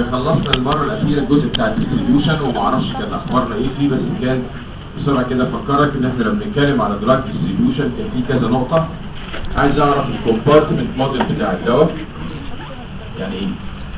خلصنا المرة الأخيرة الجزء بتاع الديستريبيوشن ومعرفش كان أخبارنا إيه فيه بس كان بسرعة كده أفكرك إن إحنا لما بنتكلم على دراج ديستريبيوشن كان في كذا نقطة عايز أعرف الكومبارتمنت موديل بتاع الدواء يعني إيه؟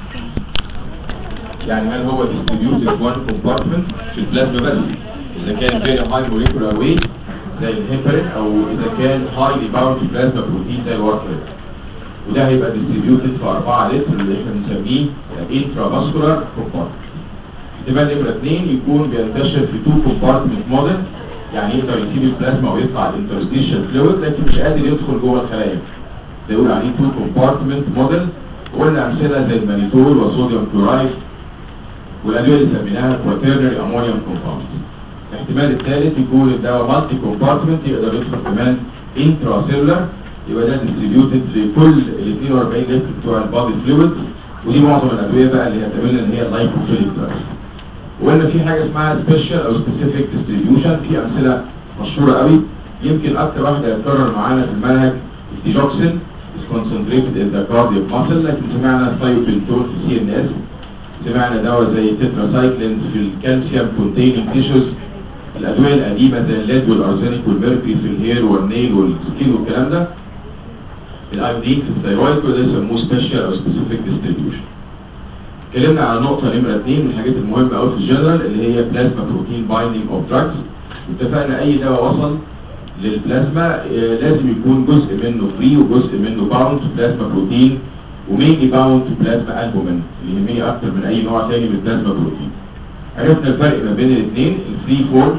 يعني هل هو distributed في one compartment في البلازما بس إذا كان very high molecular weight زي الهيبرين أو إذا كان highly bound plasma protein زي الورفرين وده هيبقى distributed في 4 لتر اللي احنا بنسميه intravascular compartment احتمال نمرة 2 يكون بينتشر في 2 compartment model يعني يقدر يسيب البلازما ويطلع الانترستيشال فلويد لكن مش قادر يدخل جوه الخلايا ده يقول عليه 2 compartment model وقلنا امثله زي المانيتول والصوديوم كلورايد والادويه اللي سميناها quaternary ammonium compounds الاحتمال الثالث يكون الدواء مالتي كومبارتمنت يقدر يدخل كمان intracellular يبقى ده ديستريبيوتد في كل ال 42 لتر بتوع البادي فلويد ودي معظم الادويه بقى اللي هتعمل ان هي اللايكوفيليك دراجز وقلنا في حاجه اسمها سبيشال او سبيسيفيك ديستريبيوشن في امثله مشهوره قوي يمكن اكتر واحده هتكرر معانا في المنهج الديجوكسين is concentrated in the cardiac muscle لكن سمعنا ثايوبنتول في سي ان اس سمعنا دواء زي تتراسايكلين في الكالسيوم كونتيننج تيشوز الادويه القديمه زي الليد والارسنيك والميركوري في الهير والنيل والسكين والكلام ده الايودين في الثيرويد وده يسموه سبيشال او سبيسيفيك ديستريبيوشن اتكلمنا على نقطه نمره 2 من الحاجات المهمه قوي في الجنرال اللي هي بلازما بروتين بايندينج اوف دراجز واتفقنا اي دواء وصل للبلازما آه، لازم يكون جزء منه فري وجزء منه باوند بلازما بروتين ومينلي باوند بلازما البومين اللي يهمني اكتر من اي نوع تاني من البلازما بروتين عرفنا الفرق ما بين الاثنين الفري فورم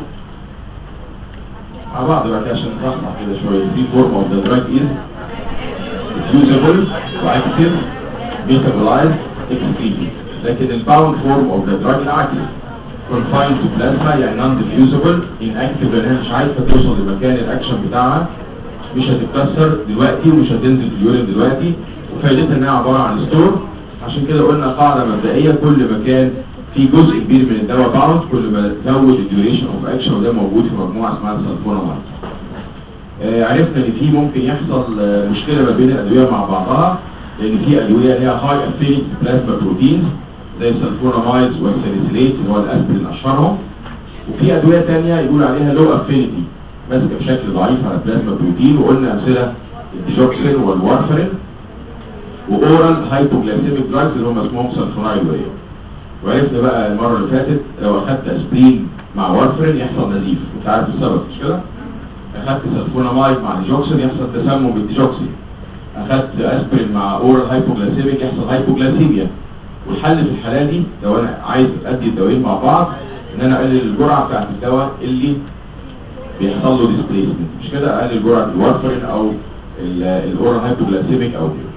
مع بعض بقى كده عشان نصحصح كده شويه الفري فورم اوف ذا دراج از diffusible واكتف metabolized excreted لكن الباوند فورم اوف ذا دراج العكس confined to plasma يعني non diffusible inactive لانها مش عارفه توصل لمكان الاكشن بتاعها مش هتتكسر دلوقتي ومش هتنزل في اليورين دلوقتي وفائدتها انها عباره عن ستور عشان كده قلنا قاعده مبدئيه كل ما كان في جزء كبير من الدواء باوند كل ما تزود الديوريشن اوف اكشن وده موجود في مجموعه اسمها السلفونامايد آه، عرفنا ان في ممكن يحصل آه، مشكله ما بين الادويه مع بعضها لان في ادويه ليها هاي افينيتي بلازما بروتينز زي السلفونامايدز والساليسيليت اللي هو الاسبرين اشهرهم وفي ادويه ثانيه يقول عليها لو افينيتي ماسكه بشكل ضعيف على البلازما بروتين وقلنا امثله الديجوكسين والوارفرين واورال هايبوجلايسيميك دراجز اللي هم اسمهم سلفونايد وهي وعرفنا بقى المره اللي فاتت لو اخدت اسبرين مع وارفرين يحصل نزيف انت عارف السبب مش كده؟ اخدت سلفونامايد مع ديجوكسين يحصل تسمم بالديجوكسين اخدت اسبرين مع اورال هايبوجلايسيميك يحصل هايبوجلايسيميا والحل في الحاله دي لو انا عايز ادي الدوايين مع بعض ان انا اقلل الجرعه بتاعت الدواء اللي بيحصل له ديسبليسمنت مش كده اقلل جرعه الوارفرين او ال- الاورال هايبوجلايسيميك او غيره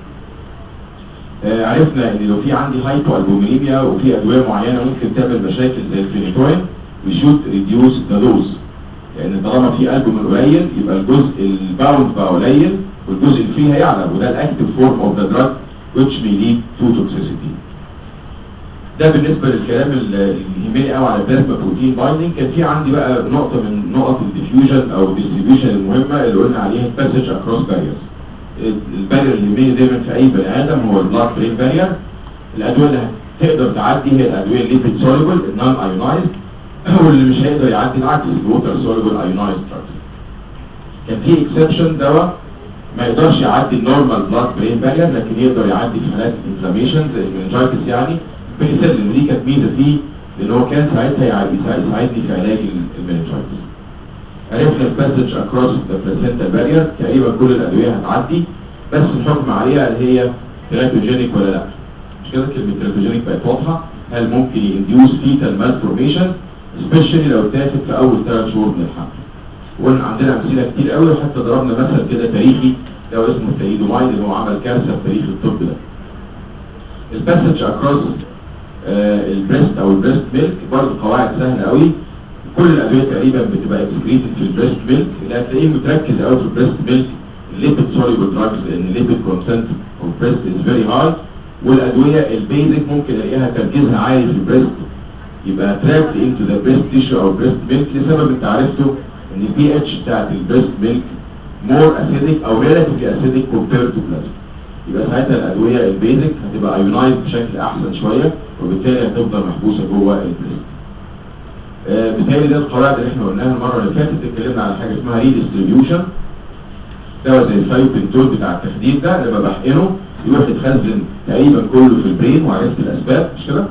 آه، عرفنا ان لو في عندي هايبو البومينيميا وفي ادويه معينه ممكن تعمل مشاكل زي الفينيتوين we should reduce the dose لان طالما في البومين قليل يبقى الجزء الباوند بقى قليل والجزء اللي فيه هيعلى وده الاكتيف فورم اوف ذا دراج which may lead to toxicity ده بالنسبه للكلام اللي اللي يهمني قوي على البلازما بروتين بايندينج كان في عندي بقى نقطه من نقط الديفيوجن او الديستريبيوشن المهمه اللي قلنا عليها الباسج اكروس باريرز البارير اللي يهمني دايما في اي بني ادم هو البلاد برين بارير الادويه اللي تقدر تعدي هي الادويه الليبيد سوليبل النون ايونايزد واللي مش هيقدر يعدي العكس الووتر سوليبل ايونايزد دراجز كان في اكسبشن دواء ما يقدرش يعدي النورمال بلاد برين بارير لكن يقدر يعدي في حالات الانفلاميشن زي المنجايتس يعني بنسلين ودي كانت ميزه فيه لان هو كان ساعتها يع- يساعد- يساعدني في علاج المنجايتس عرفنا الباسج اكروس ذا بلاسينتا بارير تقريبا كل الادويه هتعدي بس الحكم عليها هل هي تيراتوجينيك ولا لا مش كده كلمه تيراتوجينيك بقت واضحه هل ممكن ينديوس فيتال مالفورميشن سبيشالي لو اتاخد في اول ثلاث شهور من الحمل وقلنا عندنا امثله كتير قوي وحتى ضربنا مثل كده تاريخي ده اسمه التايدومايد اللي هو عمل كارثه في تاريخ الطب ده الباسج اكروس البريست او البريست ميلك برضه قواعد سهله قوي كل الادويه تقريبا بتبقى اكسكريتد في البريست ميلك اللي هتلاقيه متركز قوي في البريست ميلك الليبيد سوليبل دراجز لان الليبيد كونتنت اوف بريست از فيري هاي والادويه البيزك ممكن الاقيها تركيزها عالي في البريست يبقى تراكت انتو ذا بريست تيشو او بريست ميلك لسبب انت عرفته ان البي اتش بتاعت البريست ميلك مور اسيدك او ريلاتيفلي اسيدك كومبيرد تو بلازما يبقى ساعتها الادويه البيزك هتبقى ايونايز بشكل احسن شويه وبالتالي هتفضل محبوسه جوه البريست آه، بالتالي ده القواعد اللي احنا قلناها المره اللي فاتت اتكلمنا على حاجه اسمها ريديستريبيوشن دواء زي الفايوبنتول بتاع التخدير ده لما بحقنه يروح يتخزن تقريبا كله في البرين وعرفت الاسباب مش كده؟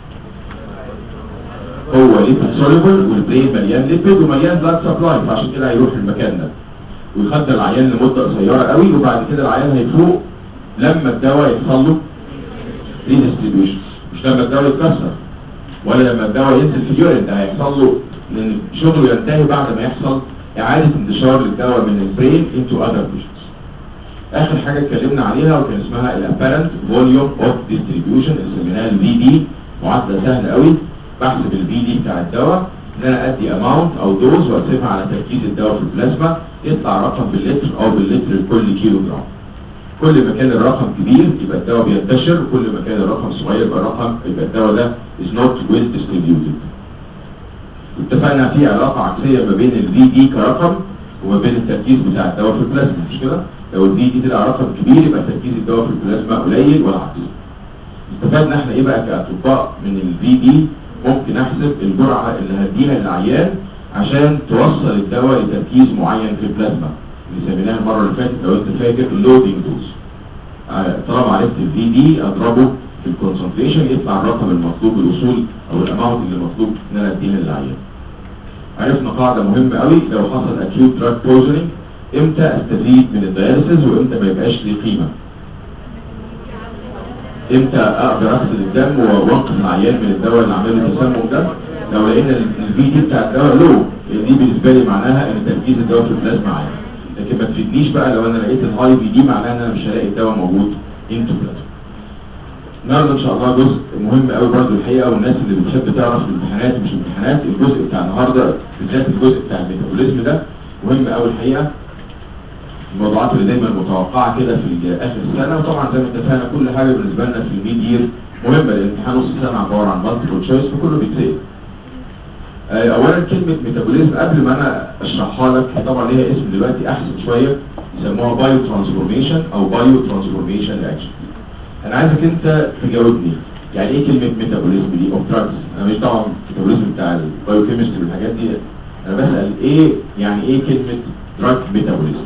هو ليبيد سوليبل والبرين مليان ليبيد ومليان بلاد سبلاي فعشان كده هيروح المكان ده ويخدر العيان لمده قصيره قوي وبعد كده العيان هيفوق لما الدواء يحصل له ريديستريبيوشن مش لما الدواء يتكسر ولا لما الدواء ينزل في اليورين ده هيحصل له لان شغله ينتهي بعد ما يحصل اعاده انتشار للدواء من البرين انتو اذر تيشوز اخر حاجه اتكلمنا عليها وكان اسمها الابارنت فوليوم اوف ديستريبيوشن اللي سميناها الفي دي معادله سهله قوي بحسب الفي دي بتاع الدواء ان انا ادي اماونت او دوز واقسمها على تركيز الدواء في البلازما يطلع رقم باللتر او باللتر لكل كيلو جرام كل ما كان الرقم كبير يبقى الدواء بينتشر كل ما كان الرقم صغير يبقى الرقم يبقى الدواء ده is not well distributed اتفقنا في علاقة عكسية ما بين الفي دي كرقم وما بين التركيز بتاع الدواء في البلازما مش كده؟ لو الفي دي طلع رقم كبير يبقى تركيز الدواء في البلازما قليل والعكس استفدنا احنا ايه بقى كاطباء من الفي دي ممكن احسب الجرعة اللي هديها للعيان عشان توصل الدواء لتركيز معين في البلازما اللي سميناها المرة اللي فاتت لو انت فاكر اللودنج دوز طالما عرفت الفي دي اضربه في الكونسنتريشن يطلع الرقم المطلوب الوصول او الاماونت اللي مطلوب ان انا اديها للعيان عرفنا قاعدة مهمة قوي لو حصل acute drug poisoning امتى استفيد من الدياليسيس وامتى ما يبقاش ليه قيمة امتى اقدر اغسل الدم وانقذ العيان من الدواء اللي عامل له تسمم ده لو لقينا الفي دي بتاع الدواء لو دي بالنسبه لي معناها ان تركيز الدواء في البلازما عالي لكن ما تفيدنيش بقى لو انا لقيت الهاي في دي معناها ان انا مش هلاقي الدواء موجود انتو بلازما النهارده ان شاء الله جزء مهم قوي برضه الحقيقه والناس اللي بتحب تعرف الامتحانات مش الامتحانات الجزء بتاع النهارده بالذات الجزء بتاع الميتابوليزم ده مهم قوي الحقيقه الموضوعات اللي دايما متوقعه كده في اخر السنه وطبعا زي ما اتفقنا كل حاجه بالنسبه لنا في الميد يير مهمه لان امتحان نص السنه عباره عن مالتيبل تشويس فكله بيتسال آه، اولا كلمه ميتابوليزم قبل ما انا اشرحها لك هي طبعا ليها اسم دلوقتي احسن شويه يسموها بايو ترانسفورميشن او بايو ترانسفورميشن رياكشن انا عايزك انت تجاوبني يعني ايه كلمه ميتابوليزم دي اوف دراجز انا مش طبعا الميتابوليزم بتاع البايو كيمستري والحاجات دي انا بسال ايه يعني ايه كلمه دراج ميتابوليزم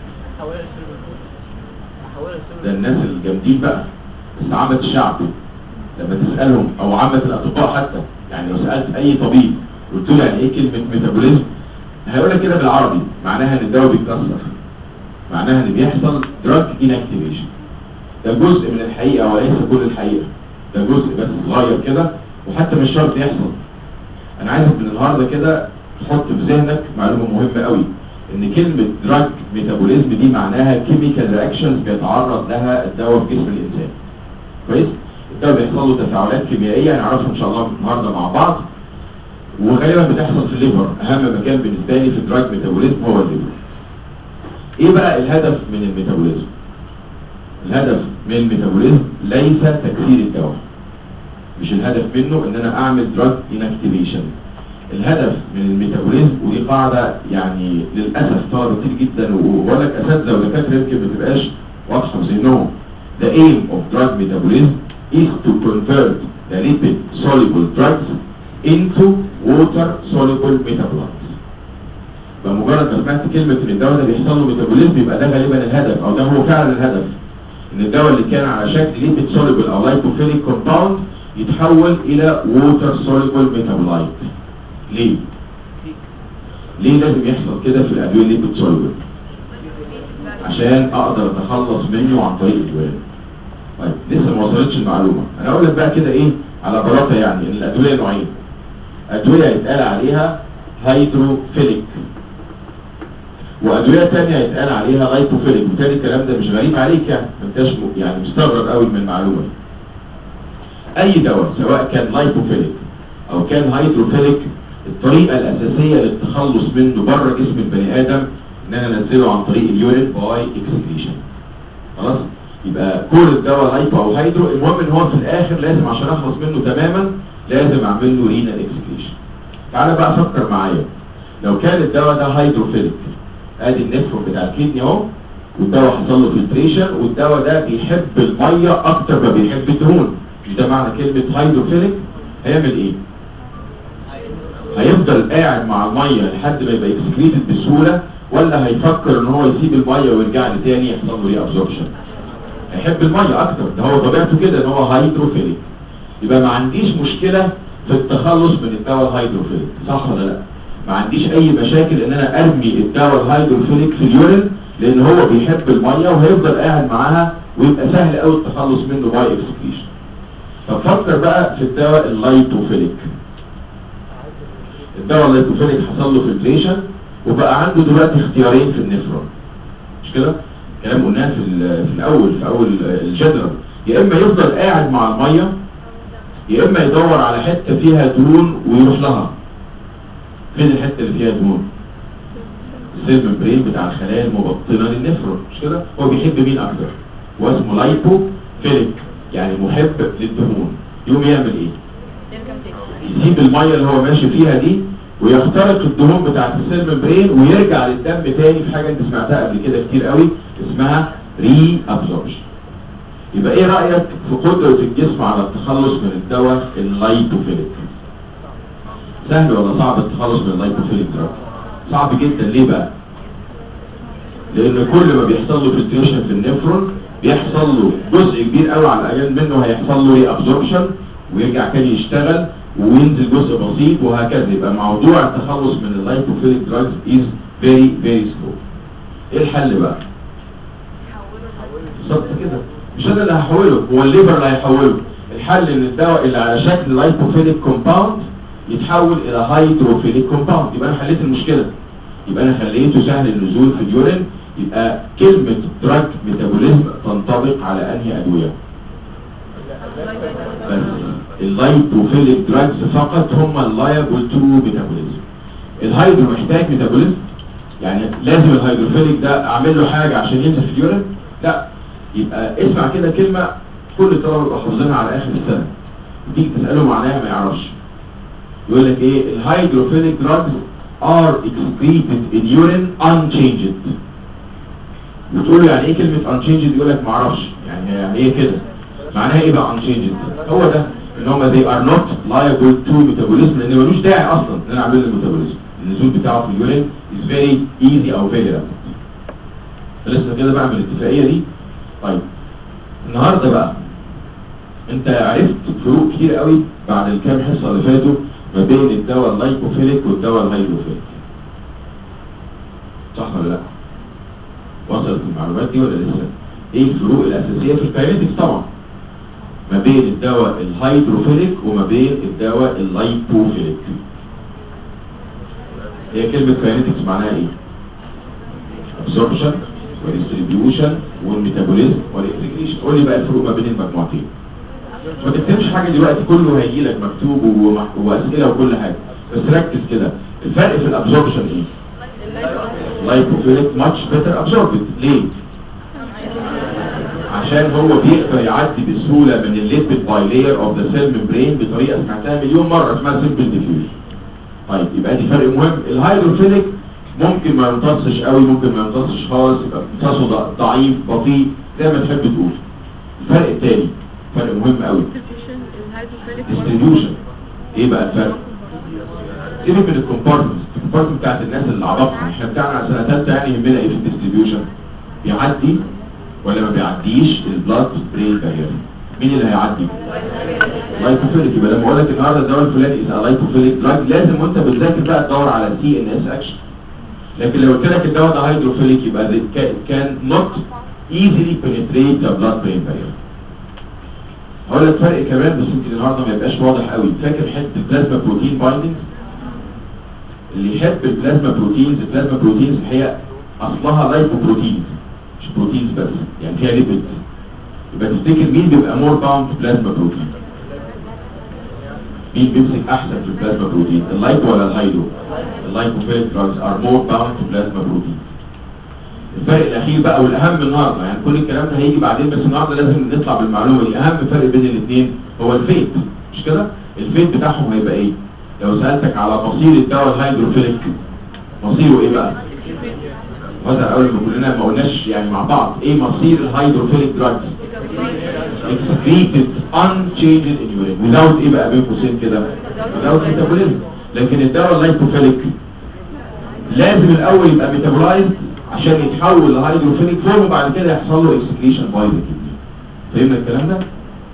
ده الناس الجامدين بقى بس عامة الشعب لما تسألهم او عامة الاطباء حتى يعني لو سألت اي طبيب قلت له يعني ايه كلمة ميتابوليزم هيقول لك كده بالعربي معناها ان الدواء بيتكسر معناها ان بيحصل دراج انكتيفيشن ده جزء من الحقيقة وليس كل الحقيقة ده جزء بس صغير كده وحتى مش شرط يحصل انا عايزك من النهارده كده تحط في ذهنك معلومة مهمة قوي ان كلمة دراج ميتابوليزم دي معناها كيميكال رياكشنز بيتعرض لها الدواء في جسم الانسان كويس الدواء بيحصل له تفاعلات كيميائية هنعرفها ان شاء الله النهارده مع بعض وغالبا بتحصل في الليفر اهم مكان بالنسبة لي في الدراج ميتابوليزم هو الليفر ايه بقى الهدف من الميتابوليزم الهدف من الميتابوليزم ليس تكسير الدواء مش الهدف منه ان انا اعمل دراج انكتيفيشن الهدف من الميتابوليزم ودي قاعدة يعني للأسف طلبة كتير جدا وبقول لك أساتذة ودكاترة يمكن ما تبقاش واضحة في ذهنهم The aim of drug metabolism is to convert the lipid soluble drugs into water soluble metabolites. بمجرد ما سمعت كلمة ان الدواء ده بيحصل له ميتابوليزم يبقى ده غالبا الهدف او ده هو فعلا الهدف ان الدواء اللي كان على شكل ليبيد soluble او لايبوفيليك كومباوند يتحول الى water soluble metabolite. ليه؟ ليه لازم يحصل كده في الادويه اللي بتسولف عشان اقدر اتخلص منه عن طريق الادويه طيب لسه ما وصلتش المعلومه انا اقول لك بقى كده ايه على بلاطه يعني ان الادويه نوعين ادويه يتقال عليها هيدروفيليك وادويه ثانيه يتقال عليها لايبوفيليك وبالتالي الكلام ده مش غريب عليك يعني ما انتش يعني مستغرب قوي من المعلومه دي اي دواء سواء كان لايبوفيليك او كان هيدروفيليك الطريقة الأساسية للتخلص منه بره جسم البني آدم إن أنا أنزله عن طريق اليورين باي اكسكريشن خلاص يبقى كل الدواء هايبو أو هيدرو المهم إن هو في الآخر لازم عشان أخلص منه تماما لازم أعمل له رينال اكسكريشن تعالى بقى فكر معايا لو كان الدواء ده هيدروفيليك ادي النتورك بتاع الكدني اهو والدواء حصل له فلتريشن والدواء ده بيحب الميه اكتر ما بيحب الدهون مش ده معنى كلمه هيدروفيليك هيعمل ايه هيفضل قاعد مع الميه لحد ما يبقى اكسكريتد بسهوله ولا هيفكر ان هو يسيب الميه ويرجع لي تاني يحصل له ري ابزوربشن هيحب الميه اكتر ده هو طبيعته كده ان هو هيدروفيليك يبقى ما عنديش مشكله في التخلص من الدواء الهيدروفيليك صح ولا لا ما عنديش اي مشاكل ان انا ارمي الدواء الهيدروفيليك في اليورين لان هو بيحب الميه وهيفضل قاعد معاها ويبقى سهل قوي التخلص منه باي اكسكريشن طب فكر بقى في الدواء اللايتوفيليك الدواء اللايتوفيليك حصل له فلتريشن وبقى عنده دلوقتي اختيارين في النفرون مش كده كلام قلناه في, ال- في الاول في اول الجدول يا اما يفضل قاعد مع الميه يا اما يدور على حته فيها دهون ويروح لها فين الحته اللي فيها دهون السيل ممبرين بتاع الخلايا المبطنه للنفرون مش كده هو بيحب مين اكتر هو اسمه لايبوفيليك يعني محب للدهون يقوم يعمل ايه يسيب الميه اللي هو ماشي فيها دي ويخترق الدهون بتاعت السيل ممبرين ويرجع للدم تاني في حاجه انت سمعتها قبل كده كتير قوي اسمها ري ابزوربشن يبقى ايه رايك في قدره الجسم على التخلص من الدواء اللايبوفيليك سهل ولا صعب التخلص من اللايبوفيليك دراج صعب جدا ليه بقى لان كل ما بيحصل له فلتريشن في النفرون بيحصل له جزء كبير قوي على الاقل منه هيحصل له ري ابزوربشن ويرجع تاني يشتغل وينزل جزء بسيط وهكذا يبقى موضوع التخلص من اللايبوفيليك دراجز از فيري فيري سلو ايه الحل بقى بالظبط كده مش انا اللي هحوله هو الليبر اللي هيحوله الحل ان الدواء اللي على شكل لايبوفيليك كومباوند يتحول الى هيدروفيليك كومباوند يبقى انا حليت المشكله يبقى انا خليته سهل النزول في اليورين يبقى كلمه دراج ميتابوليزم تنطبق على انهي ادويه بس اللايبوفيليك دراجز فقط هم اللايبل تو ميتابوليزم الهيدرو محتاج ميتابوليزم يعني لازم الهيدروفيليك ده اعمل له حاجه عشان ينزل في اليورين لا يبقى اسمع كده كلمه كل الطلبه بيبقوا حافظينها على اخر السنه تيجي تساله معناها ما يعرفش يقول لك ايه الهيدروفيليك دراجز are excreted in urine unchanged بتقول له يعني ايه كلمه unchanged يقول لك ما اعرفش يعني يعني ايه كده معناها ايه بقى unchanged هو ده ان هم they are not liable to metabolism لان ملوش داعي اصلا ان انا اعمل له ميتابوليزم النزول بتاعه في اليورين is very easy او very rapid خلصنا كده بقى من الاتفاقيه دي طيب النهارده بقى انت عرفت فروق كتير قوي بعد الكام حصه اللي فاتوا ما بين الدواء اللايكوفيليك والدواء الهيدروفيليك صح ولا لا وصلت المعلومات دي ولا لسه ايه الفروق الاساسيه في الكاينetics طبعا ما بين الدواء الهيدروفيليك وما بين الدواء اللايبوفيليك هي كلمه كاينetics معناها ايه absorption والديستريبيوشن والميتابوليزم والاكسكريشن قول لي بقى الفروق ما بين المجموعتين ما تكتبش حاجه دلوقتي كله هيجي لك مكتوب ومح- واسئله وكل حاجه بس ركز كده الفرق في الابزوربشن ايه لايبوفيليك ماتش بيتر ابزوربد ليه عشان هو بيقدر يعدي بسهوله من الليبيد باي لاير اوف ذا سيل ممبرين بطريقه سمعتها مليون مره اسمها سمبل ديفيوجن طيب يبقى دي فرق مهم الهيدروفيليك ممكن ما يمتصش قوي ممكن ما يمتصش خالص يبقى امتصاصه ض- ضعيف بطيء زي ما تحب تقول الفرق الثاني فرق مهم قوي ديستريبيوشن ايه بقى الفرق سيبك من الكومبارتمنت الكومبارتمنت بتاعت الناس اللي عرفنا احنا بتاعنا سنه ثالثه يعني يهمنا ايه في الديستريبيوشن بيعدي ولا ما بيعديش البلاد برين بارير مين اللي هيعدي لايكوفيليك يبقى لما اقول لك النهارده الدواء الفلاني از لايكوفيليك دراج لازم وانت بتذاكر بقى تدور على سي ان اس اكشن لكن لو قلت لك الدواء ده هيدروفيليك يبقى كان نوت easily penetrate the blood brain barrier هقول لك فرق كمان بس يمكن النهارده ما يبقاش واضح قوي فاكر حته البلازما بروتين بايندنجز اللي يحب البلازما بروتينز البلازما بروتينز هي اصلها لايبوبروتينز مش بروتينز بس يعني فيها ليبيدز يبقى تفتكر مين بيبقى مور باوند بلازما بروتين مين بيمسك احسن في البلازما بروتين اللايبو ولا الهايدو اللايبوفيليك دراجز ار مور باوند تو بلازما بروتين الفرق الاخير بقى والاهم النهارده يعني كل الكلام ده هيجي بعدين بس النهارده لازم نطلع بالمعلومه دي اهم فرق بين الاثنين هو الفيت مش كده الفيت بتاعهم هيبقى ايه لو سالتك على مصير الدواء الهيدروفيليك مصيره ايه بقى مثلا اول ما كلنا ما قلناش يعني مع بعض ايه مصير الهيدروفيليك دراجز excreted unchanged in urine without ايه بقى بين قوسين كده without metabolism لكن الدواء اللايكوفيليك لازم الاول يبقى ميتابولايزد عشان يتحول لهيدروفيليك فورم وبعد كده يحصل له اكسكريشن باي ذا فهمنا الكلام ده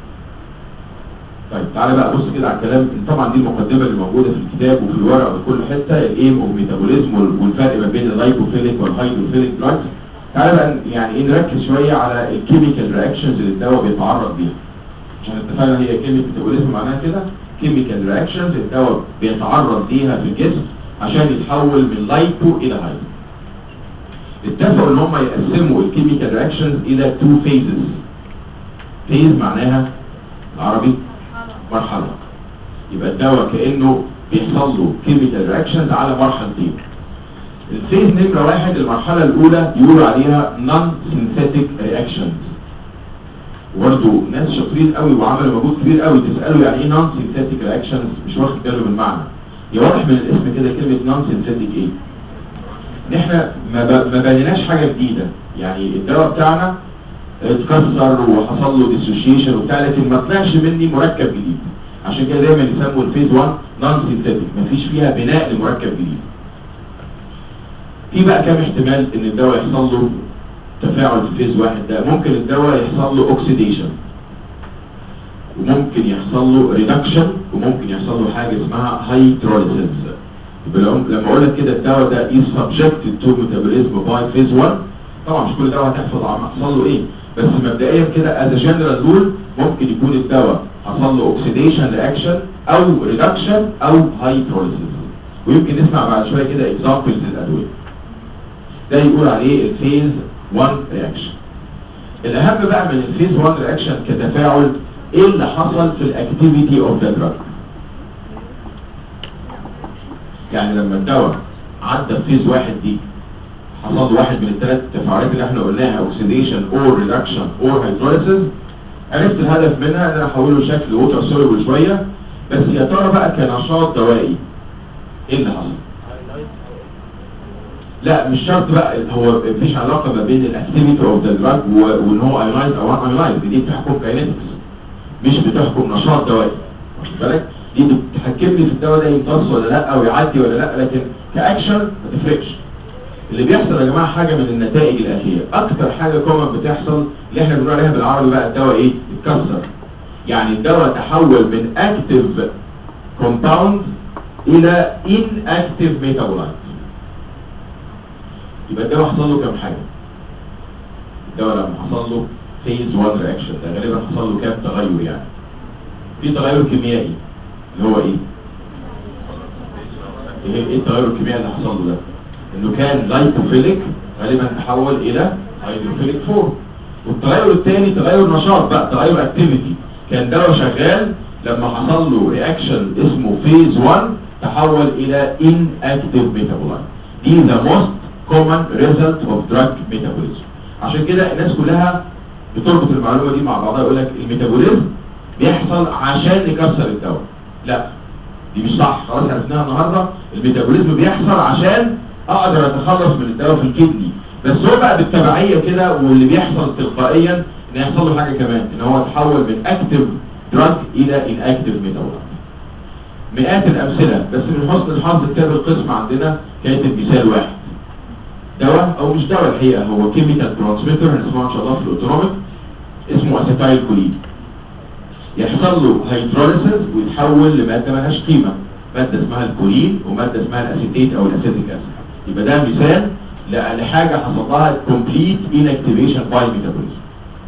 طيب تعالى بقى بص كده على الكلام طبعا دي المقدمه اللي موجوده في الكتاب وفي الورق وفي كل حته الايم اوف ميتابوليزم والفرق ما بين اللايكوفيليك والهيدروفيليك دراجز تعالى بقى يعني ايه نركز شويه على الكيميكال رياكشنز اللي الدواء بيتعرض ليها عشان اتفقنا هي كلمه ميتابوليزم معناها كده كيميكال رياكشنز الدواء بيتعرض ليها في الجسم عشان يتحول من لايكو الى هايدرو اتفقوا ان هم يقسموا الكيميكال رياكشنز الى تو فيزز فيز معناها عربي مرحله يبقى الدواء كانه بيحصل له كيميكال رياكشنز على مرحلتين الفيز نمره واحد المرحله الاولى يقولوا عليها نون سينثيتيك رياكشنز وبرضه ناس شاطرين قوي وعملوا مجهود كبير قوي تسالوا يعني ايه نون سينثيتيك رياكشنز مش واخد باله من المعنى هي واضح من الاسم كده كلمه نون سينثيتيك ايه ان احنا ما ب- ما بنيناش حاجه جديده يعني الدواء بتاعنا اتكسر وحصل له ديسوشيشن وبتاع لكن ما طلعش مني مركب جديد عشان كده دايما يسموا الفيز 1 نون سينثيتيك مفيش فيها بناء لمركب جديد في بقى كام احتمال ان الدواء يحصل له تفاعل في فيز واحد ده ممكن الدواء يحصل له اوكسيديشن وممكن يحصل له ريدكشن وممكن يحصل له حاجه اسمها هيدروليسيس يبقى لو- لما اقول لك كده الدواء ده is subjected to metabolism by phase 1 طبعا مش كل دواء هتحفظ عم حصل له ايه بس مبدئيا كده as a general rule ممكن يكون الدواء حصل له oxidation reaction او reduction او hydrolysis ويمكن نسمع بعد شويه كده examples للادويه ده يقول عليه الفيز 1 رياكشن الاهم بقى من الفيز 1 رياكشن كتفاعل ايه اللي حصل في الاكتيفيتي اوف ذا دراج يعني لما الدواء عدى في فيز واحد دي حصل له واحد من الثلاث تفاعلات اللي احنا قلناها اوكسيديشن اور ريدكشن اور هيدروليسيس عرفت الهدف منها ان انا احوله لشكل ووتر سوليبل شويه بس يا ترى بقى كنشاط دوائي ايه اللي حصل؟ لا مش شرط بقى هو مفيش علاقه ما بين الاكتيفيتي اوف ذا دراج وان هو ايونايز او ان ايونايز دي بتحكم كاينetics مش بتحكم نشاط دوائي واخد بالك دي بتحكم لي في الدواء ده يمتص ولا لا او يعدي ولا لا لكن كاكشن ما تفرقش اللي بيحصل يا جماعه حاجه من النتائج الاخيره اكتر حاجه كومن بتحصل اللي احنا بنقول عليها بالعربي بقى الدواء ايه اتكسر يعني الدواء تحول من اكتيف كومباوند الى ان اكتيف ميتابولايت يبقى الدواء حصل له كام حاجه الدواء لما حصل له فيز 1 رياكشن ده غالبا حصل له كام تغير يعني في تغير كيميائي اللي هو ايه ايه إيه التغير الكيميائي اللي حصل له ده انه كان لايكوفيليك غالبا تحول الى هيدروفيليك فورم والتغير الثاني تغير نشاط بقى تغير اكتيفيتي كان دواء شغال لما حصل له رياكشن اسمه فيز 1 تحول الى ان اكتيف ميتابولايت دي ذا موست كومن ريزلت اوف دراج ميتابوليزم عشان كده الناس كلها بتربط المعلومه دي مع بعضها يقول لك الميتابوليزم بيحصل عشان نكسر الدواء لا دي مش صح خلاص عرفناها النهارده الميتابوليزم بيحصل عشان اقدر اتخلص من الدواء في الكدني بس هو بقى بالتبعيه كده واللي بيحصل تلقائيا ان يحصل له حاجه كمان ان هو يتحول من اكتيف دراج الى ان اكتيف ميتابولايت مئات الامثله بس من حسن الحظ كتاب القسم عندنا كاتب مثال واحد دواء او مش دواء الحقيقه هو كيميكال ترانسميتر هنسمعه ان شاء الله في الاوتونوميك اسمه اسيتايل كولين يحصل له هيدروليسيس ويتحول لماده مالهاش قيمه ماده اسمها الكولين وماده اسمها الاسيتيت او الاسيتيك اسيد يبقى ده مثال ل- لحاجه حصل لها كومبليت انكتيفيشن باي ميتابوليزم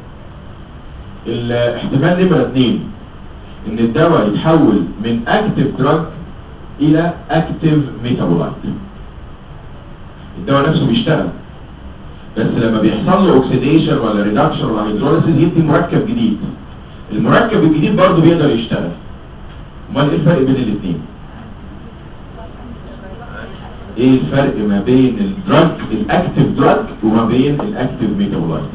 الاحتمال نمره اثنين ان الدواء يتحول من اكتيف دراج الى اكتيف ميتابولايت الدواء نفسه بيشتغل بس لما بيحصل له اوكسيديشن ولا ريدكشن ولا هيدروليسيس يدي مركب جديد المركب الجديد برضه بيقدر يشتغل امال ايه الفرق بين الاثنين ايه الفرق ما بين الدراج الاكتيف دراج وما بين الاكتيف ميتابولايت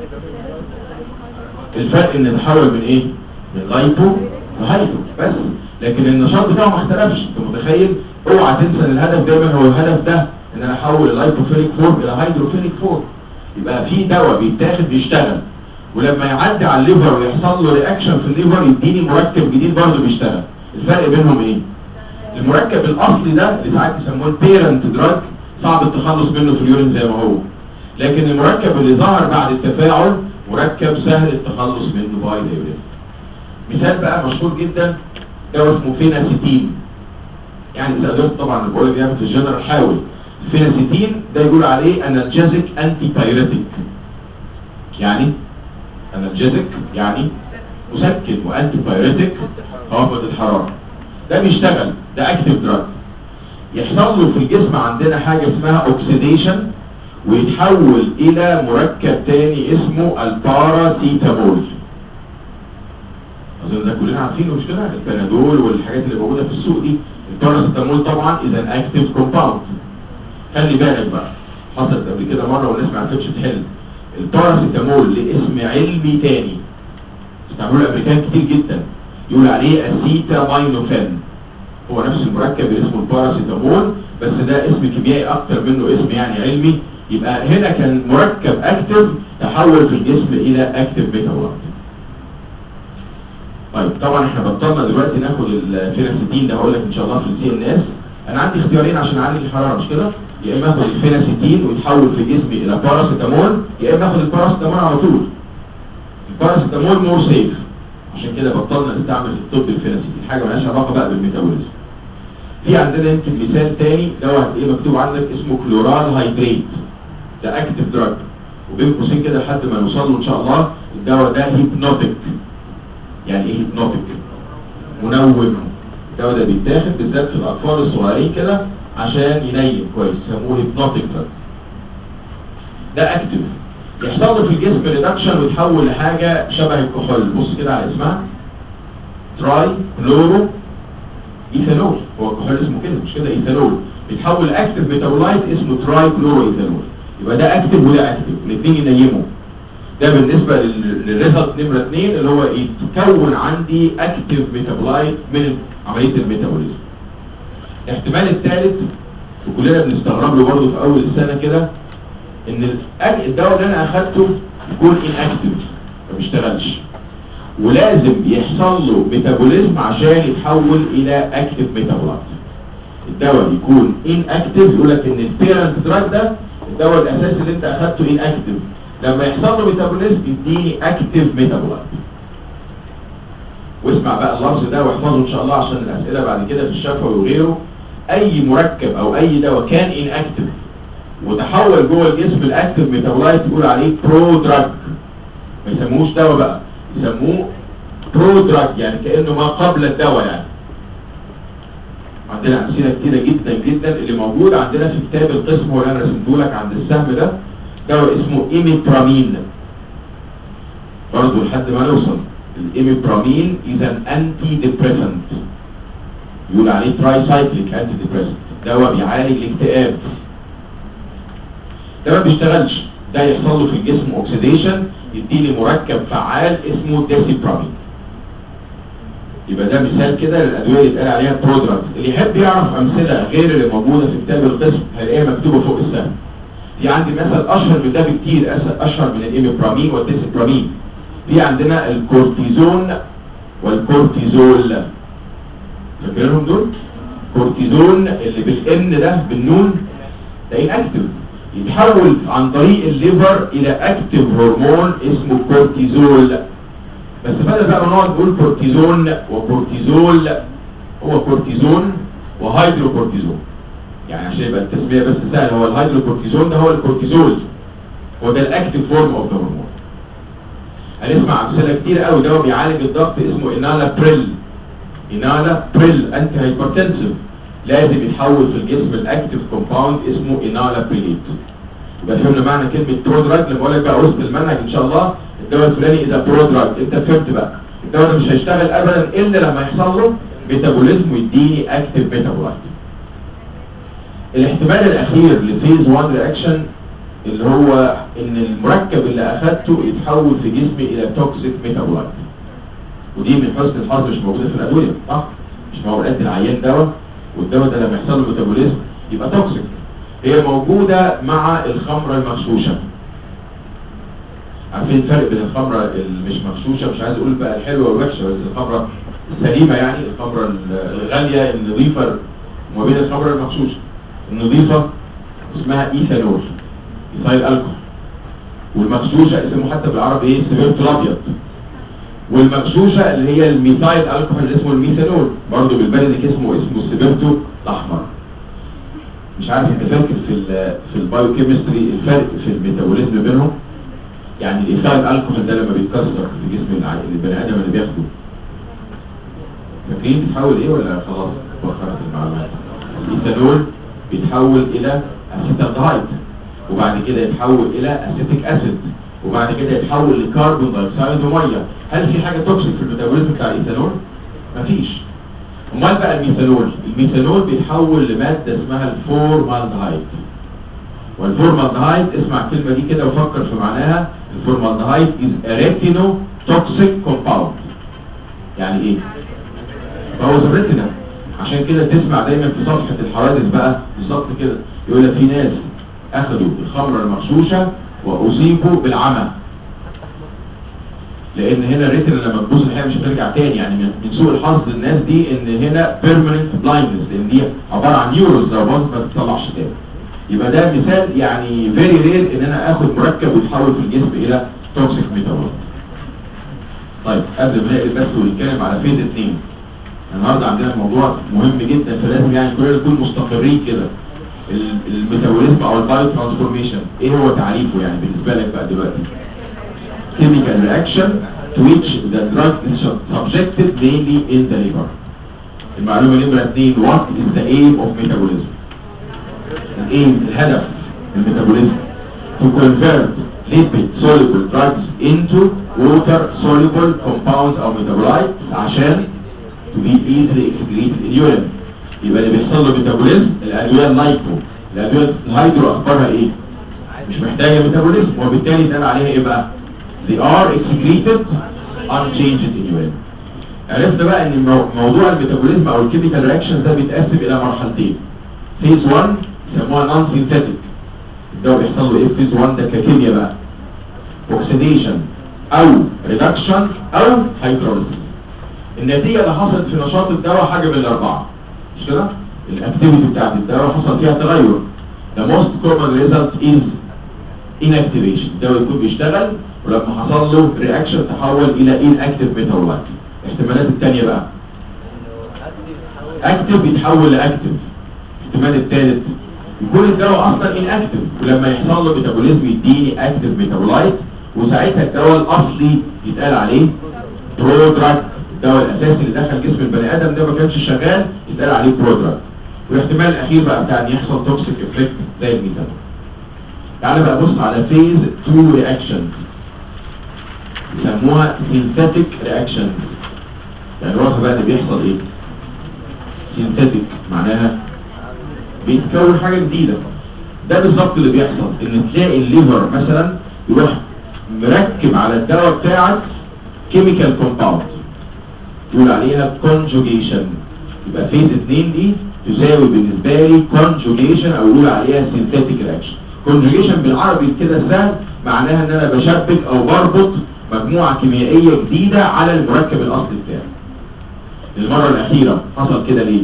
الفرق ان تحول من ايه من لايبو لهايبو بس لكن النشاط بتاعه ما اختلفش انت متخيل اوعى تنسى ان الهدف دايما هو الهدف ده ان انا احول اللايبوفيليك فورم الى هيدروفيليك فورم يبقى في دواء بيتاخد بيشتغل ولما يعدي على الليفر ويحصل له رياكشن في الليفر يديني مركب جديد برضه بيشتغل الفرق بينهم ايه المركب الاصلي ده اللي ساعات يسموه البيرنت دراج صعب التخلص منه في اليورين زي ما هو لكن المركب اللي ظهر بعد التفاعل مركب سهل التخلص منه باي اليورين مثال بقى مشهور جدا دواء اسمه فيناسيتين يعني الادوات طبعا اللي بقول لك يعني في الجنرال حاول الفيناسيتين ده يقول عليه انالجيزيك انتي بايريتيك يعني انالجيزيك يعني مسكن وانتي بايريتيك خافض الحراره ده بيشتغل ده اكتف دراج يحصل له في الجسم عندنا حاجه اسمها اوكسيديشن ويتحول الى مركب تاني اسمه الباراسيتامول اظن ده كلنا عارفينه مش كده البنادول والحاجات اللي موجوده في السوق دي الباراسيتامول طبعا اذا اكتف كومباوند خلي بالك بقى حصلت قبل كده مره والناس ما عرفتش تحل الباراسيتامول لاسم علمي تاني استعملوه الامريكان كتير جدا يقول عليه اسيتامينوفين هو نفس المركب اللي اسمه الباراسيتامول بس ده اسم كيميائي اكتر منه اسم يعني علمي يبقى هنا كان مركب اكتف تحول في الجسم الى اكتف ميتابولايت طيب طبعا احنا بطلنا دلوقتي ناخد الفيناسيتين ده هقول لك ان شاء الله في السي ان اس انا عندي اختيارين عشان اعلي الحراره مش كده يا اما اخد الفيناسيتين ويتحول في جسمي الى باراسيتامول يا اما اخد الباراسيتامول على طول الباراسيتامول مور سيف عشان كده بطلنا نستعمل في الطب الفيناسيتين حاجه مالهاش علاقه بقى بالميتابوليزم في عندنا يمكن مثال تاني دواء هتلاقيه مكتوب عندك اسمه كلورال هيدريت ده اكتف دراج وبين قوسين كده لحد ما نوصل له ان شاء الله الدواء ده هيبنوتيك يعني ايه هيبنوتيك منوم الدواء ده بيتاخد بالذات في الاطفال الصغيرين كده عشان ينيم كويس يسموه هيبنوتيك دراج ده اكتف يحصل له في الجسم ريدكشن ويتحول لحاجه شبه الكحول بص كده على اسمها تراي كلورو ايثانول هو الكحول اسمه كده مش كده ايثانول بيتحول لاكتف ميتابولايت اسمه تراي كلورو ايثانول يبقى ده اكتف وده اكتف الاثنين ينيموا ده بالنسبه للريزلت نمره 2 اللي هو يتكون عندي اكتف ميتابولايت من عمليه الميتابوليزم الاحتمال الثالث وكلنا بنستغرب له برضه في اول السنه كده ان الدواء اللي انا اخدته يكون ان اكتف ما بيشتغلش ولازم يحصل له ميتابوليزم عشان يتحول الى اكتف ميتابولايت الدواء يكون ان اكتف يقول لك ان البيرنت دراج ده الدواء الاساسي اللي انت اخدته ان اكتف لما يحصل له ميتابوليزم يديني اكتف ميتابولايت واسمع بقى اللفظ ده واحفظه ان شاء الله عشان الاسئله بعد كده في الشفوي وغيره اي مركب او اي دواء كان ان اكتف وتحول جوه الجسم الاكتف ميتابولايت يقول عليه برو دراج ما يسموهوش دواء بقى يسموه برو دراج يعني كانه ما قبل الدواء يعني عندنا امثله كتيره جدا جدا اللي موجود عندنا في كتاب القسم هو اللي انا رسمته لك عند السهم ده دواء اسمه ايميبرامين برضه لحد ما نوصل الايميبرامين اذا انتي ديبريسنت يقول عليه تراي سايكليك انتي ديبريسنت دواء بيعالج الاكتئاب ده ما بيشتغلش ده يحصل له في الجسم اوكسيديشن يديني مركب فعال اسمه ديسيبرامين يبقى ده مثال كده للادويه اللي اتقال عليها برودراكت اللي يحب يعرف امثله غير اللي موجوده في كتاب القسم هيلاقيها مكتوبه فوق السهم في عندي مثل اشهر من ده بكتير اشهر من الايميبرامين والديسيبرامين في عندنا الكورتيزون والكورتيزول فاكرينهم دول كورتيزون اللي بالان ده بالنون ده اكتف يتحول عن طريق الليفر الى اكتف هرمون اسمه كورتيزول بس بدل بقى نقعد نقول كورتيزون وكورتيزول هو كورتيزون وهيدروكورتيزون يعني عشان يبقى التسميه بس سهل هو الهيدروكورتيزون ده هو الكورتيزول هو ده الاكتف فورم اوف ذا هرمون هنسمع امثله كتير قوي دواء بيعالج الضغط اسمه انالا بريل انالا بريل انتي هايبرتنسيف لازم يتحول في الجسم الاكتف كومباوند اسمه انالا بريليت يبقى فهمنا معنى كلمه برودراج لما اقول لك بقى وسط المنهج ان شاء الله الدواء الفلاني اذا برودراج انت فهمت بقى الدواء ده مش هيشتغل ابدا الا لما يحصل له ميتابوليزم ويديني اكتف ميتابولايت الاحتمال الاخير لفيز 1 رياكشن اللي هو ان المركب اللي اخدته يتحول في جسمي الى توكسيك ميتابولايت ودي من حسن الحظ مش موجوده في الادويه صح مش موجود العيان دواء والدواء ده لما يحصل له ميتابوليزم يبقى توكسيك هي موجودة مع الخمرة المغشوشة عارفين الفرق بين الخمرة اللي مش مغشوشة مش عايز اقول بقى الحلوة والوحشة بس الخمرة السليمة يعني الخمرة الغالية النظيفة وما بين الخمرة المغشوشة النظيفة اسمها ايثانول ايثايل الكحول والمغشوشة اسمه حتى بالعربي ايه سبيرتو الابيض والمغشوشة اللي هي الميثايل الكحول اللي اسمه الميثانول برضه بالبلدي اسمه اسمه السبيرتو الاحمر مش عارف انت فاكر في ال في البايوكيمستري الفرق في الميتابوليزم بينهم يعني الايثايل الكحول ده لما بيتكسر في جسم الع- البني ادم اللي بياخده فاكرين بيتحول ايه ولا خلاص بخرت المعلومات الايثانول بيتحول الى اسيتالدهايد وبعد كده يتحول الى اسيتيك اسيد وبعد كده يتحول لكربون دايوكسيد وميه هل في حاجه توكسيك في الميتابوليزم بتاع الايثانول مفيش امال بقى الميثانول الميثانول بيتحول لماده اسمها الفورمالدهايد والفورمالدهايد اسمع الكلمه دي كده وفكر في معناها الفورمالدهايد از اريتينو توكسيك كومباوند يعني ايه فهو الريتينا عشان كده تسمع دايما في صفحه الحوادث بقى بالظبط كده يقول لك في ناس اخذوا الخمره المغشوشه واصيبوا بالعمى لان هنا الريتنا لما تبوظ الحقيقه مش هترجع تاني يعني من من سوء الحظ الناس دي ان هنا بيرمننت بلايندنس لان دي عباره عن نيوروز لو باظت ما تطلعش تاني يبقى ده مثال يعني فيري رير ان انا اخد مركب ويتحول في الجسم الى توكسيك ميتابوليت طيب قبل ما نقلب بس ونتكلم على فيز 2 النهارده عندنا موضوع مهم جدا فلازم يعني كلنا نكون مستقرين كده ال- الميتابوليزم او البايو ترانسفورميشن ايه هو تعريفه يعني بالنسبه لك بقى دلوقتي chemical reaction to which the drug is subjected mainly in the liver المعلومه نمره 2 what is the aim of metabolism الايم الهدف من الميتابوليزم to convert lipid soluble drugs into water soluble compounds او metabolites عشان to be easily excreted in urine يبقى اللي بيحصل له ميتابوليزم الادويه اللايكو الادويه الهيدرو اخبارها ايه مش محتاجه ميتابوليزم وبالتالي ده عليها ايه بقى they are excreted unchanged in urine عرفنا بقى ان مو- موضوع الميتابوليزم او الكيميكال رياكشنز ده بيتقسم الى مرحلتين فيز 1 يسموها نون سينثيتك ده بيحصل له ايه في فيز 1 ده ككيمياء بقى اوكسيديشن او ريدكشن او هيدروليسيس النتيجه اللي حصلت في نشاط الدواء حاجه من الاربعه مش كده الاكتيفيتي بتاعت الدواء حصل فيها تغير the most common result is inactivation الدواء يكون بيشتغل ولما حصل له رياكشن تحول الى inactive metabolite الاحتمالات الثانيه بقى اكتف يتحول لاكتف الاحتمال الثالث يكون الدواء اصلا inactive ولما يحصل له ميتابوليزم يديني اكتف ميتابولايت وساعتها الدواء الاصلي يتقال عليه برودراج الدواء الاساسي اللي دخل جسم البني ادم ده ما كانش شغال يتقال عليه برودراج والاحتمال الاخير بقى بتاع ان يحصل توكسيك افكت زي الميثانول تعالى بقى بص على فيز 2 رياكشنز يسموها سينثيتك رياكشنز يعني واضح بقى ان بيحصل ايه سينثيتك معناها بيتكون حاجه جديده ده بالظبط اللي بيحصل ان تلاقي الليفر مثلا يروح مركب على الدواء بتاعك كيميكال كومباوند يقول عليها conjugation يبقى فيز 2 دي تساوي بالنسبه لي conjugation او يقول عليها synthetic reaction conjugation بالعربي كده سهل معناها ان انا بشبك او بربط مجموعه كيميائيه جديده على المركب الاصلي بتاعي المره الاخيره حصل كده ليه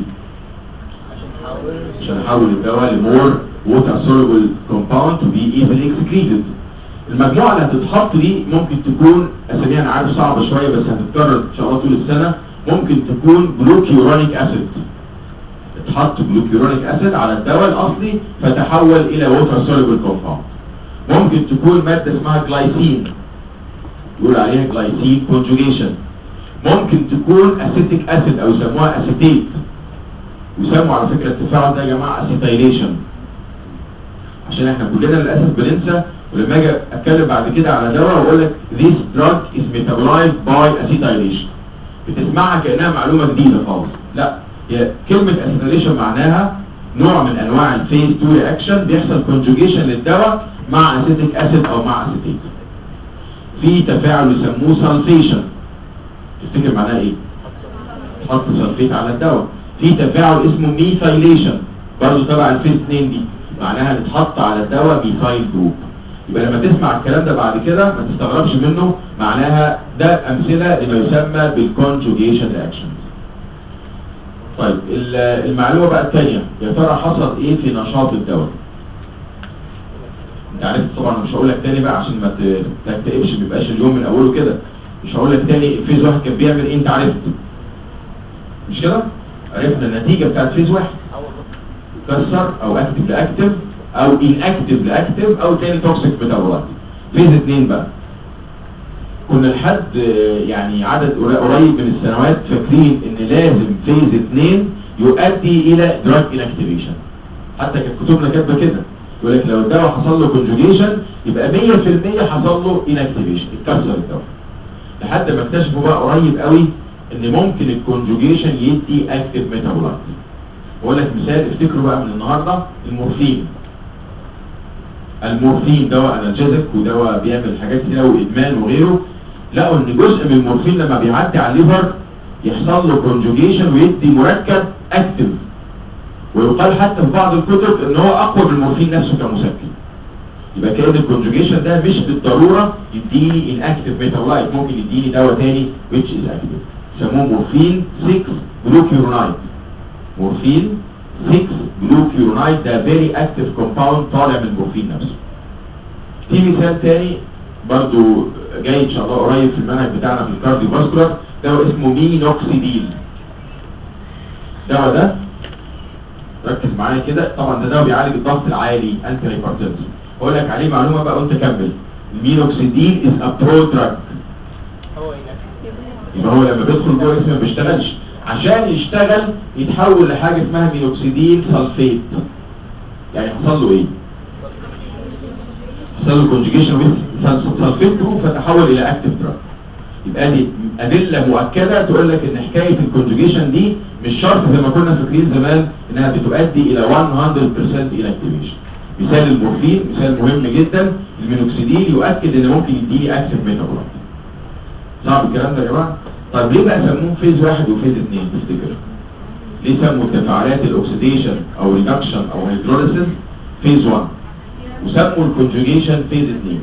عشان احول الدواء لمور ووتر سولوبل كومباوند تو بي ايزلي اكسكريتد المجموعه اللي هتتحط دي ممكن تكون اساميها انا عارف صعبه شويه بس هتتكرر ان شاء الله طول السنه ممكن تكون جلوكيورونيك اسيد اتحط جلوكيورونيك اسيد على الدواء الاصلي فتحول الى ووتر سولوبل كومباوند ممكن تكون ماده اسمها جلايسين يقول عليها جلايسين كونجوجيشن ممكن تكون اسيتيك اسيد او يسموها اسيتيت ويسموا على فكره التفاعل ده يا جماعه اسيتايليشن عشان احنا كلنا للاسف بننسى ولما اجي اتكلم بعد كده على دواء واقول لك this drug is metabolized by acetylation بتسمعها كانها معلومه جديده خالص لا هي كلمه acetylation معناها نوع من انواع الفيز 2 رياكشن بيحصل conjugation للدواء مع اسيتيك اسيد او مع اسيتيت في تفاعل يسموه سلفيشن تفتكر معناها ايه حط سلفيت على الدواء في تفاعل اسمه ميثايليشن برضه تبع الفيز 2 دي معناها نتحط على الدواء ميثايل جروب يبقى لما تسمع الكلام ده بعد كده ما تستغربش منه معناها ده امثله لما يسمى بالكونجوجيشن رياكشنز طيب ال- المعلومه بقى الثانيه يا ترى حصل ايه في نشاط الدواء انت عرفت طبعا مش هقول لك تاني بقى عشان ما ت- تكتئبش ما يبقاش اليوم من اوله كده مش هقول لك تاني فيز واحد كان بيعمل ايه انت عرفت مش كده عرفنا النتيجه بتاعت فيز واحد كسر او اكتف لاكتف او ان اكتف لاكتف او تاني توكسيك ميتابولايت فيز اتنين بقى كنا لحد آه، يعني عدد قري- قريب من السنوات فاكرين ان لازم فيز اتنين يؤدي الى دراج انكتيفيشن حتى كانت كتبنا كاتبه كده يقول لك لو الدواء حصل له كونجوجيشن يبقى 100% حصل له انكتيفيشن اتكسر الدواء لحد ما اكتشفوا بقى قريب قوي ان ممكن الكونجوجيشن يدي اكتف ميتابولايت بقول لك مثال افتكروا بقى من النهارده المورفين المورفين دواء انالجيزك ودواء بيعمل حاجات كتير قوي ادمان وغيره لقوا ان جزء من المورفين لما بيعدي على الليفر يحصل له كونجوجيشن ويدي مركب اكتف ويقال حتى في بعض الكتب ان هو اقوى من المورفين نفسه كمسكن يبقى كده الكونجوجيشن ده مش بالضروره يديني اناكتيف ميتابولايت ممكن يديني دواء تاني which is active يسموه مورفين 6 جلوكيورونايت مورفين 6 جلوكيورونايت ده فيري اكتيف كومباوند طالع من المورفين نفسه في مثال تاني برضو جاي ان شاء الله قريب في المنهج بتاعنا في الكارديو فاسكولار دواء اسمه مينوكسيديل الدواء ده ركز معايا كده طبعا ده دواء بيعالج الضغط العالي انتي هايبرتنسن اقول لك عليه معلومه بقى وانت كمل المينوكسيديل از ا برو دراج يبقى هو لما بيدخل جوه الجسم ما بيشتغلش عشان يشتغل يتحول لحاجه اسمها مينوكسيديل سلفيت يعني حصل له ايه حصل له كونجيجيشن ويز سلفيت جروب فتحول الى اكتيف دراج يبقى دي ادله مؤكده تقول لك ان حكايه الكونجيجيشن دي مش شرط زي ما كنا فاكرين زمان انها بتؤدي الى 100% انكتيفيشن مثال المورفين مثال مهم جدا المينوكسيديل يؤكد ان ممكن يديني اكتيف ميتابولايت صعب الكلام ده يا جماعه طب ليه بقى سموهم فيز واحد وفيز اثنين تفتكر ليه سموا تفاعلات الاكسيديشن او ريدكشن او هيدروليسيس فيز 1 وسموا الكونجوجيشن فيز 2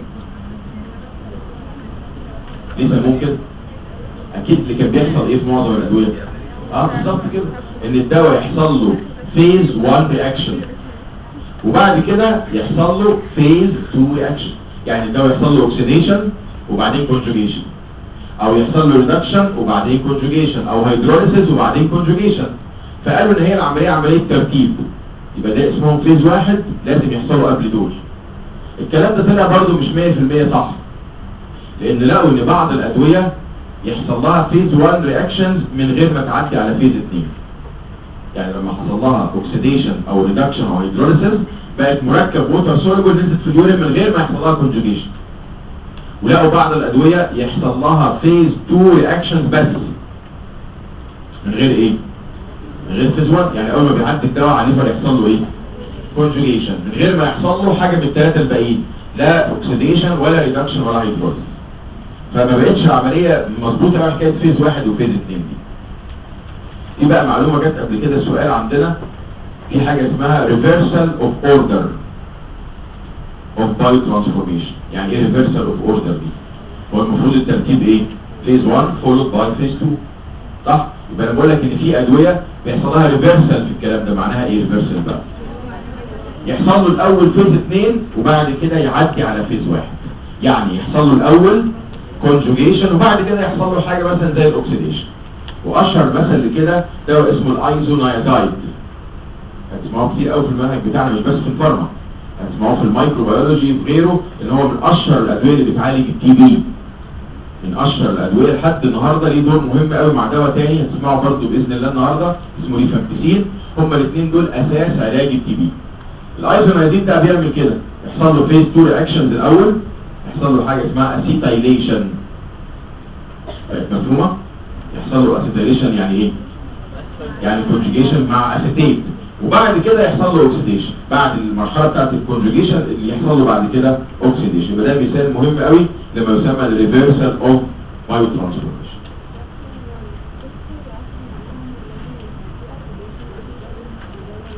ليه سموه كده اكيد اللي كان بيحصل ايه في معظم الادويه اه بالظبط كده ان الدواء يحصل له فيز 1 رياكشن وبعد كده يحصل له فيز 2 رياكشن يعني الدواء يحصل له اوكسيديشن وبعدين كونجوجيشن او يحصل له ريدكشن وبعدين كونجوجيشن او هيدروليسيس وبعدين كونجوجيشن فقالوا ان هي العمليه عمليه تركيب يبقى ده اسمهم فيز واحد لازم يحصلوا قبل دول الكلام ده طلع برضه مش 100% صح لان لقوا ان بعض الادويه يحصل لها فيز 1 رياكشنز من غير ما تعدي على فيز 2 يعني لما حصل لها اوكسيديشن او ريدكشن او هيدروليسيس بقت مركب ووتر سوليبل نزلت في اليورين من غير ما يحصل لها كونجوجيشن ولقوا بعض الادويه يحصل لها فيز 2 رياكشنز بس من غير ايه من غير فيز 1 يعني اول ما بيعدي الدواء على الليفر يحصل له ايه كونجوجيشن من غير ما يحصل له حاجه من الثلاثه الباقيين لا اوكسيديشن ولا ريدكشن ولا هيدروليسيس فما بقتش العمليه مظبوطه قوي حكايه فيز واحد وفيز اثنين دي في بقى معلومه جت قبل كده سؤال عندنا في حاجه اسمها ريفرسال اوف اوردر اوف باي ترانسفورميشن يعني ايه ريفرسال اوف اوردر دي هو المفروض الترتيب ايه فيز 1 فولود باي فيز 2 صح يبقى انا بقول لك ان في ادويه بيحصل لها ريفرسال في الكلام ده معناها ايه ريفرسال بقى يحصل له الاول فيز 2 وبعد كده يعدي على فيز 1 يعني يحصل له الاول كونجوجيشن وبعد كده يحصل له حاجه مثلا زي الاكسيديشن واشهر مثل لكده دواء اسمه الايزونايزايد هتسمعوه كتير قوي في المنهج بتاعنا مش بس في الفارما هتسمعوه في الميكروبيولوجي وغيره ان هو من اشهر الادويه اللي بتعالج التي بي من اشهر الادويه لحد النهارده ليه دور مهم قوي مع دواء تاني هتسمعه برضه باذن الله النهارده اسمه ريفامبيسين هما الاثنين دول اساس علاج التي بي الايزونايزين ده بيعمل كده يحصل له فيز 2 رياكشنز الاول يحصل له حاجه اسمها اسيتايليشن مفهومه يحصل له اسيتايليشن يعني ايه يعني كونجوجيشن مع اسيتيت وبعد كده يحصل له اوكسيديشن بعد المرحله بتاعت الكونجوجيشن اللي يحصل له بعد كده اوكسيديشن يبقى ده مثال مهم قوي لما يسمى الريفرسال اوف بايو ترانسفورميشن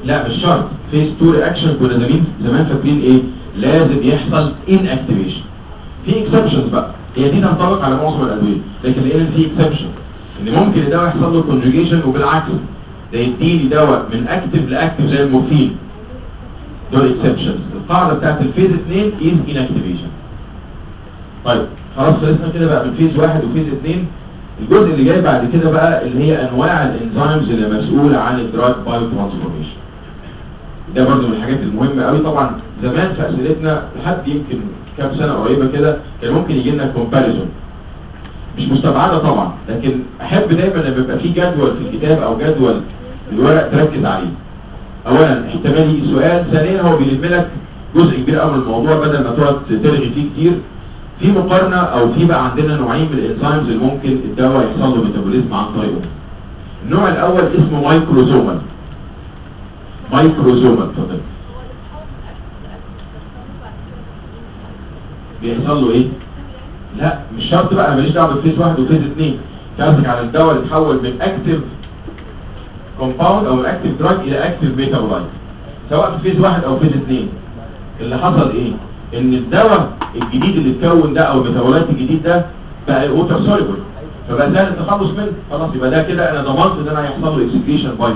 لا مش شرط فيز 2 رياكشن كنا زمان زمان فاكرين ايه لازم يحصل ان اكتيفيشن في اكسبشنز بقى هي دي تنطبق على معظم الادويه لكن لقينا في اكسبشن ان ممكن الدواء يحصل له كونجوجيشن وبالعكس ده يديني دواء من اكتف لاكتف زي المورفين دول اكسبشنز القاعده بتاعت الفيز 2 از ان اكتيفيشن طيب خلاص خلصنا كده بقى من فيز واحد وفيز 2 الجزء اللي جاي بعد كده بقى اللي هي انواع الانزيمز اللي مسؤوله عن الدراج بايو ترانسفورميشن ده برضو من الحاجات المهمه قوي طبعا زمان في اسئلتنا لحد يمكن كام سنه قريبه كده كان ممكن يجي لنا كومباريزون مش مستبعده طبعا لكن احب دايما لما يبقى في جدول في الكتاب او جدول في الورق تركز عليه اولا احتمال يجي سؤال ثانيا هو بيلم لك جزء كبير قوي من الموضوع بدل ما تقعد ترغي فيه كتير في مقارنة او في بقى عندنا نوعين من الانزيمز اللي ممكن الدواء يحصل له ميتابوليزم عن طريقه النوع الاول اسمه مايكروزومال مايكروزومال اتفضل بيحصل له ايه لا مش شرط بقى ماليش دعوه بفيز واحد وفيز اثنين قصدك على الدواء اللي اتحول من اكتف كومباوند او من اكتف دراج الى اكتف ميتابولايت سواء في فيز واحد او فيز اثنين اللي حصل ايه ان الدواء الجديد اللي اتكون ده او الميتابولايت الجديد ده بقى ووتر سوليبل فبقى سهل التخلص منه خلاص يبقى ده كده انا ضمنت ان انا هيحصل له اكسكريشن باي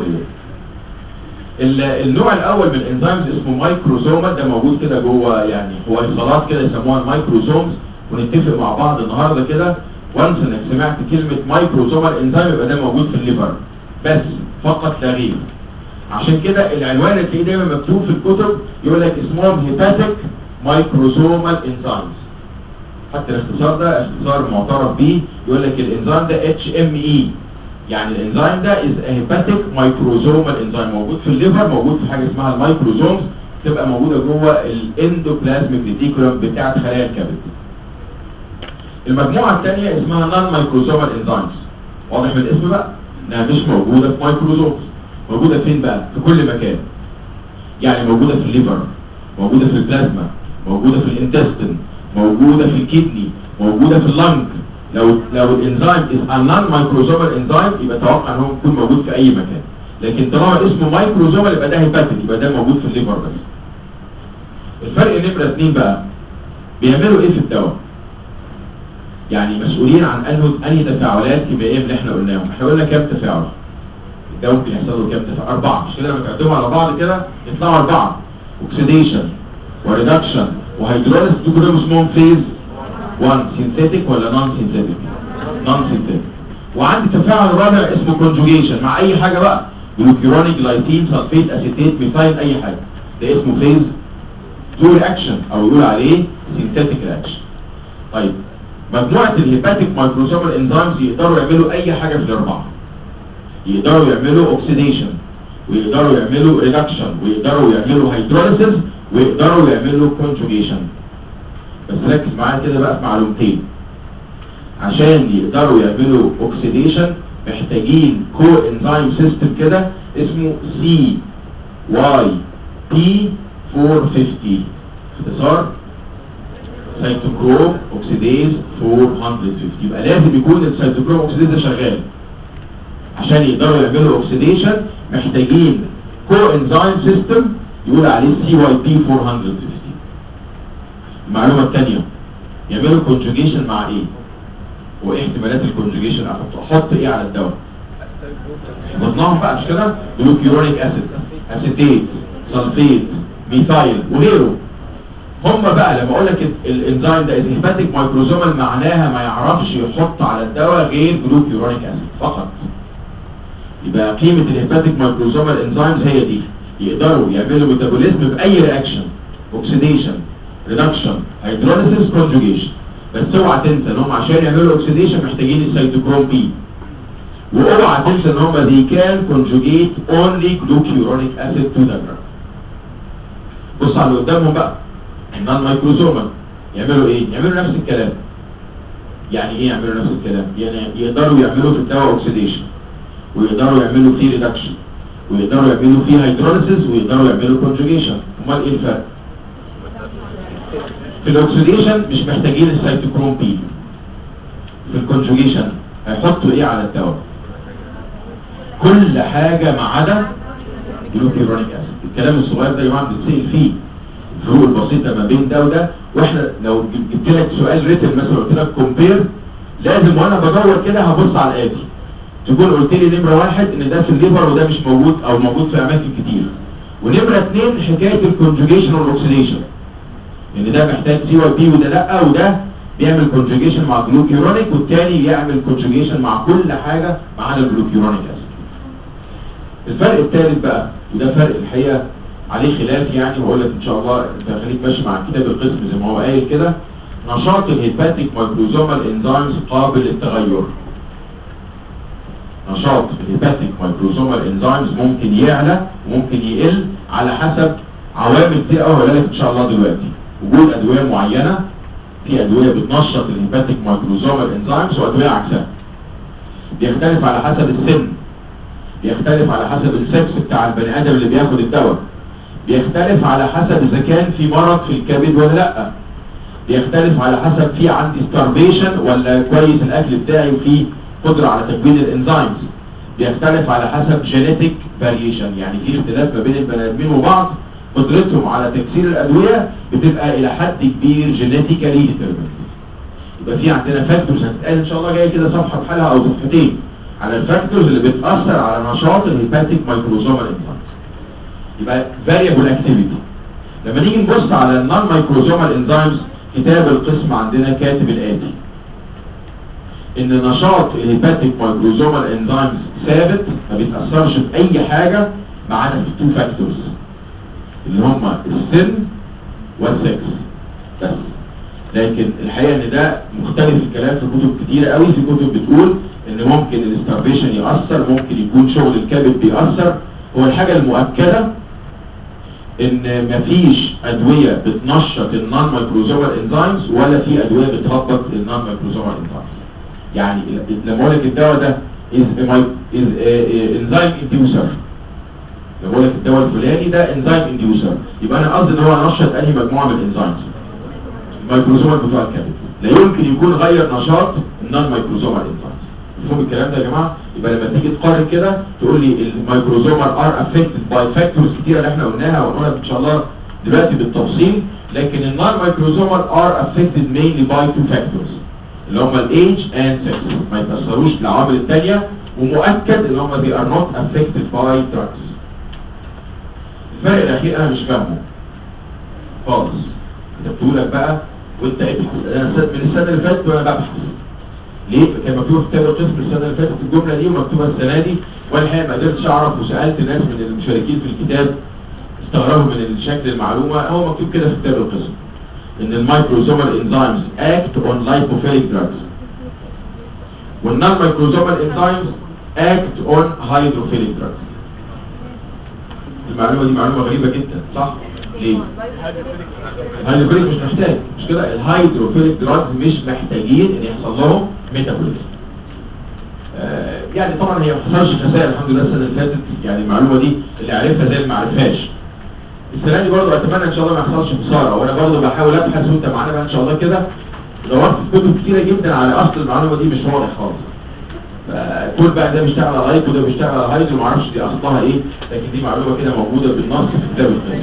النوع الاول من الانزيمز اسمه مايكروزومال ده موجود كده جوه يعني هو اصطلاحات كده يسموها المايكروزومز ونتفق مع بعض النهارده كده وانس انك سمعت كلمه مايكروزومال انزيم يبقى ده موجود في الليفر بس فقط لا غير عشان كده العنوان اللي تلاقيه دايما مكتوب في الكتب يقول لك اسمهم هيباتيك مايكروزومال انزيمز حتى الاختصار ده اختصار معترف بيه يقول لك الانزيم ده اتش ام اي يعني الانزيم ده از هيباتيك مايكروزومال انزيم موجود في الليفر موجود في حاجه اسمها المايكروزومز تبقى موجوده جوه الاندوبلازميك ريتيكولم بتاعه خلايا الكبد المجموعه الثانيه اسمها نون مايكروزومال انزيمز واضح من الاسم بقى انها مش موجوده في مايكروزومز موجوده فين بقى في كل مكان يعني موجوده في الليفر موجوده في البلازما موجوده في الانتستين موجوده في الكدني موجوده في اللنج لو لو الانزيم از نون مايكروزومال انزيم يبقى توقع ان هو يكون موجود في اي مكان لكن طالما اسمه مايكروزومال يبقى ده هيباتيك يبقى ده موجود في الليفر بس الفرق نمره اثنين بقى بيعملوا ايه في الدواء يعني مسؤولين عن انه انهي تفاعلات كيميائيه من اللي احنا قلناهم احنا قلنا كام تفاعل الدواء ممكن يحصل له كام تفاعل اربعه مش كده لما تعدهم على بعض كده يطلعوا اربعه اوكسيديشن وريدكشن وهيدروليس دول كلهم اسمهم فيز 1 سينثيتيك ولا نون سينثيتيك نون سينثيتيك وعندي تفاعل رابع اسمه كونجوجيشن مع اي حاجه بقى جلوكيرونيك جلايسين سلفيت اسيتيت ميثايل اي حاجه ده اسمه فيز 2 رياكشن او يقول عليه سينثيتيك رياكشن طيب مجموعه الهيباتيك مايكروسومال انزيمز يقدروا يعملوا اي حاجه في الاربعه يقدروا يعملوا اوكسيديشن ويقدروا يعملوا ريدكشن ويقدروا يعملوا هيدروليسيس ويقدروا يعملوا كونجوجيشن بس ركز معايا كده بقى في معلومتين عشان يقدروا يعملوا اوكسيديشن محتاجين كو انزيم سيستم كده اسمه سي واي بي 450 اختصار سيتوكروم اوكسيديز 450 يبقى لازم يكون السيتوكروم اوكسيديز ده شغال عشان يقدروا يعملوا اوكسيديشن محتاجين كو انزيم سيستم يقول عليه سي واي بي 450 المعلومه الثانيه يعملوا كونجوجيشن مع ايه وايه احتمالات الكونجوجيشن احط احط ايه على الدواء ضمناهم بقى مش كده جلوكيورونيك اسيد اسيتيت سلفيت ميثايل وغيره هم بقى لما اقول لك الانزيم ده هيباتيك مايكروزومال معناها ما يعرفش يحط على الدواء غير جلوكيورونيك اسيد فقط يبقى قيمه الهيباتيك مايكروزومال انزيمز هي دي يقدروا يعملوا ميتابوليزم باي رياكشن اوكسيديشن ريدكشن هيدروليسيس كونجوجيشن بس اوعى تنسى ان هم عشان يعملوا اوكسيديشن محتاجين السيتوكروم بي واوعى تنسى ان هم they can conjugate only glucuronic acid to the drug بص على اللي قدامهم بقى النون مايكروزومال يعملوا ايه يعملوا نفس الكلام يعني ايه يعملوا نفس الكلام يعني يقدروا يعملوا في الدواء اوكسيديشن ويقدروا يعملوا فيه ريدكشن ويقدروا يعملوا فيه هيدروليسيس ويقدروا يعملوا كونجوجيشن امال ايه الفرق في الاكسيديشن مش محتاجين السيتوكروم بي في الكونجوجيشن هيحطوا ايه على الدواء كل حاجة ما عدا جلوكيرونيك اسيد الكلام الصغير ده يا جماعه بنتسال فيه الفروق البسيطه ما بين ده وده واحنا لو جبت لك سؤال ريتن مثلا قلت لك كومبير لازم وانا بدور كده هبص على الاتي تكون قلت لي نمره واحد ان ده في الليفر وده مش موجود او موجود في اماكن كتير ونمره اثنين حكايه الكونجوجيشن والاكسيديشن ان ده محتاج سي واي بي وده لا وده بيعمل كونجوجيشن مع جلوكيورونيك والتاني يعمل كونجوجيشن مع كل حاجه ما عدا الجلوكيورونيك اسيد الفرق الثالث بقى وده فرق الحقيقه عليه خلاف يعني وأقول لك ان شاء الله انت خليك ماشي مع كتاب القسم زي ما هو قايل كده نشاط الهيباتيك مايكروزومال انزيمز قابل للتغير نشاط الهيباتيك مايكروزومال انزيمز ممكن يعلى وممكن يقل على حسب عوامل كتير قوي هقولها لك ان شاء الله دلوقتي وجود ادويه معينه في ادويه بتنشط الهيباتيك مايكروزومال انزيمز وادويه عكسها بيختلف على حسب السن بيختلف على حسب السكس بتاع البني ادم اللي بياخد الدواء بيختلف على حسب اذا كان في مرض في الكبد ولا لا بيختلف على حسب في عندي ستارفيشن ولا كويس الاكل بتاعي وفي قدره على تكوين الانزيمز بيختلف على حسب جينيتك فاريشن يعني في اختلاف ما بين البني ادمين وبعض قدرتهم على تكسير الادويه بتبقى الى حد كبير جينيتيكالي ديترميند يبقى في عندنا فاكتورز هتتقال ان شاء الله جاي كده صفحه بحالها او صفحتين على الفاكتورز اللي بتاثر على نشاط الهيباتيك مايكروزومال انزيمز يبقى variable activity لما نيجي نبص على النون مايكروزومال انزيمز كتاب القسم عندنا كاتب الاتي ان نشاط الهيباتيك مايكروزومال انزيمز ثابت ما بيتاثرش باي حاجه ما عدا في تو فاكتورز اللي هما السن والسكس بس لكن الحقيقه ان ده مختلف الكلام في كتب كتيره قوي في كتب بتقول ان ممكن الاستارفيشن ياثر ممكن يكون شغل الكبد بيأثر هو الحاجه المؤكده ان مفيش ادويه بتنشط النون مايكروزومال انزيمز ولا في ادويه بتهبط النون مايكروزومال انزيمز يعني لما اقول لك الدواء ده از انزيم انديوسر لما اقول لك الدواء الفلاني ده انزيم انديوسر يبقى انا قصدي ان هو نشط انهي مجموعه من الانزيمز المايكروزومال بتوع الكبد لا يمكن يكون غير نشاط النون مايكروزومال انزيمز مفهوم الكلام ده يا جماعه يبقى لما تيجي تقارن كده تقول لي المايكروزومال ار افكتد باي فاكتورز كتيره اللي احنا قلناها وهنقولها ان شاء الله دلوقتي بالتفصيل لكن النون مايكروزومال ار افكتد مينلي باي تو فاكتورز اللي هم الايج اند سكس ما يتاثروش بالعوامل الثانيه ومؤكد ان هم they are not affected by drugs الفرق الاخير انا مش فاهمه خالص كتبته لك بقى وانت ابحث انا من السنه اللي فاتت وانا ببحث ليه كان مكتوب في كتاب القسم السنه اللي فاتت الجمله دي ومكتوبه السنه دي وانا الحقيقه ما قدرتش اعرف وسالت ناس من المشاركين في الكتاب استغربوا من شكل المعلومه هو مكتوب كده في كتاب القسم ان المايكروزومال انزيمز اكت اون لايبوفيليك دراجز والنون مايكروزومال انزيمز اكت اون هيدروفيليك دراجز المعلومه دي معلومه غريبه جدا صح ليه الهيدروفيليك مش محتاج مش كده الهيدروفيليك دراجز مش محتاجين ان يحصل لهم ميتابوليزم آه يعني طبعا هي ما حصلش خسائر الحمد لله السنه اللي فاتت يعني المعلومه دي اللي عارفها زي اللي ما عرفهاش السنه دي برضه اتمنى ان شاء الله ما يحصلش خساره وانا برضه بحاول ابحث وانت معانا بقى ان شاء الله كده دورت في كتب كتيره جدا على اصل المعلومه دي مش واضح خالص كل بقى ده بيشتغل على هايد وده بيشتغل على هايد وما اعرفش دي اصلها ايه لكن دي معلومه كده موجوده بالنص في كتاب القسم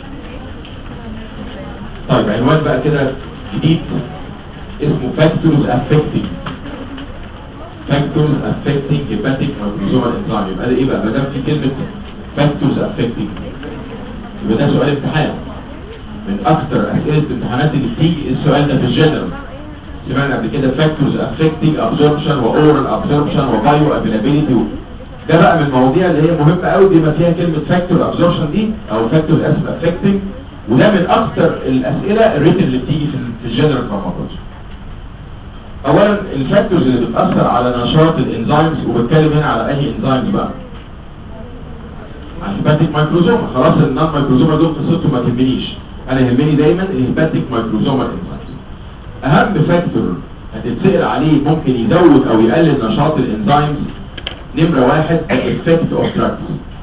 طيب عنوان بقى كده جديد اسمه factors affecting factors affecting hepatic microsomal enzyme يبقى ده ايه بقى ما دام في كلمه factors affecting يبقى ده سؤال امتحان من اكتر اسئله الامتحانات اللي بتيجي السؤال ده في الجنرال سمعنا قبل كده factors affecting absorption واورال absorption وبايو availability ده بقى من المواضيع اللي هي مهمه قوي بما فيها كلمه factor absorption دي او factors اسم affecting وده من اكتر الاسئله الريتن اللي بتيجي في في الجنرال فارماكولوجي اولا الفاكتورز اللي بتاثر على نشاط الانزيمز وبتكلم هنا على اي انزيمز بقى على الهيباتيك مايكروزوما خلاص النون مايكروزوما دول قصتهم ما تهمنيش انا يهمني دايما الهيباتيك مايكروزوما انزيمز اهم فاكتور هتتسال عليه ممكن يزود او يقلل نشاط الانزيمز نمره واحد الافكت اوف دراجز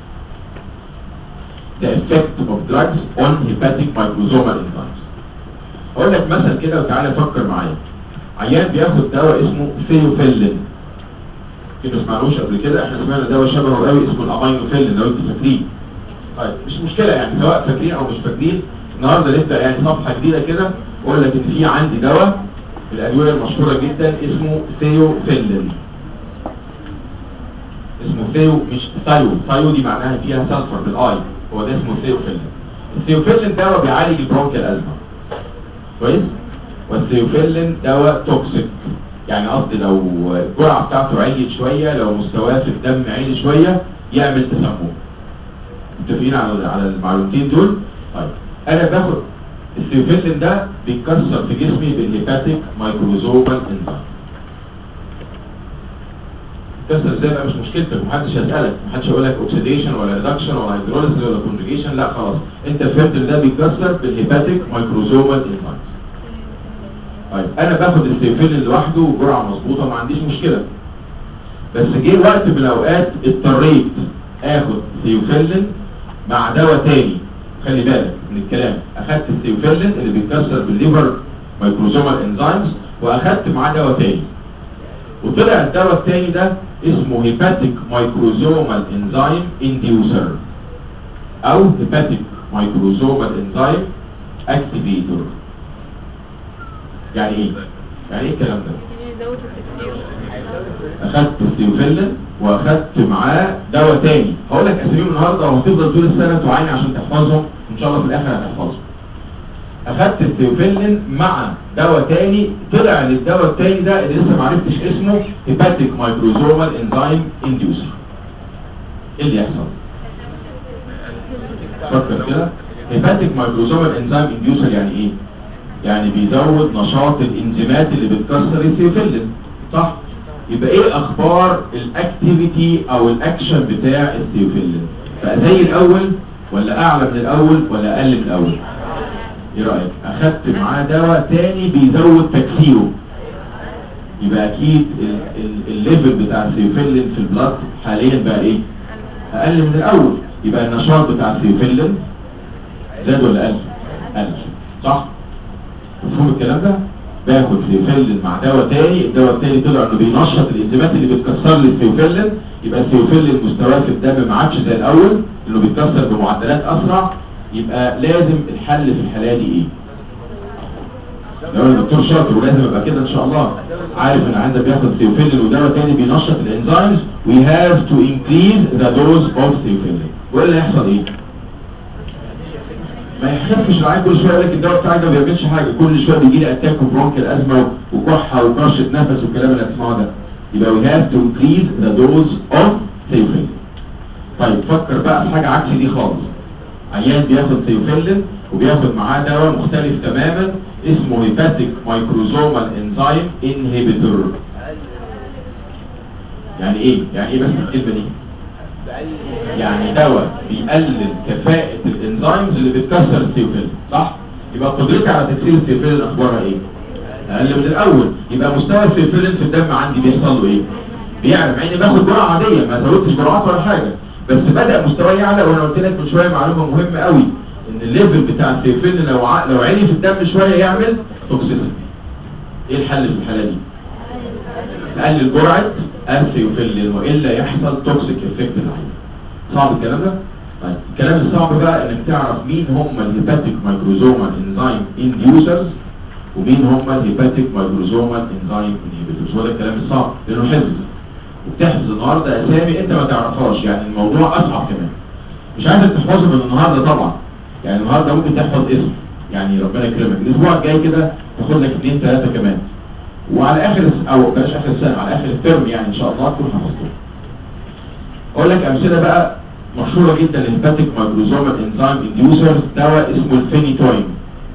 the effect of drugs on hepatic microsomal enzymes. اقول لك مثل كده وتعالى فكر معايا. عيان بياخد دواء اسمه ثيوفيلين. كده ما سمعناهوش قبل كده احنا سمعنا دواء شبهه قوي اسمه الامينوفيلين لو انتوا فاكرين. طيب مش مشكله يعني سواء فاكرين او مش فاكرين النهارده لسه يعني صفحه جديده كده اقول لك ان في عندي دواء من الادويه المشهوره جدا اسمه ثيوفيلين اسمه ثيو مش ثايو ثايو دي معناها فيها سلفر بالاي هو ده اسمه ثيوفيلين الثيوفيلين دواء بيعالج البرونكيال ازمه كويس والثيوفيلين دواء توكسيك يعني قصدي لو الجرعه بتاعته عليت شويه لو مستواه في الدم عالي شويه يعمل تسمم متفقين على على المعلومتين دول طيب انا باخد الثيوفيلين ده بيتكسر في جسمي بالهيباتيك مايكروزومال انزيم كسر ازاي بقى مش مشكلتك محدش هيسالك محدش هيقول لك اوكسيديشن ولا ريدكشن ولا هيدروليسيس ولا كونجيشن لا خلاص انت فهمت ان ده بيتكسر بالهيباتيك مايكروزومال انزيم طيب انا باخد الثيوفيلين لوحده جرعه مظبوطه ما عنديش مشكله بس جه وقت من الاوقات اضطريت اخد ثيوفيلين مع دواء تاني خلي بالك من الكلام اخدت الثيوفيلين اللي بيتكسر بالليفر مايكروزومال انزيمز واخدت معاه دواء تاني وطلع الدواء التاني ده اسمه هيباتيك مايكروزومال انزيم انديوسر او هيباتيك مايكروزومال انزيم اكتيفيتور يعني ايه يعني ايه الكلام ده يزود التكتير اخدت الثيوفيلين واخدت معاه دواء تاني هقول لك اساميهم النهارده وهتفضل طول السنه تعاني عشان تحفظهم ان شاء الله في الاخر هتحفظهم اخدت الثيوفيلين مع دواء تاني طلع ان الدواء التاني ده اللي لسه ما عرفتش اسمه هيباتيك مايكروزومال انزيم انديوسر ايه اللي يحصل فكر كده هيباتيك مايكروزومال انزيم انديوسر يعني ايه يعني بيزود نشاط الانزيمات اللي بتكسر الثيوفيلين صح يبقى ايه اخبار الاكتيفيتي او الاكشن بتاع الثيوفيلين بقى زي الاول ولا اعلى من الاول ولا اقل من الاول ايه رايك اخدت معاه دواء تاني بيزود تكسيره يبقى اكيد ال- ال- الليفل بتاع الثيوفيلين في البلاد حاليا بقى ايه اقل من الاول يبقى النشاط بتاع الثيوفيلين زاد ولا قل قل صح مفهوم الكلام ده باخد ثيوفيلين مع دواء تاني الدواء التاني طلع انه بينشط الانزيمات اللي بتكسر لي الثيوفيلين يبقى الثيوفيلين مستواه في الدم ما عادش زي الاول انه بيتكسر بمعدلات اسرع يبقى لازم الحل في الحاله دي ايه لو انا دكتور شاطر ولازم ابقى كده ان شاء الله عارف ان عندك بياخد ثيوفيلين ودواء تاني بينشط الانزيمز we have to increase the dose of ثيوفيلين وايه اللي هيحصل ايه ما يخافش العيان كل شويه يقول لك الدواء بتاعك ده ما بيعملش حاجه كل شويه بيجي لي اتاك وبرونكيال ازمه وكحه وكرشه نفس والكلام اللي هتسمعه ده يبقى we have to increase the dose of ثيوفيلين طيب فكر بقى في حاجه عكس دي خالص عيان بياخد ثيوفيلين وبياخد معاه دواء مختلف تماما اسمه هيباتيك مايكروزومال انزيم انهبيتور يعني ايه يعني ايه بس الكلمه دي يعني دواء بيقلل كفاءة الانزيمز اللي بتكسر الثيوفيلين صح؟ يبقى قدرتي على تكسير الثيوفيلين اخبارها ايه؟ اقل من الاول يبقى مستوى الثيوفيلين في الدم عندي بيحصل له ايه؟ بيعلى مع اني باخد جرعه عاديه ما زودتش جرعات ولا حاجه بس بدا مستواه يعلى وانا قلت لك من شويه معلومه مهمه قوي ان الليفل بتاع الثيوفيلين لو ع... لو عالي في الدم شويه يعمل توكسيسيتي ايه الحل في الحاله دي؟ تقلل جرعه الثيوفيلين والا يحصل توكسيك افكت العين صعب الكلام ده؟ طيب الكلام الصعب بقى انك تعرف مين هم الهيباتيك مايكروزومال انزيم انديوسرز ومين هم الهيباتيك مايكروزومال انزيم انهبيتورز هو ده الكلام الصعب لانه حفظ وبتحفظ النهارده اسامي انت ما تعرفهاش يعني الموضوع اصعب كمان مش عايزك تحفظه من النهارده طبعا يعني النهارده ممكن تحفظ اسم يعني ربنا يكرمك الاسبوع الجاي كده تاخد لك اثنين ثلاثه كمان وعلى اخر الس- او بلاش اخر السنه على اخر الترم يعني ان شاء الله تكون حفظته اقول لك امثله بقى مشهوره جدا للهيباتيك مايكروزومال انزيم انديوسرز دواء اسمه الفينيتوين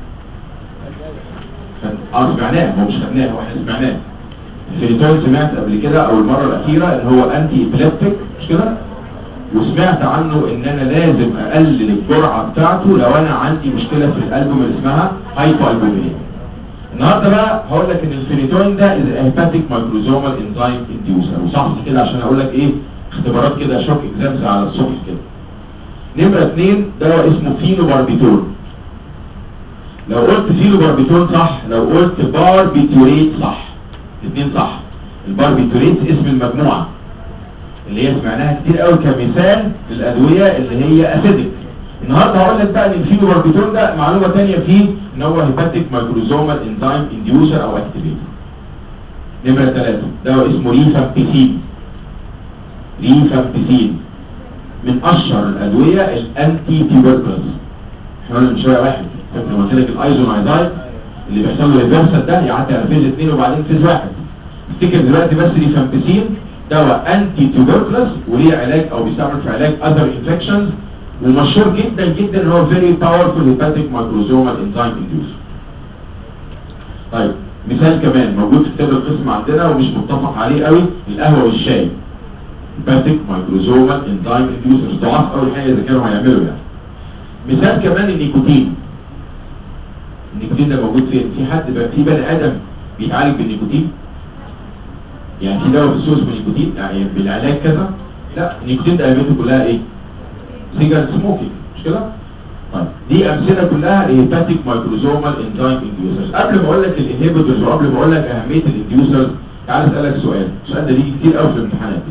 اه سمعناه هو مش خدناه هو احنا سمعناه الفينيتوين سمعت قبل كده او المره الاخيره ان هو انتي ابليبتيك مش كده وسمعت عنه ان انا لازم اقلل الجرعه بتاعته لو انا عندي مشكله في الالبوم اللي اسمها هايبو البومينيا النهارده بقى هقول لك ان الفينيتوين ده از هيباتيك مايكروزومال انزيم انديوسر وصحصح كده عشان اقول لك ايه اختبارات كده شوك اكزامز على الصبح كده نمرة اتنين دواء اسمه فينوباربيتول لو قلت فينوباربيتول صح لو قلت باربيتوريت صح الاثنين صح الباربيتوريت اسم المجموعة اللي هي سمعناها كتير قوي كمثال للأدوية اللي هي اسيدك النهارده هقول لك بقى ان الفينوباربيتول ده معلومه ثانيه فيه ان هو هيباتيك مايكروزومال انزيم انديوسر او اكتيفيتور نمره ثلاثة دواء اسمه ريفامبيسين ريفامبيسين من اشهر الادويه الانتي تيوبركلوز احنا قلنا من شويه واحد فاكر لما قلت لك الايزونايزايد اللي بيحصل له ريفرسال ده يعدي على فيز 2 وبعدين فيز 1 افتكر دلوقتي بس ريفامبيسين دواء انتي تيوبركلوز وليه علاج او بيستعمل في علاج اذر انفكشنز ومشهور جدا جدا ان هو فيري باورفول هيباتيك مايكروزومال انزيم انديوسر طيب مثال كمان موجود في كتاب القسم عندنا ومش متفق عليه قوي القهوه والشاي هيباتيك مايكروزومال انزيم انديوسرز ضعاف قوي الحقيقه اذا كانوا هيعملوا يعني مثال كمان النيكوتين النيكوتين ده موجود فين في حد بقى في بني ادم بيتعالج بالنيكوتين يعني في دواء في السوق اسمه نيكوتين يعني بالعلاج كذا لا النيكوتين ده اهميته كلها ايه سيجارة سموكينج مش كده طيب دي امثله كلها هيباتيك مايكروزومال انزيم انديوسرز قبل ما اقول لك الانهبيتورز وقبل ما اقول لك اهميه الانديوسرز تعال اسالك سؤال السؤال ده بيجي كتير قوي في الامتحانات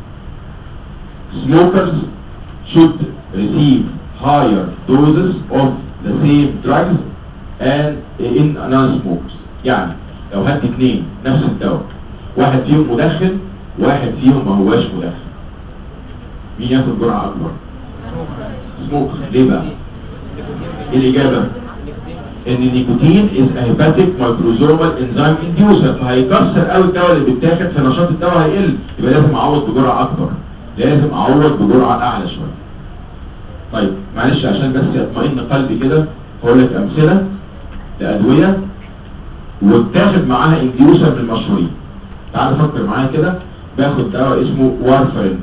smokers should receive higher doses of the same drugs and in non-smokers يعني لو هات اتنين نفس الدواء واحد فيهم مدخن واحد فيهم ما هواش مدخن مين ياخد جرعة أكبر؟ سموك ليه بقى؟ إيه الإجابة؟ إن النيكوتين is a hepatic microsomal enzyme inducer فهيكسر قوي الدواء اللي بيتاخد فنشاط الدواء هيقل يبقى لازم أعوض بجرعة أكبر لازم أعوض بجرعة أعلى شوية طيب معلش عشان بس يطمئن قلبي كده هقول لك أمثلة لأدوية واتاخد معاها انديوسر من المشهورين تعال فكر معايا كده باخد دواء اسمه وارفرين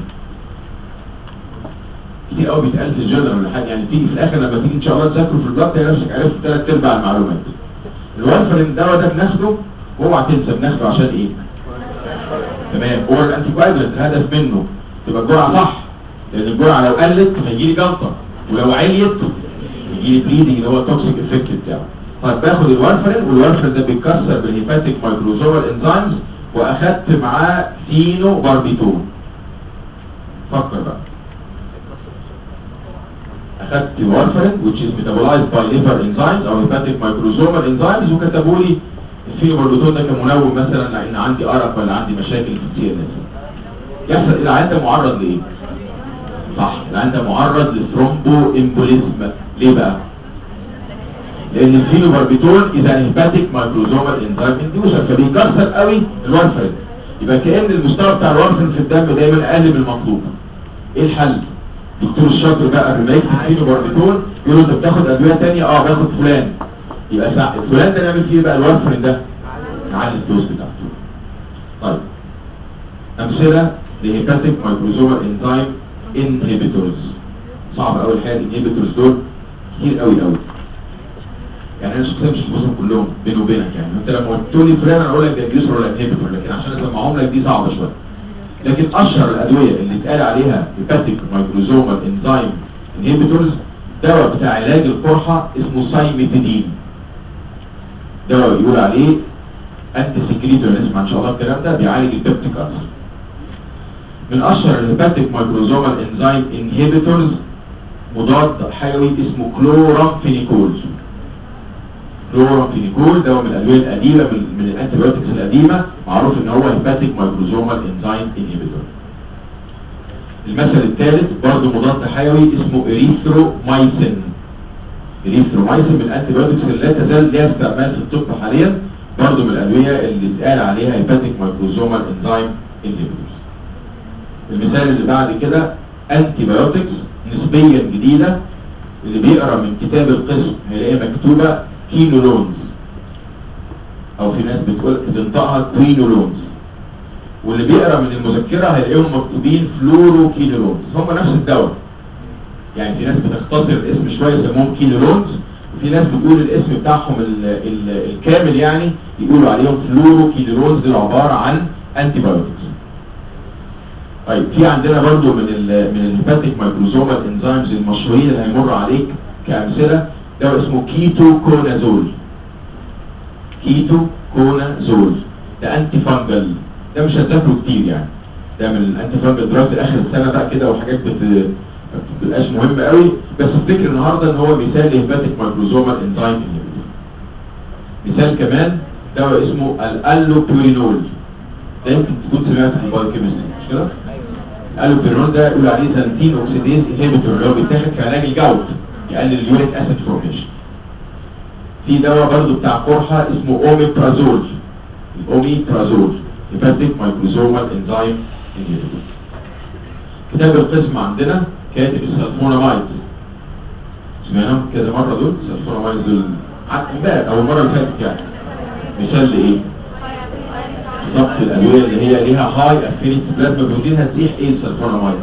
كتير قوي بيتقال في الجنرال ولا حاجه يعني تيجي في الاخر لما تيجي ان شاء الله تذاكروا في البلاد تلاقي نفسك عرفت ثلاث ارباع المعلومات الوارفرين الدواء ده بناخده واوعى تنسى بناخده عشان ايه؟ تمام هو الانتي كواجولانت الهدف منه تبقى الجرعه صح لان الجرعه لو قلت هيجي لي جلطه ولو عليت يجي لي بليدنج اللي هو التوكسيك افكت بتاعه طيب باخد الوارفرين والوارفرين ده بيتكسر بالهيباتيك مايكروزومال انزيمز واخدت معاه فينو باربيتون فكر بقى اخدت وارفرين which is metabolized by liver enzymes او hepatic microsomal enzymes وكتبوا لي الفينو باربيتون ده كمنوم مثلا لان عندي ارق ولا عندي مشاكل في السي ان اس يحصل العيان ده معرض لايه؟ صح العيان ده معرض للثرومبو امبوليزم ليه بقى؟ لان الفينوباربيتول اذا هيباتيك مايكروزومال انزيم انديوسر فبيكسر قوي الوارفرين يبقى كان المستوى بتاع الوارفرين في الدم دايما اقل من المطلوب ايه الحل دكتور الشاطر بقى لما يكتب فينوباربيتول يقول له انت بتاخد ادويه ثانيه اه باخد فلان يبقى ساعة فلان ده نعمل فيه بقى الوارفرين ده نعلي الدوز بتاعته طيب امثله لهيباتيك مايكروزومال انزيم انهبيتورز صعب قوي الحقيقه الانهبيتورز دول كتير قوي قوي يعني انا شخصيا مش حافظهم كلهم بيني وبينك يعني انت لما قلت لي فلان انا اقول لك ده بيوسر ولا انهبيتور لكن عشان اسمعهم لك دي صعبه شويه لكن اشهر الادويه اللي اتقال عليها هيباتيك مايكروزومال انزيم انهبيتورز دواء بتاع علاج القرحه اسمه سايميتيدين دواء يقول عليه انتي سكريتور نسمع ان شاء الله الكلام ده بيعالج البيبتيك ألسر من اشهر الهيباتيك مايكروزومال انزيم انهبيتورز مضاد حيوي اسمه كلورامفينيكول كلورامفينيكول ده من الادويه القديمه من, من الانتيبيوتكس القديمه معروف ان هو هيباتيك مايكروزومال انزيم انهبيتور المثل الثالث برضه مضاد حيوي اسمه اريثرومايسين اريثرومايسين من الانتيبيوتكس اللي لا تزال ليها استعمال في الطب حاليا برضه من الادويه اللي اتقال عليها هيباتيك مايكروزومال انزيم انهبيتورز المثال اللي بعد كده انتيبيوتكس نسبيا جديده اللي بيقرا من كتاب القسم هيلاقيها مكتوبه كينولونز او في ناس بتقول بتنطقها كوينولونز واللي بيقرا من المذكره هيلاقيهم مكتوبين فلورو كينولونز هم نفس الدواء يعني في ناس بتختصر الاسم شويه يسموهم كينولونز وفي ناس بتقول الاسم بتاعهم ال ال الكامل يعني يقولوا عليهم فلورو كينولونز دول عباره عن انتي بايوتكس طيب في عندنا برضو من ال من الهيباتيك مايكروزومال انزيمز المشهورين اللي هيمر عليك كامثله ده اسمه كيتو كونازول كيتو كونازول ده انتي فانجل ده مش هتذاكره كتير يعني ده من الانتي فانجل دراج في اخر السنه بقى كده وحاجات بت ما بتبقاش مهم قوي بس افتكر النهارده ان هو مثال لهيباتيك مايكروزومال انزيم مثال كمان دواء اسمه الالوبيرينول ده يمكن تكون سمعت في البايوكيمستري مش كده؟ الالوبيرينول ده يقول عليه زانتين اوكسيديز انهبيتور اللي هو بيتاخد في علاج الجوت يقلل اليوريك اسيد فورميشن في دواء برضو بتاع قرحه اسمه اوميبرازول الاوميبرازول هيباتيك مايكروزومال انزيم انهبيتور كتاب القسم عندنا كاتب السلفونامايد سمعناهم كذا مره دول السلفونامايد دول حتى امبارح او المره اللي فاتت يعني مثال لايه؟ بالظبط الادويه اللي هي ليها هاي افينيتي بلازما بروتين هتزيح ايه السلفونامايد؟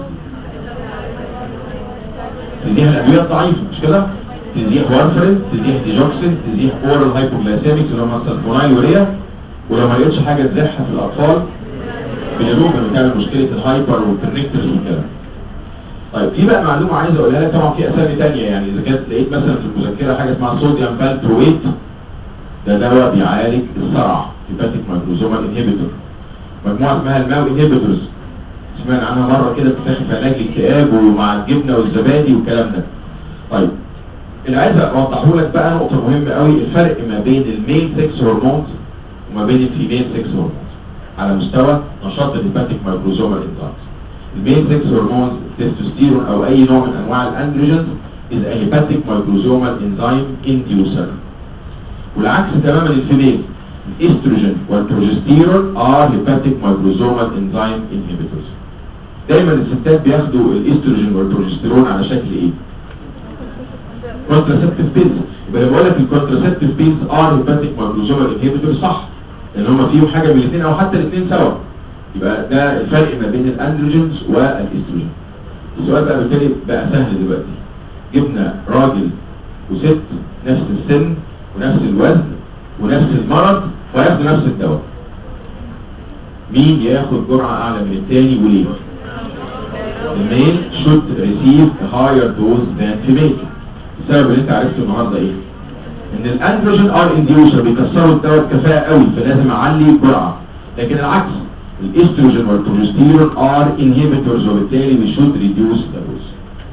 تزيح الادويه الضعيفه مش كده؟ تزيح وارفرين تزيح ديجوكسين تزيح اورال هايبوجلايسيميك اللي هم السلفونايل وريا ولو ما لقيتش حاجه تزيحها في الاطفال بيلوم بتعمل مشكله الهايبر والكونكترز وكده طيب في بقى معلومه عايز اقولها لك طبعا في اسامي ثانيه يعني اذا كانت لقيت مثلا في المذكره حاجه اسمها صوديوم فالترويت ده دواء بيعالج الصرع هيباتيك مايكروزومال انهبيتور مجموعه اسمها الماو انهبيتورز سمعنا عنها مره كده بتتاخد في علاج الاكتئاب ومع الجبنه والزبادي والكلام ده طيب اللي عايز اوضحه لك بقى نقطه مهمه قوي الفرق ما بين المين 6 هرمونز وما بين الفيميل 6 هرمونز على مستوى نشاط الهيباتيك مايكروزومال انزيمز المين 6 هرمونز التستوستيرون او اي نوع من انواع الاندروجينز is a hepatic microsomal enzyme inducer والعكس تماما الفيميل الاستروجين والبروجستيرون are hepatic microsomal enzyme inhibitors دايما الستات بياخدوا الاستروجين والبروجستيرون على شكل ايه contraceptive pills يبقى لما بقول لك الكونتراسبتيف بيلز ار هيباتيك مايكروزومال انهبيتور صح لان هم فيهم حاجه من الاثنين او حتى الاثنين سوا يبقى ده الفرق ما بين الاندروجينز والاستروجين السؤال بقى بالتالي بقى سهل دلوقتي جبنا راجل وست نفس السن ونفس الوزن ونفس المرض وياخدوا نفس الدواء مين ياخد جرعه اعلى من الثاني وليه The male should receive a higher dose than female السبب اللي انت عرفته النهارده ايه؟ ان الاندروجين ار انديوسر بيكسروا الدواء بكفاءه قوي فلازم اعلي الجرعه لكن العكس الاستروجين والبروجستيرون ار انهبيتورز وبالتالي we should reduce the dose.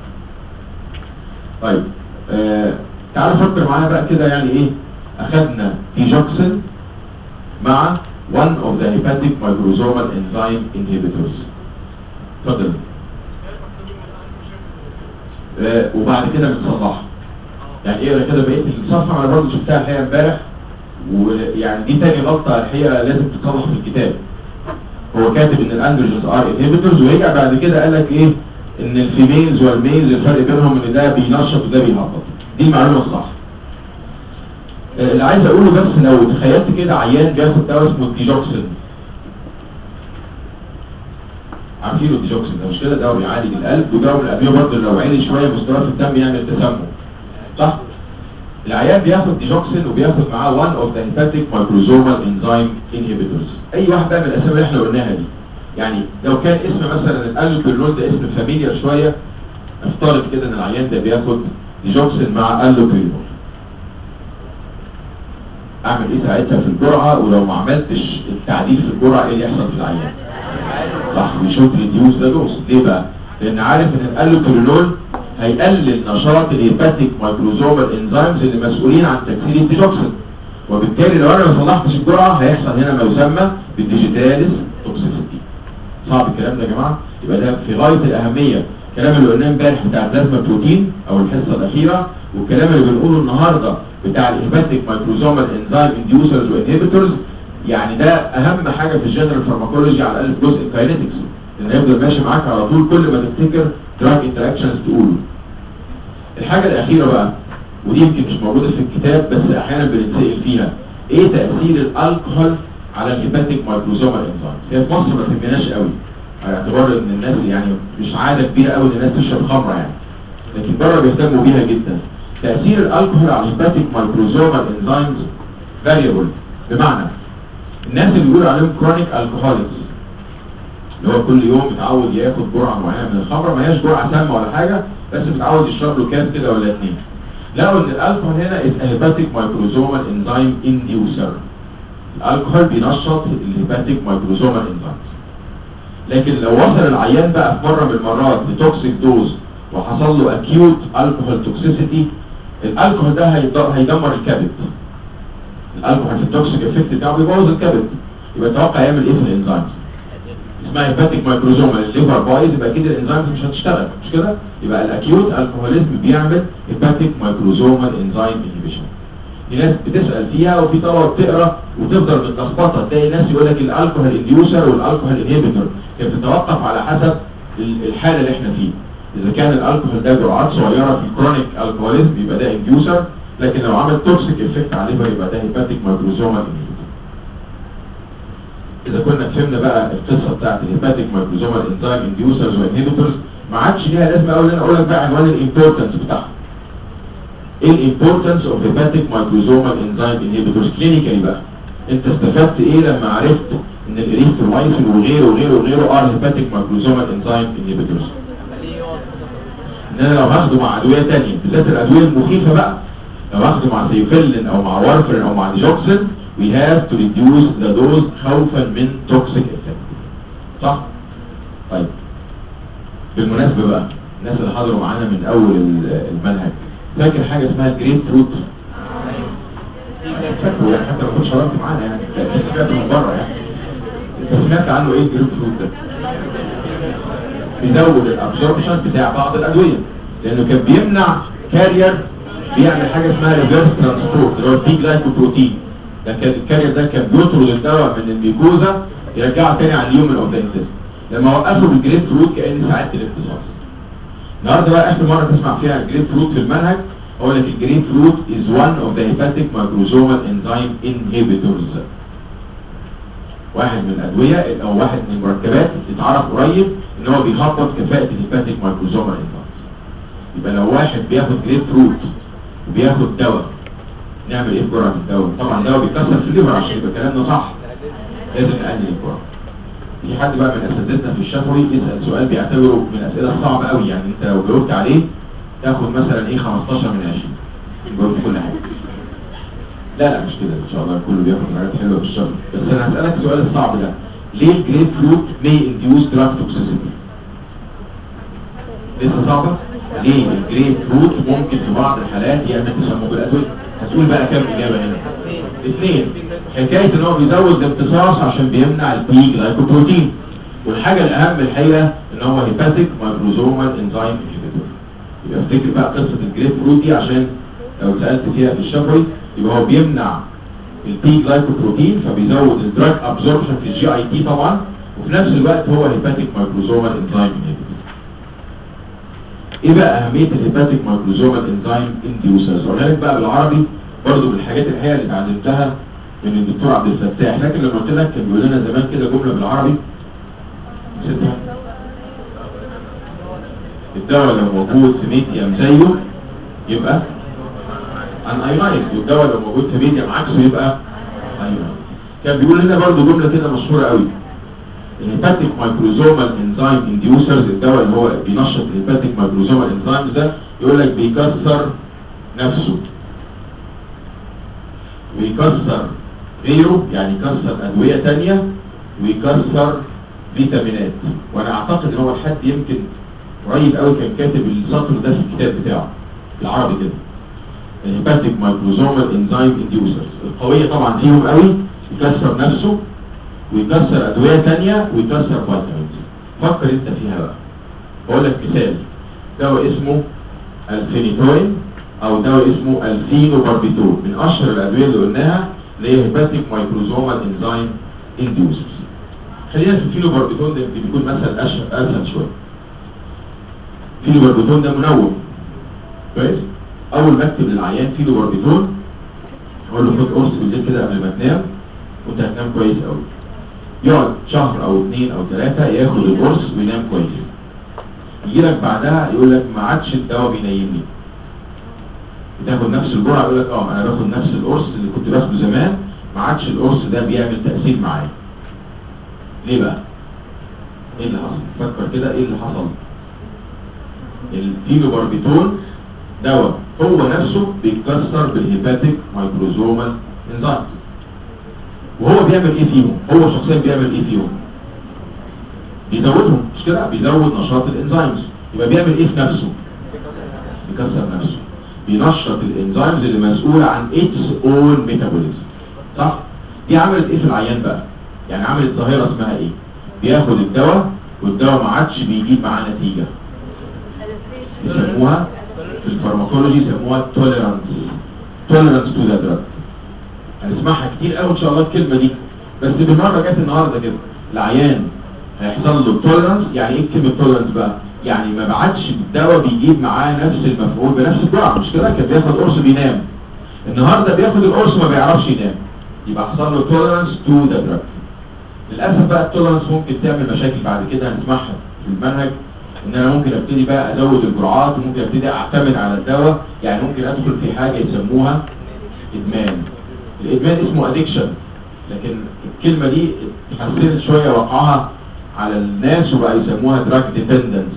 طيب آه تعالوا فكر معايا بقى كده يعني ايه اخدنا ديجوكسين مع one of the hepatic microsomal enzyme inhibitors اتفضل آه وبعد كده بنصلحها يعني ايه كده بقيت الصفحه انا برضه شفتها الحقيقه امبارح ويعني دي تاني غلطه الحقيقه لازم تتصلح في الكتاب هو كاتب ان الاندروجينز ار انهبيتورز ورجع بعد كده قال لك ايه ان الفيميلز والميلز الفرق بينهم ان ده بينشط وده بيهبط دي المعلومه الصح آه اللي عايز اقوله بس لو تخيلت كده عيان بياخد دواء اسمه الديجوكسين عارفين الديجوكسين ده مش كده دواء بيعالج القلب ودواء من الادويه برضه لو عالي شويه مستواه في الدم يعمل تسمم صح العيان بياخد ديجوكسين وبياخد معاه one of the hepatic microsomal enzyme inhibitors اي واحد بقى من الاسامي اللي احنا قلناها دي يعني لو كان اسم مثلا الالوبيرول ده اسم فاميليار شويه افترض كده ان العيان ده بياخد ديجوكسين مع الوبيرول اعمل ايه ساعتها في الجرعه ولو ما عملتش التعديل في الجرعه ايه اللي يحصل في العيان صح بيشوف ريديوس ذا دوز ليه بقى لان عارف ان الالوبيرول هيقلل نشاط الهيباتيك مايكروزومال انزيمز اللي مسؤولين عن تكسير الديجوكسين وبالتالي لو انا ما صلحتش الجرعه هيحصل هنا ما يسمى بالديجيتاليس توكسيسيتي صعب الكلام ده يا جماعه يبقى ده في غايه الاهميه الكلام اللي قلناه امبارح بتاع البلازما بروتين او الحصه الاخيره والكلام اللي بنقوله النهارده بتاع الهيباتيك مايكروزومال انزيم انديوسرز وانهبيتورز يعني ده اهم حاجه في الجنرال فارماكولوجي على الاقل في جزء الكاينetics لان هيفضل ماشي معاك على طول كل ما تفتكر دراج انتراكشنز تقوله الحاجة الأخيرة بقى ودي يمكن مش موجودة في الكتاب بس أحيانا بنتسأل فيها إيه تأثير الألكحول على الهيباتيك مايكروزومال انزيمز؟ هي في مصر ما فهمناش قوي على اعتبار إن الناس يعني مش عادة كبيرة قوي إن الناس تشرب خمرة يعني لكن بره بيهتموا بيها جدا تأثير الألكحول على الهيباتيك مايكروزومال انزيمز فاريبل بمعنى الناس اللي بيقولوا عليهم كرونيك الكحوليكس اللي هو كل يوم متعود ياخد جرعه معينه من الخمره ما هياش جرعه سامه ولا حاجه بس متعود يشرب له كاس كده ولا اتنين لقوا ان الالكحول هنا is a hepatic microsomal enzyme inducer الالكحول بينشط الهيباتيك مايكروزومال انزيمز لكن لو وصل العيان بقى في مره من المرات لتوكسيك دوز وحصل له اكيوت الكحول توكسيسيتي الالكحول ده هيد- هيدمر الكبد الالكحول في التوكسيك افكت بتاعه بيبوظ الكبد يبقى توقع يعمل ايه في الانزيمز اسمها هيباتيك مايكروزوما الليفر بايظ يبقى اكيد الانزيمز مش هتشتغل مش كده يبقى الاكيوت الكحوليزم بيعمل هيباتيك مايكروزوما انزيم انهبيشن في ناس بتسال فيها وفي طلبه بتقرا وتفضل متلخبطه تلاقي ناس يقول لك الالكحول انديوسر والالكحول انهبيتور هي بتتوقف على حسب ال- الحاله اللي احنا فيه اذا كان الالكحول ده جرعات صغيره في الكرونيك الكحوليزم يبقى ده انديوسر لكن لو عمل توكسيك افكت عليه يبقى ده هيباتيك مايكروزوما انهبيتور اذا كنا فهمنا بقى القصه بتاعت الهيباتيك مايكروزوما انزيم انديوسرز وانهبيتورز ما عادش ليها لازمه قوي ان انا اقول لك بقى عنوان الامبورتنس بتاعها ايه الامبورتنس اوف هيباتيك مايكروزوما انزيم انهبيتورز كلينيكالي بقى انت استفدت ايه لما عرفت ان الاريثرومايسين وغيره وغيره وغيره ار هيباتيك مايكروزوما انزيم انهبيتورز ان انا لو هاخده مع ادويه ثانيه بالذات الادويه المخيفه بقى لو هاخده مع سيوفيلين او مع وارفرين او مع ديجوكسين we have to reduce the dose خوفا من toxic effect صح؟ طيب بالمناسبة بقى الناس اللي حضروا معانا من اول ال- المنهج فاكر حاجة اسمها جريب فروت فاكره يعني حتى لو كنت شربت معانا يعني أكيد سمعت من بره يعني انت سمعت عنه ايه الجريب فروت ده؟ بيزود الابسوربشن بتاع بعض الادويه لانه كان بيمنع كارير بيعمل حاجه اسمها ريفرس ترانسبورت اللي هو الدي جلايكوبروتين ده كان الكارير ده كان بيطرد الدواء من الميكوزا يرجعه تاني على اليومن اوف ذا لما وقفوا بالجريب فروت كان ساعات الامتصاص النهارده بقى اخر مره تسمع فيها الجريب فروت في المنهج اقول لك الجريب فروت is one of the hepatic microsomal enzyme inhibitors واحد من الادويه او واحد من المركبات اتعرف قريب ان هو بيخفض كفاءه الهيباتيك مايكروزوما انزيمز يبقى لو واحد بياخد جريب فروت وبياخد دواء نعمل ايه بجرعه الدواء طبعا الدواء بيكسر في الليفر عشان يبقى كلامنا صح لازم نقلل الجرعه في حد بقى من اساتذتنا في الشفوي يسال سؤال بيعتبره من الاسئله الصعبه قوي يعني انت لو جاوبت عليه تاخد مثلا ايه 15 من 20 جاوبت كل حاجه لا لا مش كده ان شاء الله كله بياخد حاجات حلوه في الشغل بس انا هسالك السؤال الصعب ده ليه الجريب فروت may induce drug toxicity لسه صعبه ليه الجريب فروت ممكن في بعض الحالات يعمل تسمم بالادويه هتقول بقى كام اجابه هنا اثنين حكايه ان هو بيزود الامتصاص عشان بيمنع البي جلايكوبروتين والحاجه الاهم الحقيقه ان هو هيباتيك مايكروزومال انزيم انهبيتور يبقى افتكر بقى قصه الجريب فروت دي عشان لو سالت فيها في الشفوي يبقى هو بيمنع البي جلايكوبروتين فبيزود الدراج ابزوربشن في الجي اي تي طبعا وفي نفس الوقت هو هيباتيك مايكروزومال انزيم انهبيتور ايه بقى اهميه الهيباتيك مايكروزومال انزيم انديوسرز اقولها لك بقى بالعربي برضو من الحاجات الحقيقه اللي اتعلمتها من الدكتور عبد الفتاح لكن لما قلت لك كان بيقول لنا زمان كده جمله بالعربي نسيتها الدواء لو موجود في ميديم زيه يبقى ان ايونايز والدواء لو موجود في ميديم عكسه يبقى ايونايز كان بيقول لنا برضو جمله كده مشهوره قوي الهيباتيك مايكروزومال انزيم انديوسرز الدواء اللي هو بينشط الهيباتيك مايكروزومال انزيمز ده يقول لك بيكسر نفسه ويكسر غيره يعني يكسر ادويه تانية ويكسر فيتامينات وانا اعتقد ان هو حد يمكن قريب قوي كان كاتب السطر ده في الكتاب بتاعه بالعربي كده الهيباتيك مايكروزومال انزيم انديوسرز القويه طبعا فيهم قوي يكسر نفسه ويكسر ادويه تانية ويكسر فيتامينز فكر انت فيها بقى بقول لك مثال دواء اسمه الفينيتوين او دواء اسمه الفينوباربيتول من اشهر الادويه اللي قلناها اللي هي هيباتيك مايكروزومال انزيم انديوسرز خلينا في الفينوباربيتول ده يمكن بيكون مثل اشهر اسهل شويه فينوباربيتول ده منوم كويس اول ما اكتب للعيان فينوباربيتول اقول له خد قرص بالليل كده قبل ما تنام وانت هتنام كويس قوي يقعد شهر او اثنين او ثلاثه ياخد القرص وينام كويس يجي لك بعدها يقول لك ما عادش الدواء بينيمني بتاخد نفس الجرعه يقول لك اه انا باخد نفس القرص اللي كنت باخده زمان ما عادش القرص ده بيعمل تاثير معايا ليه بقى ايه اللي حصل فكر كده ايه اللي حصل الفينوباربيتول دواء هو نفسه بيتكسر بالهيباتيك مايكروزومال انزيمز وهو بيعمل ايه فيهم هو شخصيا بيعمل ايه فيهم بيزودهم مش كده بيزود نشاط الانزيمز يبقى بيعمل ايه في نفسه بيكسر نفسه بينشط الانزيمز اللي مسؤولة عن its own metabolism صح دي عملت ايه في العيان بقى يعني عملت ظاهرة اسمها ايه بياخد الدواء والدواء ما عادش بيجيب معاه نتيجة يسموها في الفارماكولوجي يسموها tolerance tolerance to the drug هنسمعها كتير قوي ان شاء الله الكلمة دي بس بالمرة جت النهاردة كده العيان هيحصل له tolerance يعني ايه كلمة tolerance بقى يعني ما بعدش الدواء بيجيب معاه نفس المفعول بنفس الجرعة مش كده كان بياخد قرص بينام النهاردة بياخد القرص ما بيعرفش ينام يبقى حصل له tolerance to the drug للأسف بقى التولرنس ممكن تعمل مشاكل بعد كده هنسمعها في المنهج ان انا ممكن ابتدي بقى ازود الجرعات وممكن ابتدي اعتمد على الدواء يعني ممكن ادخل في حاجة يسموها ادمان الادمان اسمه ادكشن لكن الكلمة دي اتحسنت شوية وقعها على الناس وبقى يسموها دراج ديبندنس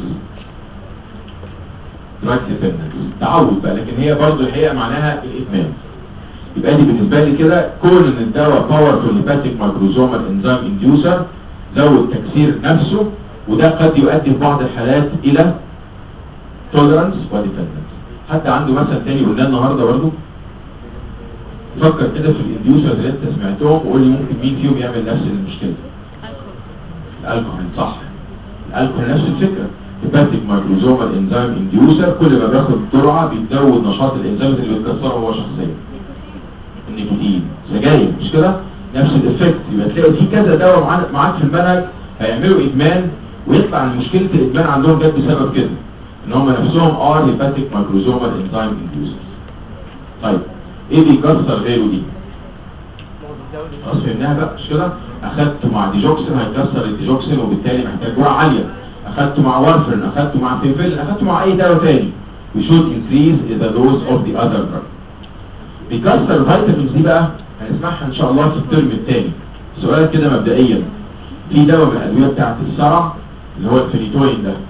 دراج ديبندنس تعود بقى لكن هي برضه الحقيقة معناها الادمان يبقى دي بالنسبة لي كده كون ان الدواء باورفول هيباتيك مايكروزومال انزيم انديوسر زود تكسير نفسه وده قد يؤدي في بعض الحالات الى توليرانس وديبندنس حتى عنده مثلا تاني قلنا النهارده برضه فكر كده في الانديوسر اللي انت سمعتهم وقول لي ممكن مين فيهم يعمل نفس المشكله الالكحول صح الالكحول نفس الفكره هيباتيك مايكروزومال انزيم انديوسر كل ما بياخد جرعه بيزود نشاط الانزيمات اللي بتكسره هو شخصيا النيكوتين سجاير مش كده نفس الافكت يبقى تلاقي في كذا دواء معاك معاك في المنهج هيعملوا ادمان ويطلع ان مشكله الادمان عندهم جت بسبب كده ان هم نفسهم ار هيباتيك مايكروزومال انزيم انديوسر طيب ايه بيكسر غيره دي خلاص فهمناها بقى مش كده اخدته مع ديجوكسين هيكسر الديجوكسين وبالتالي محتاج جرعه عاليه اخدته مع وارفرين اخدته مع فينفيل اخدته مع اي دواء تاني we should increase the dose of the other drug بيكسر الفيتامينز دي بقى هنسمعها ان شاء الله في الترم الثاني سؤال كده مبدئيا في دواء من الادويه بتاعه الصرع اللي هو الفينيتوين ده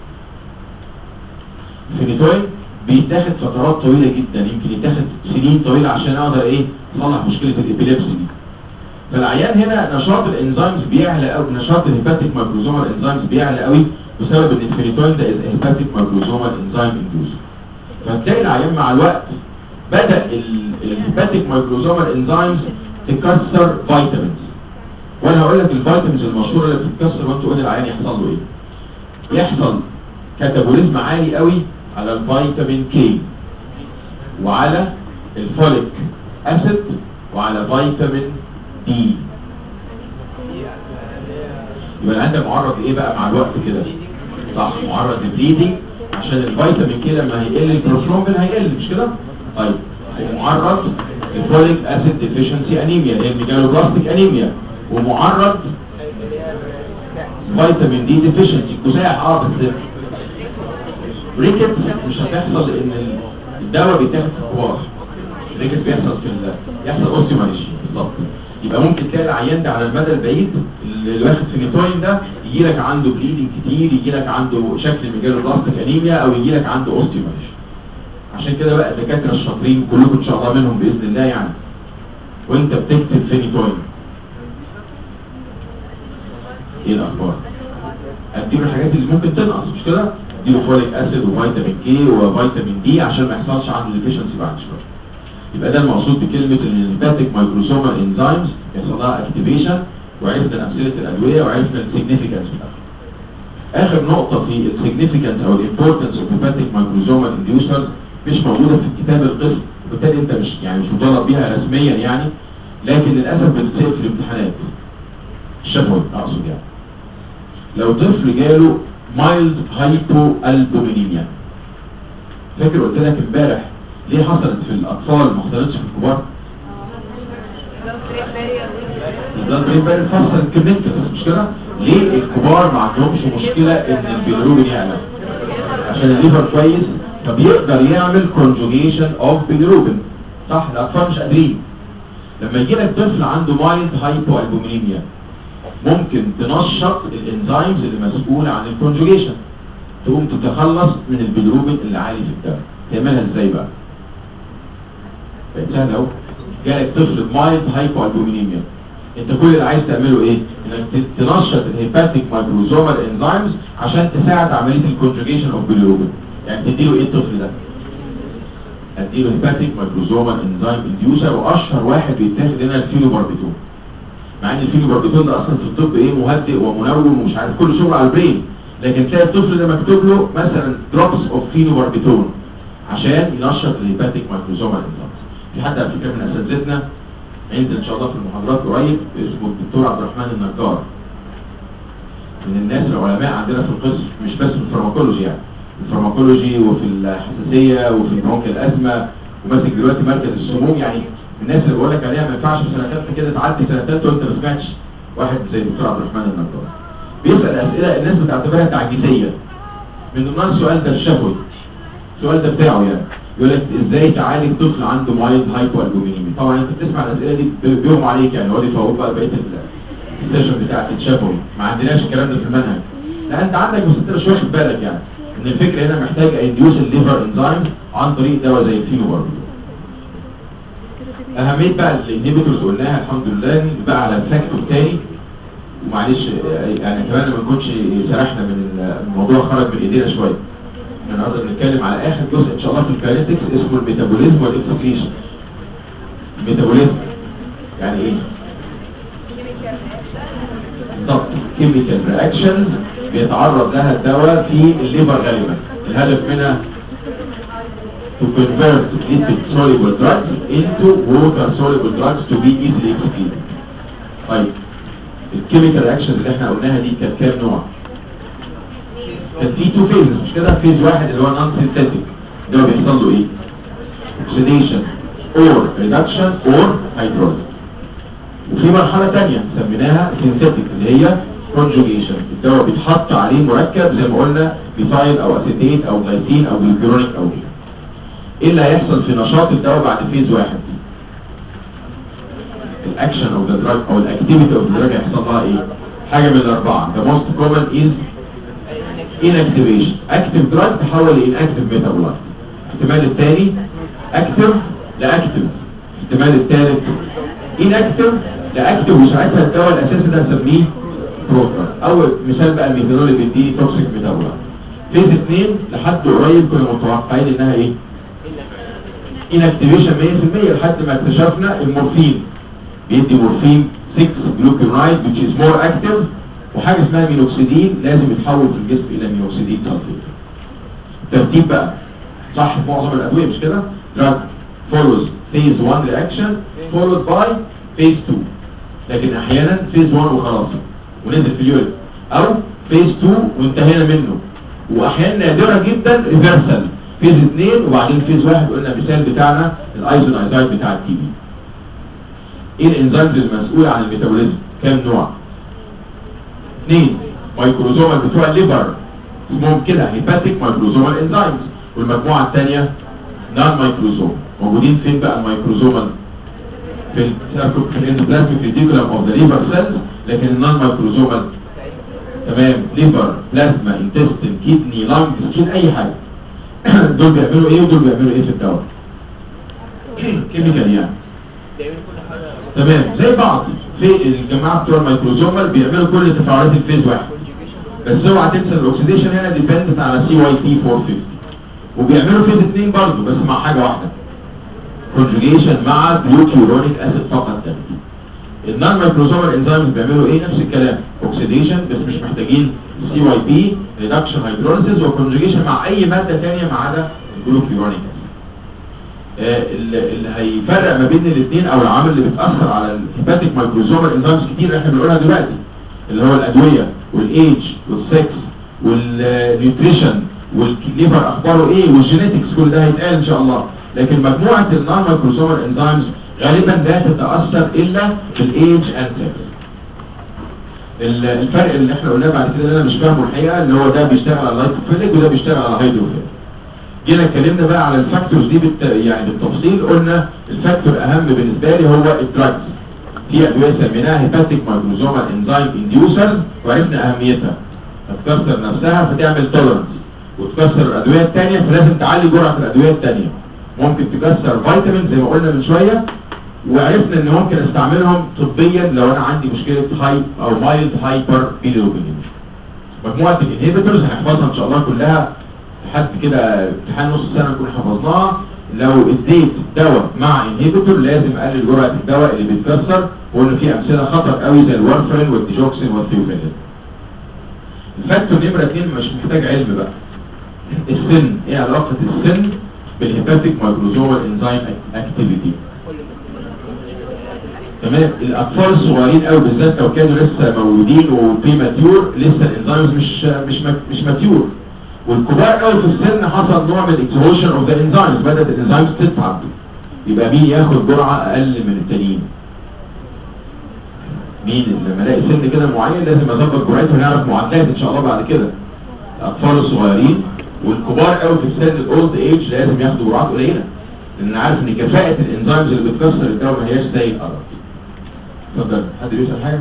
الفينيتوين بيتاخد فترات طويله جدا يمكن يتاخد سنين طويله عشان اقدر ايه اصلح مشكله الابيليبسي دي فالعيان هنا نشاط الانزيمز بيعلى قوي نشاط الهيباتيك مايكروزومال انزيمز بيعلى قوي بسبب ان الفينيتوين ده هيباتيك مايكروزومال انزيم اندوس فتلاقي العيان مع الوقت بدأ الهيباتيك مايكروزومال انزيمز تكسر فيتامينز وانا هقول لك الفيتامينز المشهوره اللي بتتكسر وانت تقول العيان يحصل له ايه يحصل كاتابوليزم عالي قوي على الفيتامين كي وعلى الفوليك اسيد وعلى فيتامين دي يبقى عندك معرض لايه بقى مع الوقت كده صح معرض لبليدنج عشان الفيتامين كي لما هيقل البروثرومبين هيقل مش كده طيب ومعرض لفوليك اسيد ديفيشنسي انيميا اللي هي الميجالوبلاستيك انيميا ومعرض فيتامين دي ديفيشنسي كساح اه بس ريكت مش هتحصل لان الدواء بيتاخد في الكبار ريكت بيحصل في ال... يحصل اوستيوماليشيا بالظبط يبقى ممكن تلاقي العيان ده على المدى البعيد اللي واخد فينيتوين ده يجي لك عنده بليدنج كتير يجي لك عنده شكل ميجالوبلاستيك انيميا او يجي لك عنده اوستيوماليشيا عشان كده بقى الدكاتره الشاطرين كلكم ان شاء الله منهم باذن الله يعني وانت بتكتب فينيتوين ايه الاخبار اديله الحاجات اللي ممكن تنقص مش كده اديله فوليك اسيد وفيتامين كي وفيتامين دي عشان ما يحصلش عنده ديفيشنسي بعد شويه يبقى ده المقصود بكلمه الهيباتيك مايكروسومال انزيمز يحصل لها اكتيفيشن وعرفنا امثله الادويه وعرفنا السيجنيفيكانس بتاعها اخر نقطه في السيجنيفيكانس او الامبورتنس اوف هيباتيك مايكروسومال انديوسرز مش موجوده في كتاب القسم وبالتالي انت مش يعني مش مطالب بيها رسميا يعني لكن للاسف بتتسال في الامتحانات الشفوي اقصد يعني لو طفل جاله مايلد هايبو البومينيميا فاكر قلت لك امبارح ليه حصلت في الاطفال ما حصلتش في الكبار البلاد برين بارير فصل الكمنتس مش كده ليه الكبار ما عندهمش مشكله ان البيلروبين يعلى عشان الليفر كويس فبيقدر يعمل كونجوجيشن اوف بيلروبين صح الاطفال مش قادرين لما يجي لك طفل عنده مايلد هايبو البومينيميا ممكن تنشط الانزيمز اللي مسؤولة عن الكونجوجيشن تقوم تتخلص من البيلروبين اللي عالي في الدم تعملها ازاي بقى بقت سهله اهو جالك طفل مايلد هايبو البومينيميا انت كل اللي عايز تعمله ايه انك ت- تنشط الهيباتيك مايكروزومال انزيمز عشان تساعد عمليه الكونجوجيشن اوف بيليروبين يعني تديله ايه الطفل ده اديله هيباتيك مايكروزومال انزيم انديوسر واشهر واحد بيتاخد هنا الفينوباربيتون مع ان الفينوباربيتون ده اصلا في الطب ايه مهدئ ومنوم ومش عارف كل شغل على البرين لكن تلاقي الطفل ده مكتوب له مثلا دروبس اوف فينوباربيتون عشان ينشط الهيباتيك مايكروزومال انزيم في حد على فكره من اساتذتنا هينزل ان شاء الله في المحاضرات قريب اسمه الدكتور عبد الرحمن النجار من الناس العلماء عندنا في القسم مش بس في الفارماكولوجي يعني الفارماكولوجي وفي الحساسيه وفي البرونك الازمه وماسك دلوقتي مركز السموم يعني الناس اللي بقول لك عليها ما ينفعش في سنه ثالثه كده تعدي سنه ثالثه وانت ما سمعتش واحد زي الدكتور عبد الرحمن النجار بيسال اسئله الناس بتعتبرها تعجيزيه من ضمنها السؤال ده الشفوي السؤال ده بتاعه يعني يقول لك ازاي تعالج طفل عنده مايلد هايبو البومينيمي طبعا انت بتسمع الاسئله دي ب- بيغمى عليك يعني هو دي فوق بقى بقيه ال- السيشن بتاعت الشفوي ما عندناش الكلام ده في المنهج لا انت عندك بس انت مش واخد بالك يعني ان الفكره هنا محتاج انديوس الليفر انزيم عن طريق دواء زي الفينوباربين اهميه بقى الانهبيتورز قلناها الحمد لله بقى على الفاكتور تاني ومعلش يعني كمان ما نكونش سرحنا من الموضوع خرج من ايدينا شويه احنا النهارده بنتكلم على اخر جزء ان شاء الله في الكاينetics اسمه الميتابوليزم والاكسكريشن الميتابوليزم يعني ايه بالظبط كيميكال رياكشنز بيتعرض لها الدواء في الليفر غالبا الهدف منها to convert lipid soluble drugs into water soluble drugs to be easily excreted طيب الكيميكال رياكشنز اللي احنا قلناها دي كانت كام نوع كان في تو فيزز مش كده فيز واحد اللي هو نون سينثيتيك ده هو بيحصل له ايه oxidation or reduction or hydrolysis وفي مرحلة تانية سميناها سينثيتيك اللي هي conjugation الدواء بيتحط عليه مركب زي ما قلنا بيثايل او اسيتيت او جلايسين او جلوكرونيك او غيره ايه اللي هيحصل في نشاط الدواء بعد فيز واحد الاكشن او ذا دراج او الاكتيفيتي اوف ذا دراج هيحصل لها ايه حاجه من الاربعه the most common is inactivation active drug تحول ل inactive metabolite الاحتمال الثاني active لاكتف الاحتمال الثالث inactive لاكتف وساعتها الدواء الاساسي ده هنسميه بروتر اول مثال بقى الميثانول اللي بيديني توكسيك ميتابولايت فيز 2 لحد قريب كنا متوقعين انها ايه inactivation 100% لحد ما اكتشفنا المورفين بيدي مورفين 6 جلوكيونايد which is more active وحاجه اسمها مينوكسيدين لازم يتحول في الجسم الى مينوكسيدين سلفيت ترتيب بقى صح في معظم الادويه مش كده drug follows phase 1 reaction followed by phase 2 لكن احيانا phase 1 وخلاص ونزل في اليورين او phase 2 وانتهينا منه واحيانا نادره جدا ريفرسال فيز 2 وبعدين فيز 1 قلنا المثال بتاعنا الايزونايزايد بتاع التي بي ايه الانزيمز المسؤوله عن الميتابوليزم كام نوع اثنين مايكروزومال بتوع الليفر اسمهم كده هيباتيك مايكروزومال انزيمز والمجموعه الثانيه نون مايكروزوم موجودين فين بقى المايكروزومال في ال- في الاندوبلازميك ريتيكولم اوف ذا ليفر سيلز لكن النون مايكروزومال تمام ليفر بلازما انتستين كيدني لانج سكين اي حاجه دول بيعملوا ايه ودول بيعملوا ايه في الدواء كيميكال يعني تمام زي بعض في الجماعه بتوع الميكروزومال بيعملوا كل تفاعلات الفيز واحد بس اوعى تنسى الاكسيديشن هنا ديبندنت على سي واي تي 450 وبيعملوا فيز 2 برضه بس مع حاجه واحده كونجوجيشن مع جلوكيورونيك اسيد فقط تركيب النون مايكروزومال انزيمز بيعملوا ايه نفس الكلام اوكسيديشن بس مش محتاجين سي واي بي ريدكشن هيدروليسيس وكونجوجيشن مع اي ماده ثانيه ما عدا الجلوكيورونيك آه، اللي اللي هيفرق ما بين الاثنين او العامل اللي بتاثر على الهيباتيك مايكروزومال انزيمز كتير احنا بنقولها دلوقتي اللي هو الادويه والايدج والسكس والنيوتريشن والليفر اخباره ايه والجينيتكس كل ده هيتقال ان شاء الله لكن مجموعه النون مايكروزومال انزيمز غالبا لا تتاثر الا بالايدج اند سكس الفرق اللي احنا قلناه بعد كده اللي انا مش فاهمه الحقيقه ان هو ده بيشتغل على اللايكوفيليك وده بيشتغل على الهيدروفيليك جينا اتكلمنا بقى على الفاكتورز دي بالت... يعني بالتفصيل قلنا الفاكتور اهم بالنسبه لي هو الدراجز في ادويه سميناها هيباتيك مايكروزومال انزيم انديوسرز وعرفنا اهميتها هتكسر نفسها فتعمل تولرنس وتكسر الادويه الثانيه فلازم تعلي جرعه الادويه الثانيه ممكن تكسر فيتامين زي ما قلنا من شويه وعرفنا ان ممكن استعملهم طبيا لو انا عندي مشكله هاي او مايلد هايبر بيليروبينيميا مجموعه الانهبيتورز هنحفظها ان شاء الله كلها لحد كده امتحان نص السنه نكون حفظناها لو اديت دواء مع انهبيتور لازم اقلل جرعه الدواء اللي بيتكسر وقلنا في امثله خطر قوي زي الورفرين والديجوكسين والثيوفيلين الفاكتور نمره 2 مش محتاج علم بقى السن ايه علاقه السن بالهيباتيك مايكروزومال انزيم اكتيفيتي تمام الاطفال الصغيرين قوي بالذات لو كانوا لسه مولودين وبريماتيور لسه الانزيمز مش مش مش ماتيور والكبار قوي في السن حصل نوع من الاكسهوشن اوف ذا انزيمز بدات الانزيمز تتعب يبقى مين ياخد جرعه اقل من التانيين مين لما الاقي سن كده معين لازم اظبط جرعته ونعرف معادلات ان شاء الله بعد كده الاطفال الصغيرين والكبار قوي في السن الاولد ايج لازم ياخدوا جرعات قليله لان عارف ان كفاءه الانزيمز اللي بتكسر الدواء ما هياش زي الارض اتفضل حد بيسال حاجه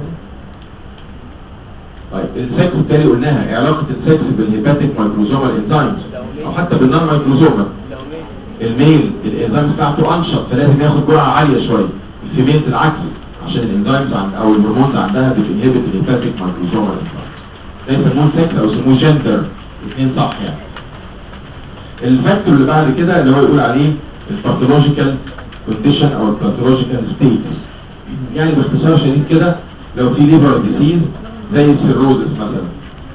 طيب السكس التالي قلناها ايه علاقه السكس بالهيباتيك مايكروزومال انزيمز او حتى بالنون مايكروزومال الميل الانزيم بتاعته انشط فلازم ياخد جرعه عاليه شويه الفيميل العكس عشان الانزيمز عند او الهرمونز عندها بتنهبت الهيباتيك مايكروزومال انزيمز ده يسموه سكس او يسموه جندر الاثنين صح يعني الفاكتور اللي بعد كده اللي هو يقول عليه الباثولوجيكال كونديشن او الباثولوجيكال ستيت يعني باختصار شديد كده لو في ليفر ديسيز زي السيروزس مثلا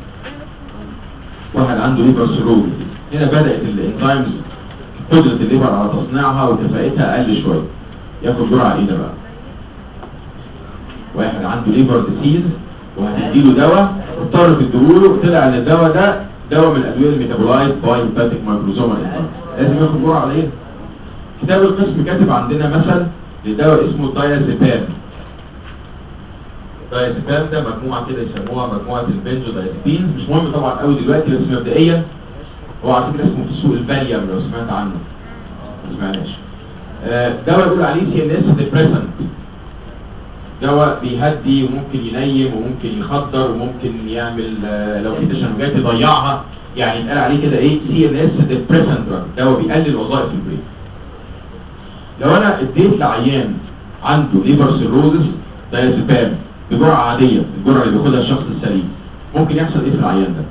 واحد عنده ليفر سيروزس هنا بدأت الانزيمز قدرة الليفر على تصنيعها وكفاءتها اقل شوية ياخد جرعة ايه ده بقى واحد عنده ليفر ديسيز وهتديله دواء اضطر تديله طلع ان الدواء ده دواء من الادويه الميتابولايت باي هيباتيك مايكروزومال لازم ياخد جرعه قليله كتاب القسم كاتب عندنا مثل لدواء اسمه دايازيبام دايازيبام ده مجموعه كده يسموها مجموعه البنجودايزيبينز مش مهم طبعا قوي دلوقتي بس مبدئيا هو على فكره اسمه في السوق الفاليوم لو سمعت عنه ما سمعناش آه، دواء يقول عليه سي ان اس ديبريسنت دواء بيهدي وممكن ينيم وممكن يخدر وممكن يعمل آه، لو في تشنجات يضيعها يعني يتقال عليه كده ايه سي ان اس ديبريسنت دواء بيقلل وظائف البرين لو انا اديت لعيان عنده ليفر سيروزس دايازيبام بجرعه عاديه الجرعه اللي بياخدها الشخص السليم ممكن يحصل ايه في العيان ده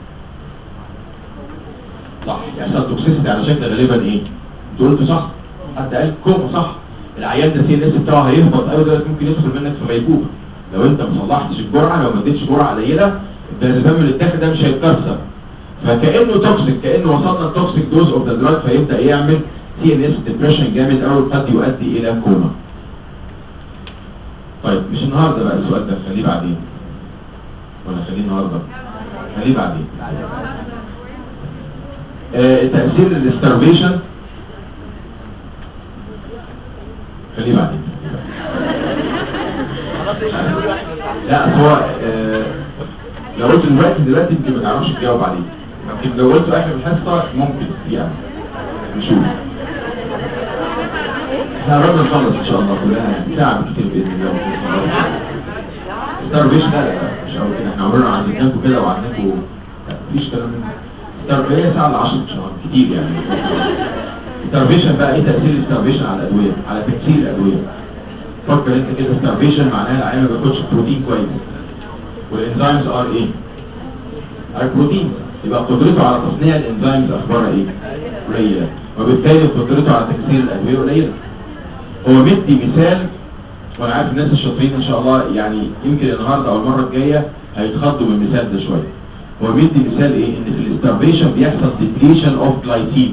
صح يحصل توكسيسيتي على شكل غالبا ايه انت قلت صح حد قال كوم صح العيان ده سي ان اس بتاعه هيهبط قوي دلوقتي ممكن يدخل منك في غيبوبه لو انت ما صلحتش الجرعه لو ما اديتش جرعه قليله الدايازيبام اللي اتاخد ده مش هيتكسر فكانه توكسيك كانه وصلنا التوكسيك دوز اوف ذا دراج فيبدا يعمل سي ان اس ديبريشن جامد قوي قد يؤدي الى كوما طيب مش النهارده بقى السؤال ده خليه بعدين ولا خليه النهارده خليه بعدين آه تاثير الاسترفيشن خليه بعدين لا أصل هو آه لو قلت دلوقتي دلوقتي يمكن ما تعرفش تجاوب عليه لكن لو قلت اخر الحصه ممكن يعني نشوف احنا قربنا نخلص ان شاء الله كلها ساعه كتير باذن الله ستارفيشن لا لا مش قوي كده احنا عمرنا عديناكم كده وعدناكم لا مفيش كلام من ستارفيشن ساعه ل 10 ان شاء الله كتير يعني ستارفيشن بقى ايه تاثير الستارفيشن على الادويه على تكسير الادويه فكر انت كده ستارفيشن معناها العيان ما بياخدش بروتين كويس والانزيمز ار ايه؟ ار بروتين يبقى قدرته على تصنيع الانزيمز اخبارها ايه؟ قليله وبالتالي قدرته على تكسير الادويه قليله هو مدي مثال وانا عارف الناس الشاطرين ان شاء الله يعني يمكن النهارده او المره الجايه هيتخضوا من المثال ده شويه هو بيدي مثال ايه ان في الاسترفيشن بيحصل ديبليشن اوف جلايسين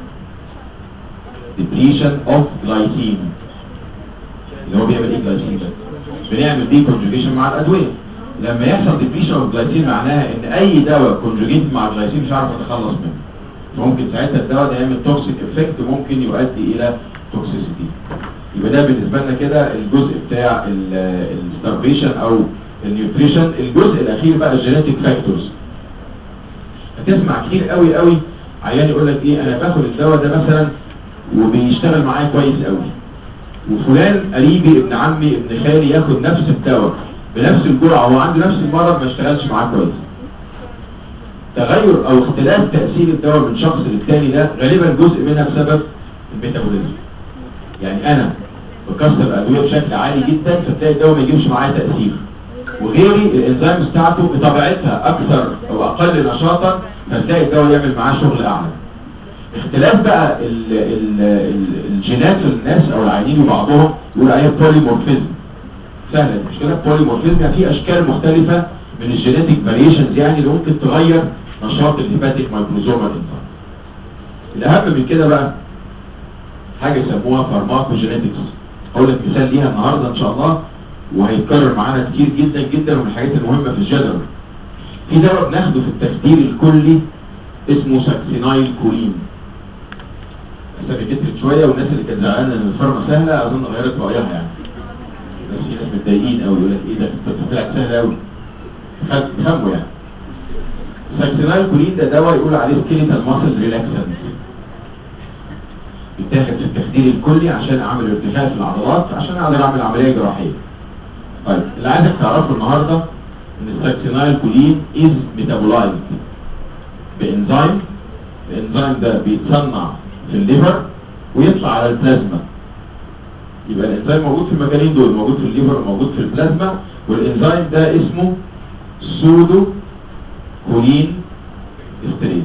ديبليشن اوف جلايسين اللي هو بيعمل ايه جلايسين ده بنعمل دي كونجوجيشن مع الادويه لما يحصل ديبليشن اوف جلايسين معناها ان اي دواء كونجوجيت مع الجلايسين مش عارف اتخلص منه ممكن ساعتها الدواء ده يعمل توكسيك افكت ممكن يؤدي الى توكسيسيتي يبقى ده بالنسبه لنا كده الجزء بتاع الستارفيشن او النيوتريشن الجزء الاخير بقى الجينيتك فاكتورز هتسمع كتير قوي قوي عيان يقول لك ايه انا باخد الدواء ده مثلا وبيشتغل معايا كويس قوي وفلان قريبي ابن عمي ابن خالي ياخد نفس الدواء بنفس الجرعه وهو عنده نفس المرض ما اشتغلش معاه كويس تغير او اختلاف تاثير الدواء من شخص للتاني ده غالبا جزء منها بسبب الميتابوليزم يعني انا بكسر الادويه بشكل عالي جدا فتلاقي الدواء ما يجيبش معاه تاثير وغيري الانزيم بتاعته بطبيعتها اكثر او اقل نشاطا فتلاقي الدواء يعمل معاه شغل اعلى اختلاف بقى ال ال ال الجينات في الناس او العيانين وبعضهم يقول عليها بوليمورفيزم سهله مش كده بوليمورفيزم يعني في اشكال مختلفه من الجينيتك فاريشنز يعني اللي ممكن تغير نشاط الهيباتيك مايكروزوما الانسان الاهم من كده بقى حاجه يسموها فارماكوجينيتكس اقول لك مثال ليها النهارده ان شاء الله وهيتكرر معانا كتير جدا جدا ومن الحاجات المهمه في الجدول في دواء بناخده في التخدير الكلي اسمه ساكسينايل كورين اسامي كترت شويه والناس اللي كانت زعلانه ان الفارما سهله اظن غيرت رايها يعني بس في ناس متضايقين قوي يقول لك ايه ده انت طلعت سهل قوي فهموا يعني ساكسينايل كورين ده دواء يقول عليه سكيليتال ماسل ريلاكسنت بيتاخد في التخدير الكلي عشان اعمل ارتخاء في العضلات عشان اقدر اعمل عمليه جراحيه طيب اللي عايزك تعرفه النهارده ان الساكسينايل كولين از ميتابولايزد بانزيم الانزيم ده بيتصنع في الليفر ويطلع على البلازما يبقى الانزيم موجود في المكانين دول موجود في الليفر وموجود في البلازما والانزيم ده اسمه سودو كولين استريز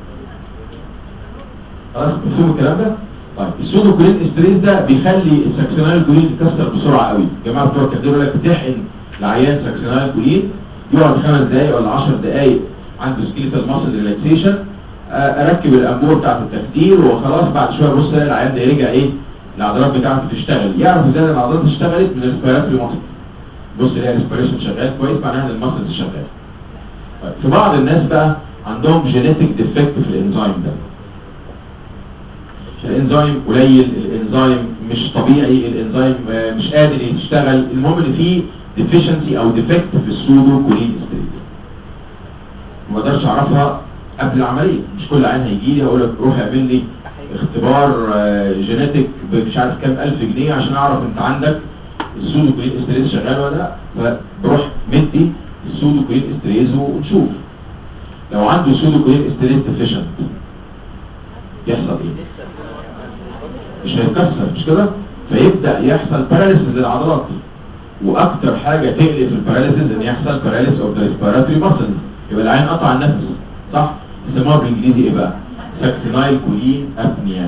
خلاص مفهوم الكلام ده طيب السودو كولين استريز ده بيخلي الساكسينال كولين يتكسر بسرعه قوي جماعه بتوع التخدير يقول لك بتحقن العيان ساكسينال كولين يقعد خمس دقائق ولا 10 دقائق عنده سكيلتال ماسل ريلاكسيشن اركب الانبوبه بتاعت التخدير وخلاص بعد شويه بص الاقي العيان ده رجع ايه العضلات بتاعته تشتغل يعرف ازاي العضلات اشتغلت من الريسبيراتوري ماسل بص الاقي الريسبيريشن شغال كويس معناها ان الماسل شغال طيب في بعض الناس بقى عندهم جينيتك ديفكت في الانزيم ده الانزيم قليل الانزيم مش طبيعي الانزيم مش قادر يشتغل المهم ان في ديفيشنسي او ديفكت في السودو كولين ستريت ما اقدرش اعرفها قبل العمليه مش كل عيان هيجي لي هقول لك روح اعمل لي اختبار جينيتك مش عارف كام الف جنيه عشان اعرف انت عندك السودو كولين ستريز شغال ولا لا فبروح مدي السودو كولين ستريز ونشوف لو عنده سودو كولين ستريز ديفيشنت يحصل ايه مش هيتكسر مش كده فيبدا يحصل باراليسيس للعضلات واكتر حاجه تقلق في الباراليسيس ان يحصل باراليسيس اوف ذا ريسبيراتوري ماسلز يبقى العين قطع النفس صح يسموها بالانجليزي ايه بقى ساكسينايل كولين ابنيا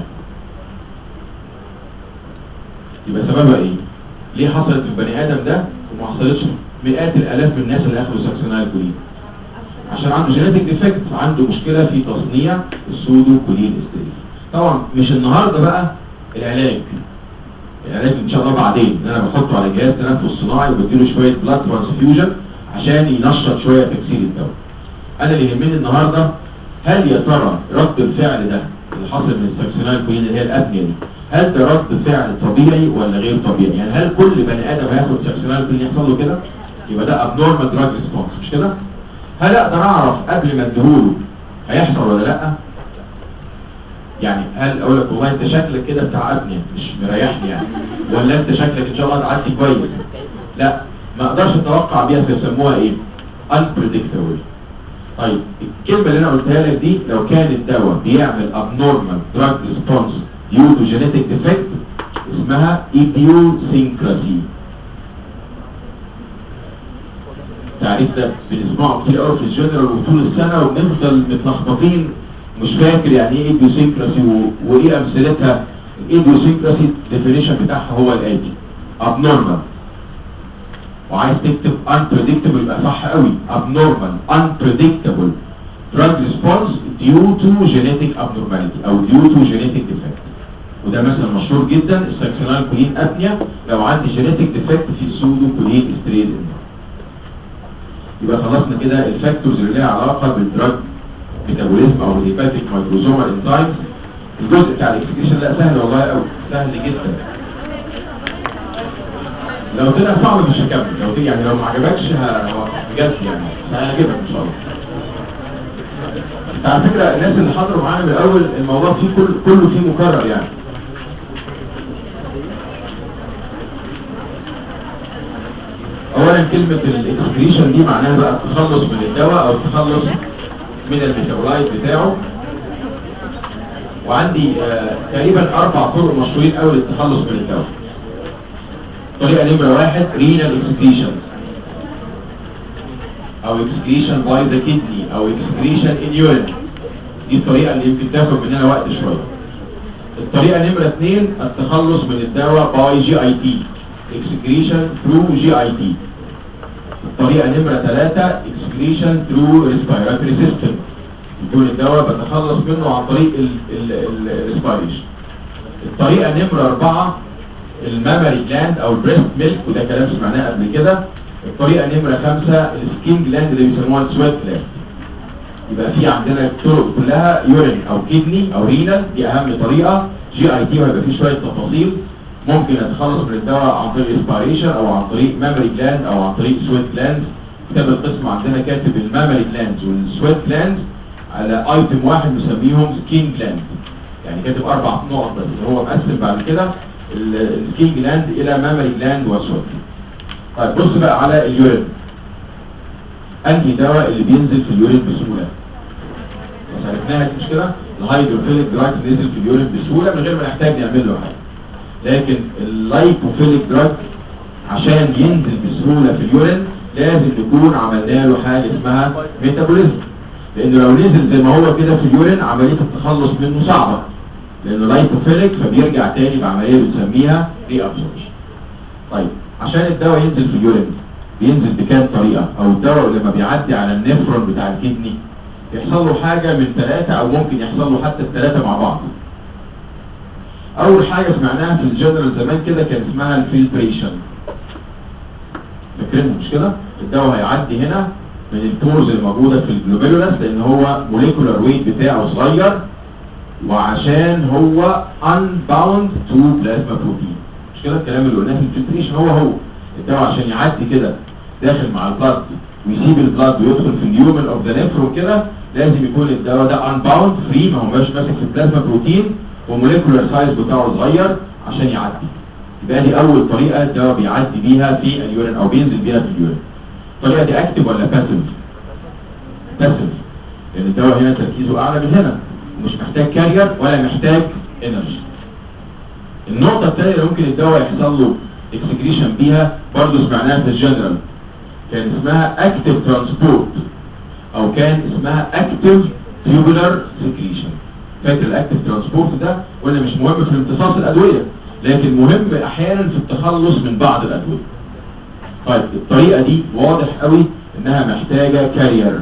يبقى سببها ايه ليه حصلت في البني ادم ده وما حصلتش مئات الالاف من الناس اللي اخذوا ساكسينايل كولين عشان عنده جينيتك ديفكت عنده مشكله في تصنيع السودو كولين استريس طبعا مش النهارده بقى العلاج العلاج ان شاء الله بعدين ان انا بحطه على جهاز تنفس صناعي وبديله شويه بلاد ترانسفيوجن عشان ينشط شويه تكسير الدواء انا اللي يهمني النهارده هل يا ترى رد الفعل ده اللي حصل من الساكسينال كولين اللي هي الابنيه دي هل ده رد فعل طبيعي ولا غير طبيعي يعني هل كل بني ادم هياخد ساكسينال كولين يحصل له كده يبقى ده ابنورمال دراج ريسبونس مش كده هل اقدر اعرف قبل ما اديهوله هيحصل ولا لا يعني هل اقول لك والله انت شكلك كده بتاع ابني مش مريحني يعني ولا انت شكلك ان شاء الله تعدي كويس لا ما اقدرش اتوقع بيها فيسموها ايه unpredictable طيب الكلمه اللي انا قلتها لك دي لو كان الدواء بيعمل abnormal drug response due to genetic defect اسمها idiosyncrasy التعريف ده بنسمعه كتير قوي في الجنرال وطول السنه وبنفضل متلخبطين مش فاكر يعني ايه ايديوسينكراسي وايه امثلتها الايديوسينكراسي الديفينيشن بتاعها هو الاتي abnormal وعايز تكتب unpredictable يبقى صح قوي abnormal unpredictable drug response due to genetic abnormality او due to genetic defect وده مثلا مشهور جدا الساكسونال كولين ابنيا لو عندي genetic defect في السودو كولين استريز يبقى خلصنا كده الفاكتورز اللي ليها علاقه بالدراج ميتابوليزم او الهيباتيك مايكروزومال انزايمز الجزء بتاع الاكسكريشن لا سهل والله قوي سهل جدا لو طلع صعب مش هكمل لو يعني لو ما عجبكش بجد يعني هيعجبك ان شاء الله انت على فكره الناس اللي حضروا معانا من الاول الموضوع فيه كل كله فيه مكرر يعني اولا كلمه الاكسكريشن دي معناها بقى التخلص من الدواء او التخلص من الميتابولايت بتاعه وعندي آه تقريبا اربع طرق مشهورين قوي للتخلص من الدواء طريقة نمرة واحد renal excretion او excretion by the kidney او excretion in urine دي الطريقة اللي يمكن تاخد مننا وقت شوية الطريقة نمرة اثنين التخلص من الدواء by GIT excretion through GIT الطريقة نمرة ثلاثة excretion through respiratory system يكون الدواء بتخلص منه عن طريق الريسبيريشن الطريقة نمرة أربعة المامري جلاند أو البريست ميلك وده كلام سمعناه قبل كده الطريقة نمرة خمسة السكين جلاند اللي بيسموها السويت جلاند يبقى في عندنا الطرق كلها يورين أو كيدني أو رينال دي أهم طريقة جي اي تي وهيبقى فيه شوية تفاصيل ممكن نتخلص من الدواء عن طريق اسبيريشن أو عن طريق مامري جلاند أو عن طريق سويت جلاند كتاب القسم عندنا كاتب المامري جلاند والسويت جلاند على ايتم واحد نسميهم سكين جلاند يعني كاتب اربع نقط بس هو مقسم بعد كده السكين جلاند الى مامري جلاند وسويت طيب بص بقى على اليورين انهي دواء اللي بينزل في اليورين بسهوله بس عرفناها دي مش كده الهيدروفيليك دراج نزل في اليورين بسهوله من غير ما نحتاج نعمل له حاجه لكن اللايكوفيليك دراج عشان ينزل بسهوله في اليورين لازم نكون عملنا له حاجه اسمها ميتابوليزم لانه لو نزل زي ما هو كده في اليورين عمليه التخلص منه صعبه لانه لايكوفيليك فبيرجع تاني بعمليه بنسميها ري ابسوربشن طيب عشان الدواء ينزل في اليورين بينزل بكام طريقه او الدواء لما بيعدي على النفرون بتاع الكدني يحصل له حاجه من ثلاثه او ممكن يحصل له حتى الثلاثه مع بعض اول حاجه سمعناها في الجنرال زمان كده كان اسمها الفلتريشن فاكرين مش كده الدواء هيعدي هنا من البورز الموجودة في الجلوبيلولاس لان هو موليكولار ويت بتاعه صغير وعشان هو unbound to plasma protein مش كده الكلام اللي قلناه في الفلتريشن هو هو الدواء عشان يعدي كده داخل مع البلاد ويسيب البلاد ويدخل في اليومن اوف ذا نفرون كده لازم يكون الدواء ده unbound فري ما هو مش ماسك في البلازما بروتين وموليكولار سايز بتاعه صغير عشان يعدي يبقى دي اول طريقه الدواء بيعدي بيها في اليورين او بينزل بيها في اليورين الطريقه دي اكتف ولا باسيف باسيف لان الدواء هنا تركيزه اعلى من هنا مش محتاج كارير ولا محتاج انرجي النقطه الثانيه اللي ممكن الدواء يحصل له اكسكريشن بيها برضه سمعناها في الجنرال كان اسمها اكتف ترانسبورت او كان اسمها اكتف تيوبولار سكريشن فاكر الاكتف ترانسبورت ده قلنا مش مهم في امتصاص الادويه لكن مهم احيانا في التخلص من بعض الادويه طيب الطريقه دي واضح قوي انها محتاجه كارير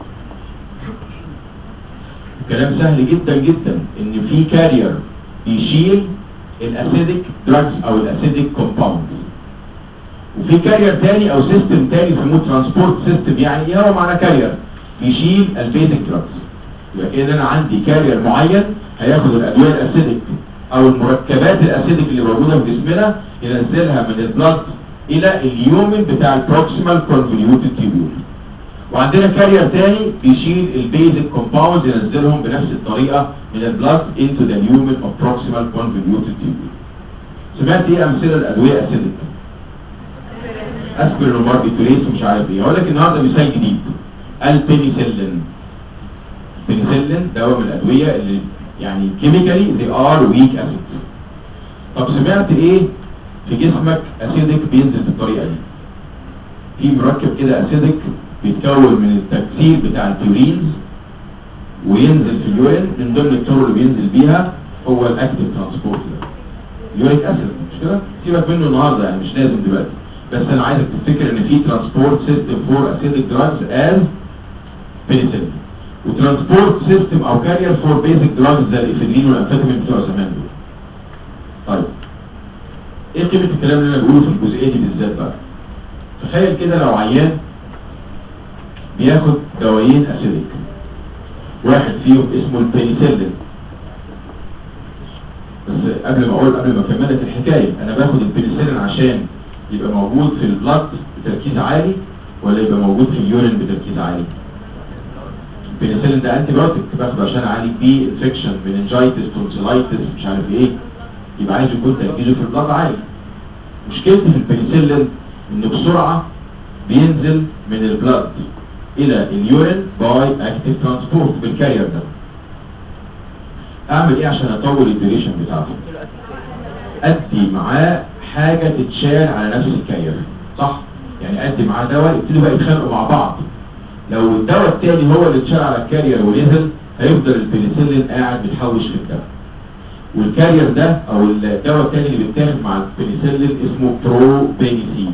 كلام سهل جدا جدا ان في كارير بيشيل الاسيديك دراجز او الاسيديك كومباوندز وفي كارير تاني او سيستم تاني يسموه ترانسبورت سيستم يعني ايه هو معنى كارير بيشيل البيزك دراجز يبقى كده انا عندي كارير معين هياخد الادويه الاسيديك او المركبات الاسيديك اللي موجوده في جسمنا ينزلها من البلاد الى اليومن بتاع البروكسيمال كونفوليوتد تيبيول وعندنا كارير تاني بيشيل البيزك كومباوند ينزلهم بنفس الطريقه من البلاد انتو ذا اليومن اوف بروكسيمال كونفوليوتد تيبيول سمعت ايه امثله الادويه اسيديك اسبرين وماربيتوليس ومش عارف ايه هقول لك النهارده مثال جديد البنيسيلين البنيسيلين دواء من الادويه اللي يعني كيميكالي they are weak acids طب سمعت ايه في جسمك اسيدك بينزل بالطريقه دي في مركب كده اسيدك بيتكون من التكسير بتاع البيورينز وينزل في اليورين من ضمن الطرق اللي بينزل بيها هو الاكتيف ترانسبورت ده يوريك اسيد مش كده سيبك منه النهارده يعني مش لازم دلوقتي بس انا عايزك تفتكر ان في ترانسبورت سيستم فور اسيدك دراجز از بنسلين وترانسبورت سيستم او كارير فور بيزك دراجز زي الافيدرين والانفيتامين بتوع زمان دول طيب ايه قيمه الكلام اللي انا بقوله في الجزئيه دي بالذات بقى تخيل كده لو عيان بياخد دوايين اسيدك واحد فيهم اسمه البنسلين بس قبل ما اقول قبل ما اكمل لك الحكايه انا باخد البنسلين عشان يبقى موجود في البلد بتركيز عالي ولا يبقى موجود في اليورين بتركيز عالي البنسلين ده انتي بايوتيك باخده عشان اعالج بيه انفكشن مننجايتس تونسيلايتس مش عارف ايه يبقى عايز يكون تركيزه في البلد عالي مشكلتي في البنسلين انه بسرعه بينزل من البلد الى اليورين باي اكتيف ترانسبورت بالكارير ده اعمل ايه عشان اطول الديوريشن بتاعته ادي معاه حاجة تتشال على نفس الكارير صح يعني ادي معاه دواء يبتدوا بقى يتخانقوا مع بعض لو الدواء التاني هو اللي اتشال على الكارير ونزل هيفضل البنسلين قاعد بيتحوش في الدم والكارير ده او الدواء التاني اللي بيتاخد مع البنسلين اسمه بروبينيسيد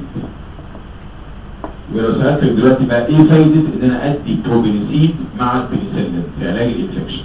ولو سألتك دلوقتي بقى ايه فايدة ان انا ادي بروبينيسيد مع البنسلين في علاج الانفكشن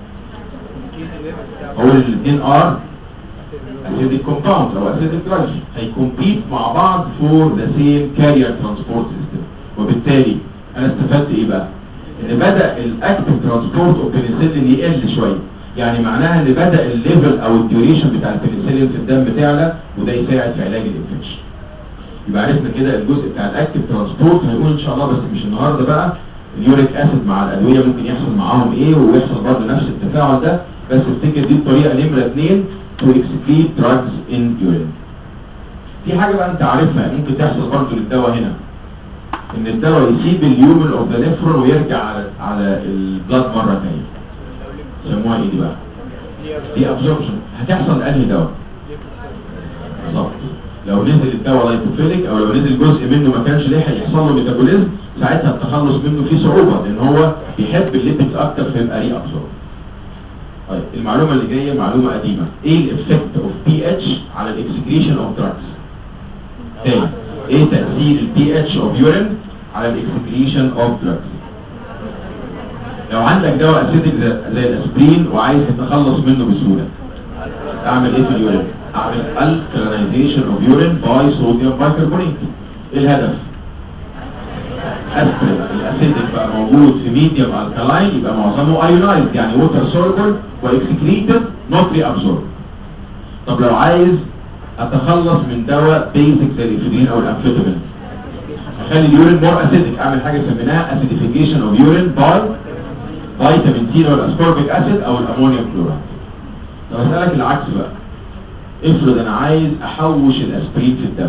هو الاثنين ار اسيدك كومباوند او اسيدك دراج هيكمبيت مع بعض فور ذا سيم كارير ترانسبورت سيستم وبالتالي انا استفدت ايه بقى ان بدا الاكتف ترانسبورت اوف بنسلين يقل شويه يعني معناها ان بدا الليفل او الديوريشن بتاع البنسلين في الدم تعلى وده يساعد في علاج الانفكشن يبقى عرفنا كده الجزء بتاع الاكتف ترانسبورت هنقول ان شاء الله بس مش النهارده بقى اليوريك اسيد مع الادويه ممكن يحصل معاهم ايه ويحصل برضه نفس التفاعل ده بس افتكر دي الطريقه نمره اثنين to excrete drugs in urine في حاجه بقى انت عارفها ممكن تحصل برضه للدواء هنا ان الدواء يسيب اليومن اوف ذا نفرون ويرجع على على البلاد مره ثانيه يسموها ايه دي بقى دي ابزوربشن هتحصل لانهي دواء بالظبط لو نزل الدواء لايكوفيليك او لو نزل جزء منه ما كانش لحق يحصل له ميتابوليزم ساعتها التخلص منه فيه صعوبه لان هو بيحب الليبيد اكتر فيبقى ري ابزورب طيب المعلومه اللي جايه معلومه قديمه ايه الافكت اوف بي اتش على الاكسكريشن اوف دراجز تاني ايه تاثير البي اتش اوف يورين على الاكسكريشن اوف دراجز لو عندك دواء اسيدك زي الاسبرين وعايز تتخلص منه بسهوله اعمل ايه في اليورين اعمل الكالينايزيشن اوف يورين باي صوديوم بايكربونات ايه الهدف اسبرين الاسيدك بقى موجود في ميديوم الكالاين يبقى معظمه ايونايزد يعني ووتر سولبل واكسكريتد نوت ري ابزورب طب لو عايز اتخلص من دواء بيزك زي الافيدرين او الامفيتامين اخلي اليورين مور اسيدك اعمل حاجه سميناها اسيديفيكيشن اوف يورين باي فيتامين سي او الاسكوربيك اسيد او الامونيوم كلورايد طب اسالك العكس بقى افرض انا عايز احوش الاسبرين في الدم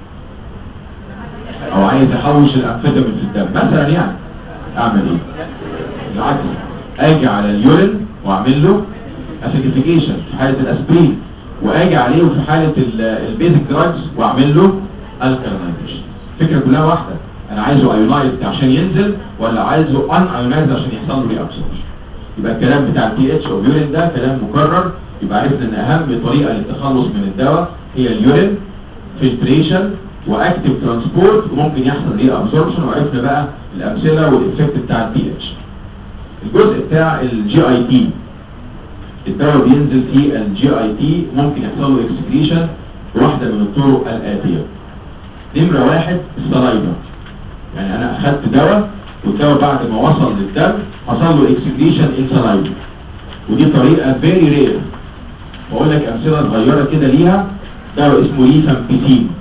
او عايز احوش الامفيتامين في الدم مثلا يعني اعمل ايه العكس اجي على اليورين واعمل له اسيديفيكيشن في حاله الاسبرين واجي عليه في حاله البيزك دراجز واعمل له الكالينايزيشن الفكره كلها واحده انا عايزه ايونايزد عشان ينزل ولا عايزه ان ايونايزد عشان يحصل له ري ابسوربشن يبقى الكلام بتاع البي اتش او يورين ده كلام مكرر يبقى عرفنا ان اهم طريقه للتخلص من الدواء هي اليورين فلتريشن واكتيف ترانسبورت وممكن يحصل ري ابسوربشن وعرفنا بقى الامثله والافكت بتاع البي اتش الجزء بتاع الجي اي تي الدواء بينزل في الجي اي تي ممكن يحصل له اكسكريشن بواحده من الطرق الاتيه نمره واحد السلايفا يعني انا اخدت دواء والدواء بعد ما وصل للدم حصل له اكسكريشن ان سلايفا ودي طريقه فيري رير بقول لك امثله صغيره كده ليها دواء اسمه ريفامبيسين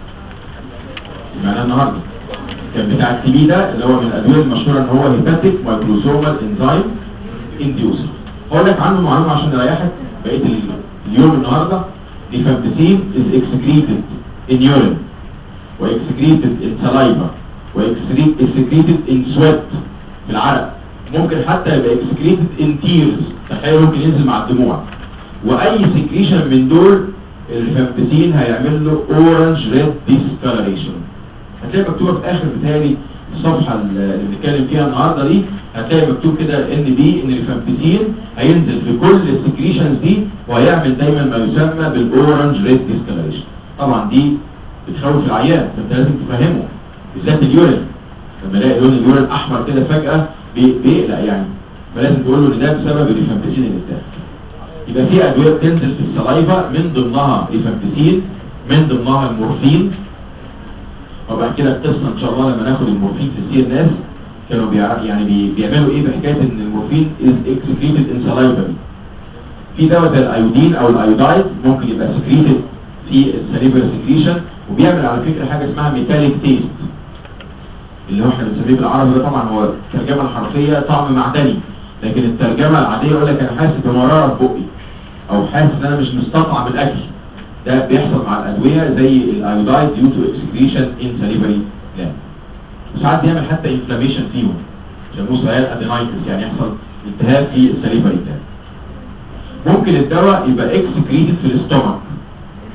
سمعناه النهارده كان بتاع التي بي ده اللي هو من الادويه المشهوره ان هو هيباتيك مايكروسومال انزيم انديوسر هقول لك عنه معلومه عشان اريحك بقيه اليوم النهارده ريفامبيسين از اكسكريتد ان يورين واكسكريتد ان سلايفا واكسكريتد ان سويت في العرق ممكن حتى يبقى اكسكريتد ان تيرز تخيل ممكن ينزل مع الدموع واي سكريشن من دول الريفامبيسين هيعمل له اورنج ريد ديسكالريشن هتلاقي مكتوبه في اخر بتهيألي الصفحه اللي بنتكلم فيها النهارده دي هتلاقي مكتوب كده ان بي ان الريفامبيسين هينزل في كل السكريشنز دي وهيعمل دايما ما يسمى بالاورنج ريد ديسكالريشن طبعا دي بتخوف العيان فانت لازم تفهمه بالذات اليورين لما الاقي لون اليورين احمر كده فجاه بيقلق يعني فلازم تقول له ان ده بسبب الريفامبيسين اللي اتاخد يبقى في ادويه بتنزل في السلايفا من ضمنها ريفامبيسين من ضمنها المورفين وبعد كده القصه ان شاء الله لما ناخد المورفين في سي ان اس كانوا بيع... يعني بي... بيعملوا ايه بحكايه ان المورفين از اكسكريتد ان سلايفا في دواء زي الايودين او الايودايد ممكن يبقى سكريتد في السليفر سكريشن وبيعمل على فكره حاجه اسمها ميتاليك تيست اللي هو احنا بنسميه بالعربي ده طبعا هو الترجمه الحرفيه طعم معدني لكن الترجمه العاديه يقول لك انا حاسس بمراره في بقي او حاسس ان انا مش مستطعم الاكل ده بيحصل مع الادويه زي الايودايد ديو تو اكسكريشن ان سليفري جلاند وساعات بيعمل حتى انفلاميشن فيهم يسموه سيال ادينايتس يعني يحصل التهاب في السليفري جلاند ممكن الدواء يبقى اكسكريتد في الاستومك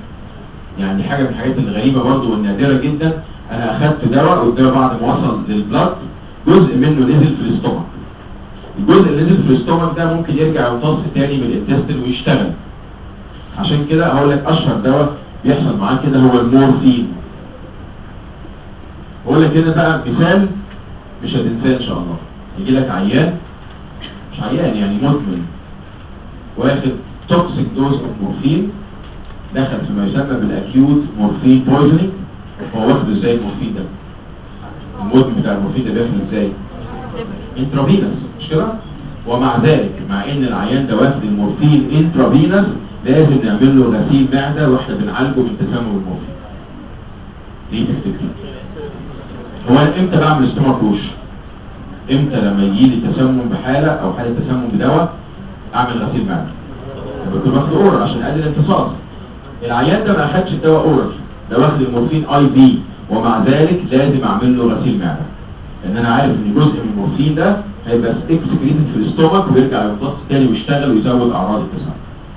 يعني دي حاجه من الحاجات الغريبه برضو والنادره جدا انا اخدت دواء والدواء بعد ما وصل للبلد جزء منه نزل في الاستومك الجزء اللي نزل في الاستومك ده ممكن يرجع يمتص تاني من الانتستين ويشتغل عشان كده هقول لك اشهر دواء بيحصل معاه كده هو المورفين بقول لك هنا بقى مثال مش هتنساه ان شاء الله يجي لك عيان مش عيان يعني مدمن واخد توكسيك دوز اوف مورفين دخل فيما يسمى بالاكيوت مورفين بويزنينج هو واخد ازاي المورفين ده المدمن بتاع المورفين ده بياخد ازاي انترافينس مش كده ومع ذلك مع ان العيان ده واخد المورفين انترافينس لازم نعمل له غسيل معده واحنا بنعالجه من تسمم المورفين ليه تفتكر هو أنا امتى بعمل ستومك روش امتى لما يجي لي تسمم بحاله او حاله تسمم بدواء اعمل غسيل معده لما بكون واخد اورال عشان اقلل الامتصاص العيان ده ما اخدش الدواء اورال ده واخد المورفين اي في ومع ذلك لازم اعمل له غسيل معده لان انا عارف ان جزء من المورفين ده هيبقى اكسكريتد في الاستومك ويرجع يمتص تاني ويشتغل ويزود اعراض التسمم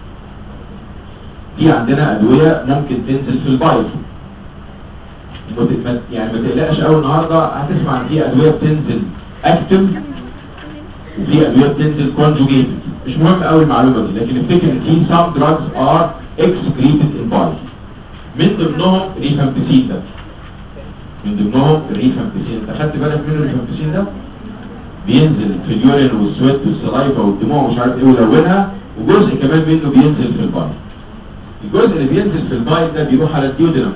في عندنا ادويه ممكن تنزل في البايل ما ت- ما- يعني ما تقلقش قوي النهارده هتسمع ان في ادويه بتنزل اكتف وفي ادويه بتنزل كونجوجيتد مش مهم قوي المعلومه دي لكن افتكر ان في سام دراجز ار اكسكريتد ان بايل من ضمنهم ريفامبيسين ده من ضمنهم الريفامبيسين انت خدت بالك منه الريفامبيسين ده بينزل في اليورين والسويت والسلايفا والدموع ومش عارف ايه ولونها وجزء كمان منه بينزل في البايل الجزء اللي بينزل في البايل ده بيروح على الديودنم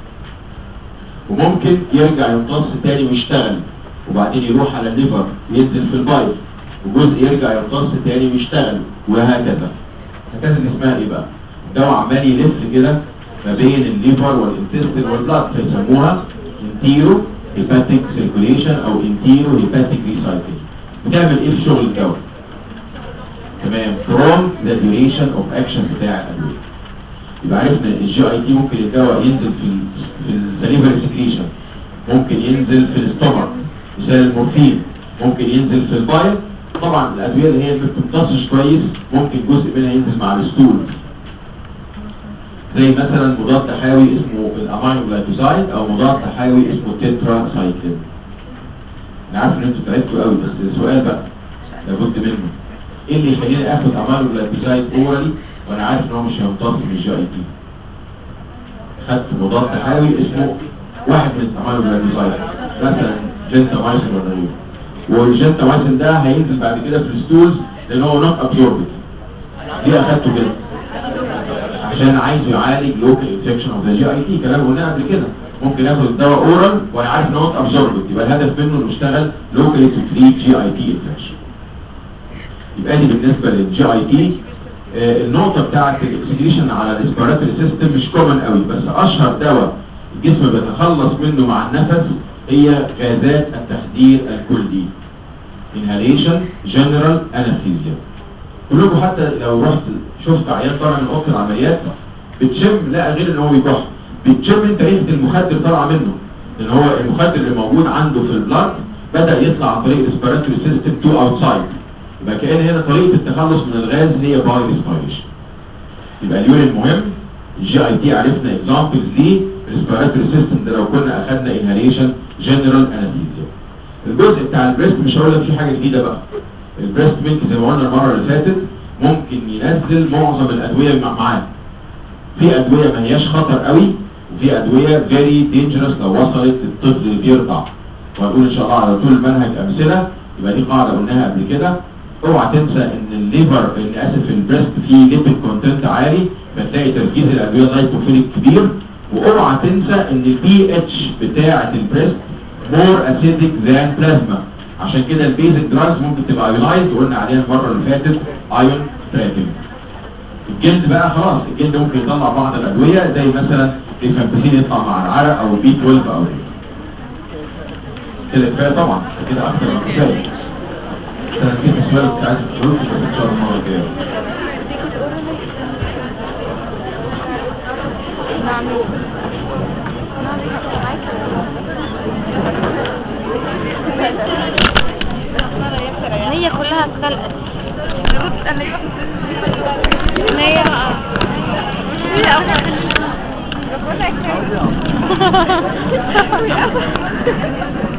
وممكن يرجع يمتص تاني ويشتغل وبعدين يروح على الليفر وينزل في البايل وجزء يرجع يمتص تاني ويشتغل وهكذا هكذا دي اسمها ايه بقى الدواء عمال يلف كده ما بين الليفر والانتستين والبلاد فيسموها انتيرو هيباتيك سيركوليشن او انتيرو هيباتيك ريسايكل بتعمل ايه في شغل الدواء تمام from the duration of action بتاع الادويه يبقى عرفنا الجي اي تي ممكن الدواء ينزل في ال في السليفري سكريشن ممكن ينزل في الاستومك مثال المورفين ممكن ينزل في البايل طبعا الادويه اللي هي ما بتمتصش كويس ممكن جزء منها ينزل مع الستول زي مثلا مضاد حيوي اسمه الامينو جلايكوزايد او مضاد حيوي اسمه تترا سايكلين انا عارف ان انتوا تعبتوا قوي بس السؤال بقى لابد منه ايه اللي يخليني اخد امينو جلايكوزايد اورالي وانا عارف ان هو مش هيمتص من الجي اي تي خدت مضاد حيوي اسمه واحد من الامينو جلايكوزايد مثلا جنتامايسين ولا غيره والجنتامايسين ده هينزل بعد كده في الستولز لان هو نوت ابزوربد ليه اخدته كده عشان عايزه يعالج لوكال انفكشن اوف ذا جي اي تي كلام قلناه قبل كده ممكن اخد الدواء اورال وانا عارف ان هو ابزوربد يبقى الهدف منه انه يشتغل لوكالي تو تريت جي اي تي انفكشن يبقى دي بالنسبه للجي اي تي النقطه بتاعه الاكسجريشن على الريسبيراتوري سيستم مش كومن قوي بس اشهر دواء الجسم بيتخلص منه مع النفس هي غازات التخدير الكلي inhalation general anesthesia كلكم حتى لو رحت شفت عيان طالع من اوضه العمليات بتشم لا غير ان هو بيكح بتشم انت ريحه المخدر طالعه منه لان هو المخدر اللي موجود عنده في البلاد بدا يطلع عن طريق الريسبيراتوري سيستم تو اوتسايد يبقى كان هنا طريقه التخلص من الغاز هي باي ريسبيريشن يبقى اليورين مهم الجي اي تي عرفنا اكزامبلز ليه الريسبيراتوري سيستم ده لو كنا اخذنا انهاليشن جنرال انستيزيا الجزء بتاع البريست مش هقول لك فيه حاجه جديده بقى البريست ميلك زي ما قلنا المره اللي فاتت ممكن ينزل معظم الادويه اللي معاه في ادويه ما هياش خطر قوي وفي ادويه فيري دينجرس لو وصلت للطفل اللي بيرضع وهنقول ان شاء الله على طول المنهج امثله يبقى دي قاعده قلناها قبل كده اوعى تنسى ان الليفر ان اسف البريست فيه ليبيد كونتنت عالي فتلاقي تركيز الادويه لايكوفيليك كبير واوعى تنسى ان البي اتش بتاعه البريست مور اسيدك ذان بلازما عشان كده البيزك دراجز ممكن تبقى ايونايزد وقلنا عليها المره اللي فاتت ايون تراكم الجلد بقى خلاص الجلد ممكن يطلع بعض الادويه زي مثلا الفامبسين يطلع مع العرق او البي 12 او كده كفايه طبعا كده اكتر من كفايه انا نسيت السؤال بتاع الشروط بس ان شاء الله المره الجايه هي كلها اتسلقت هي قوي قوي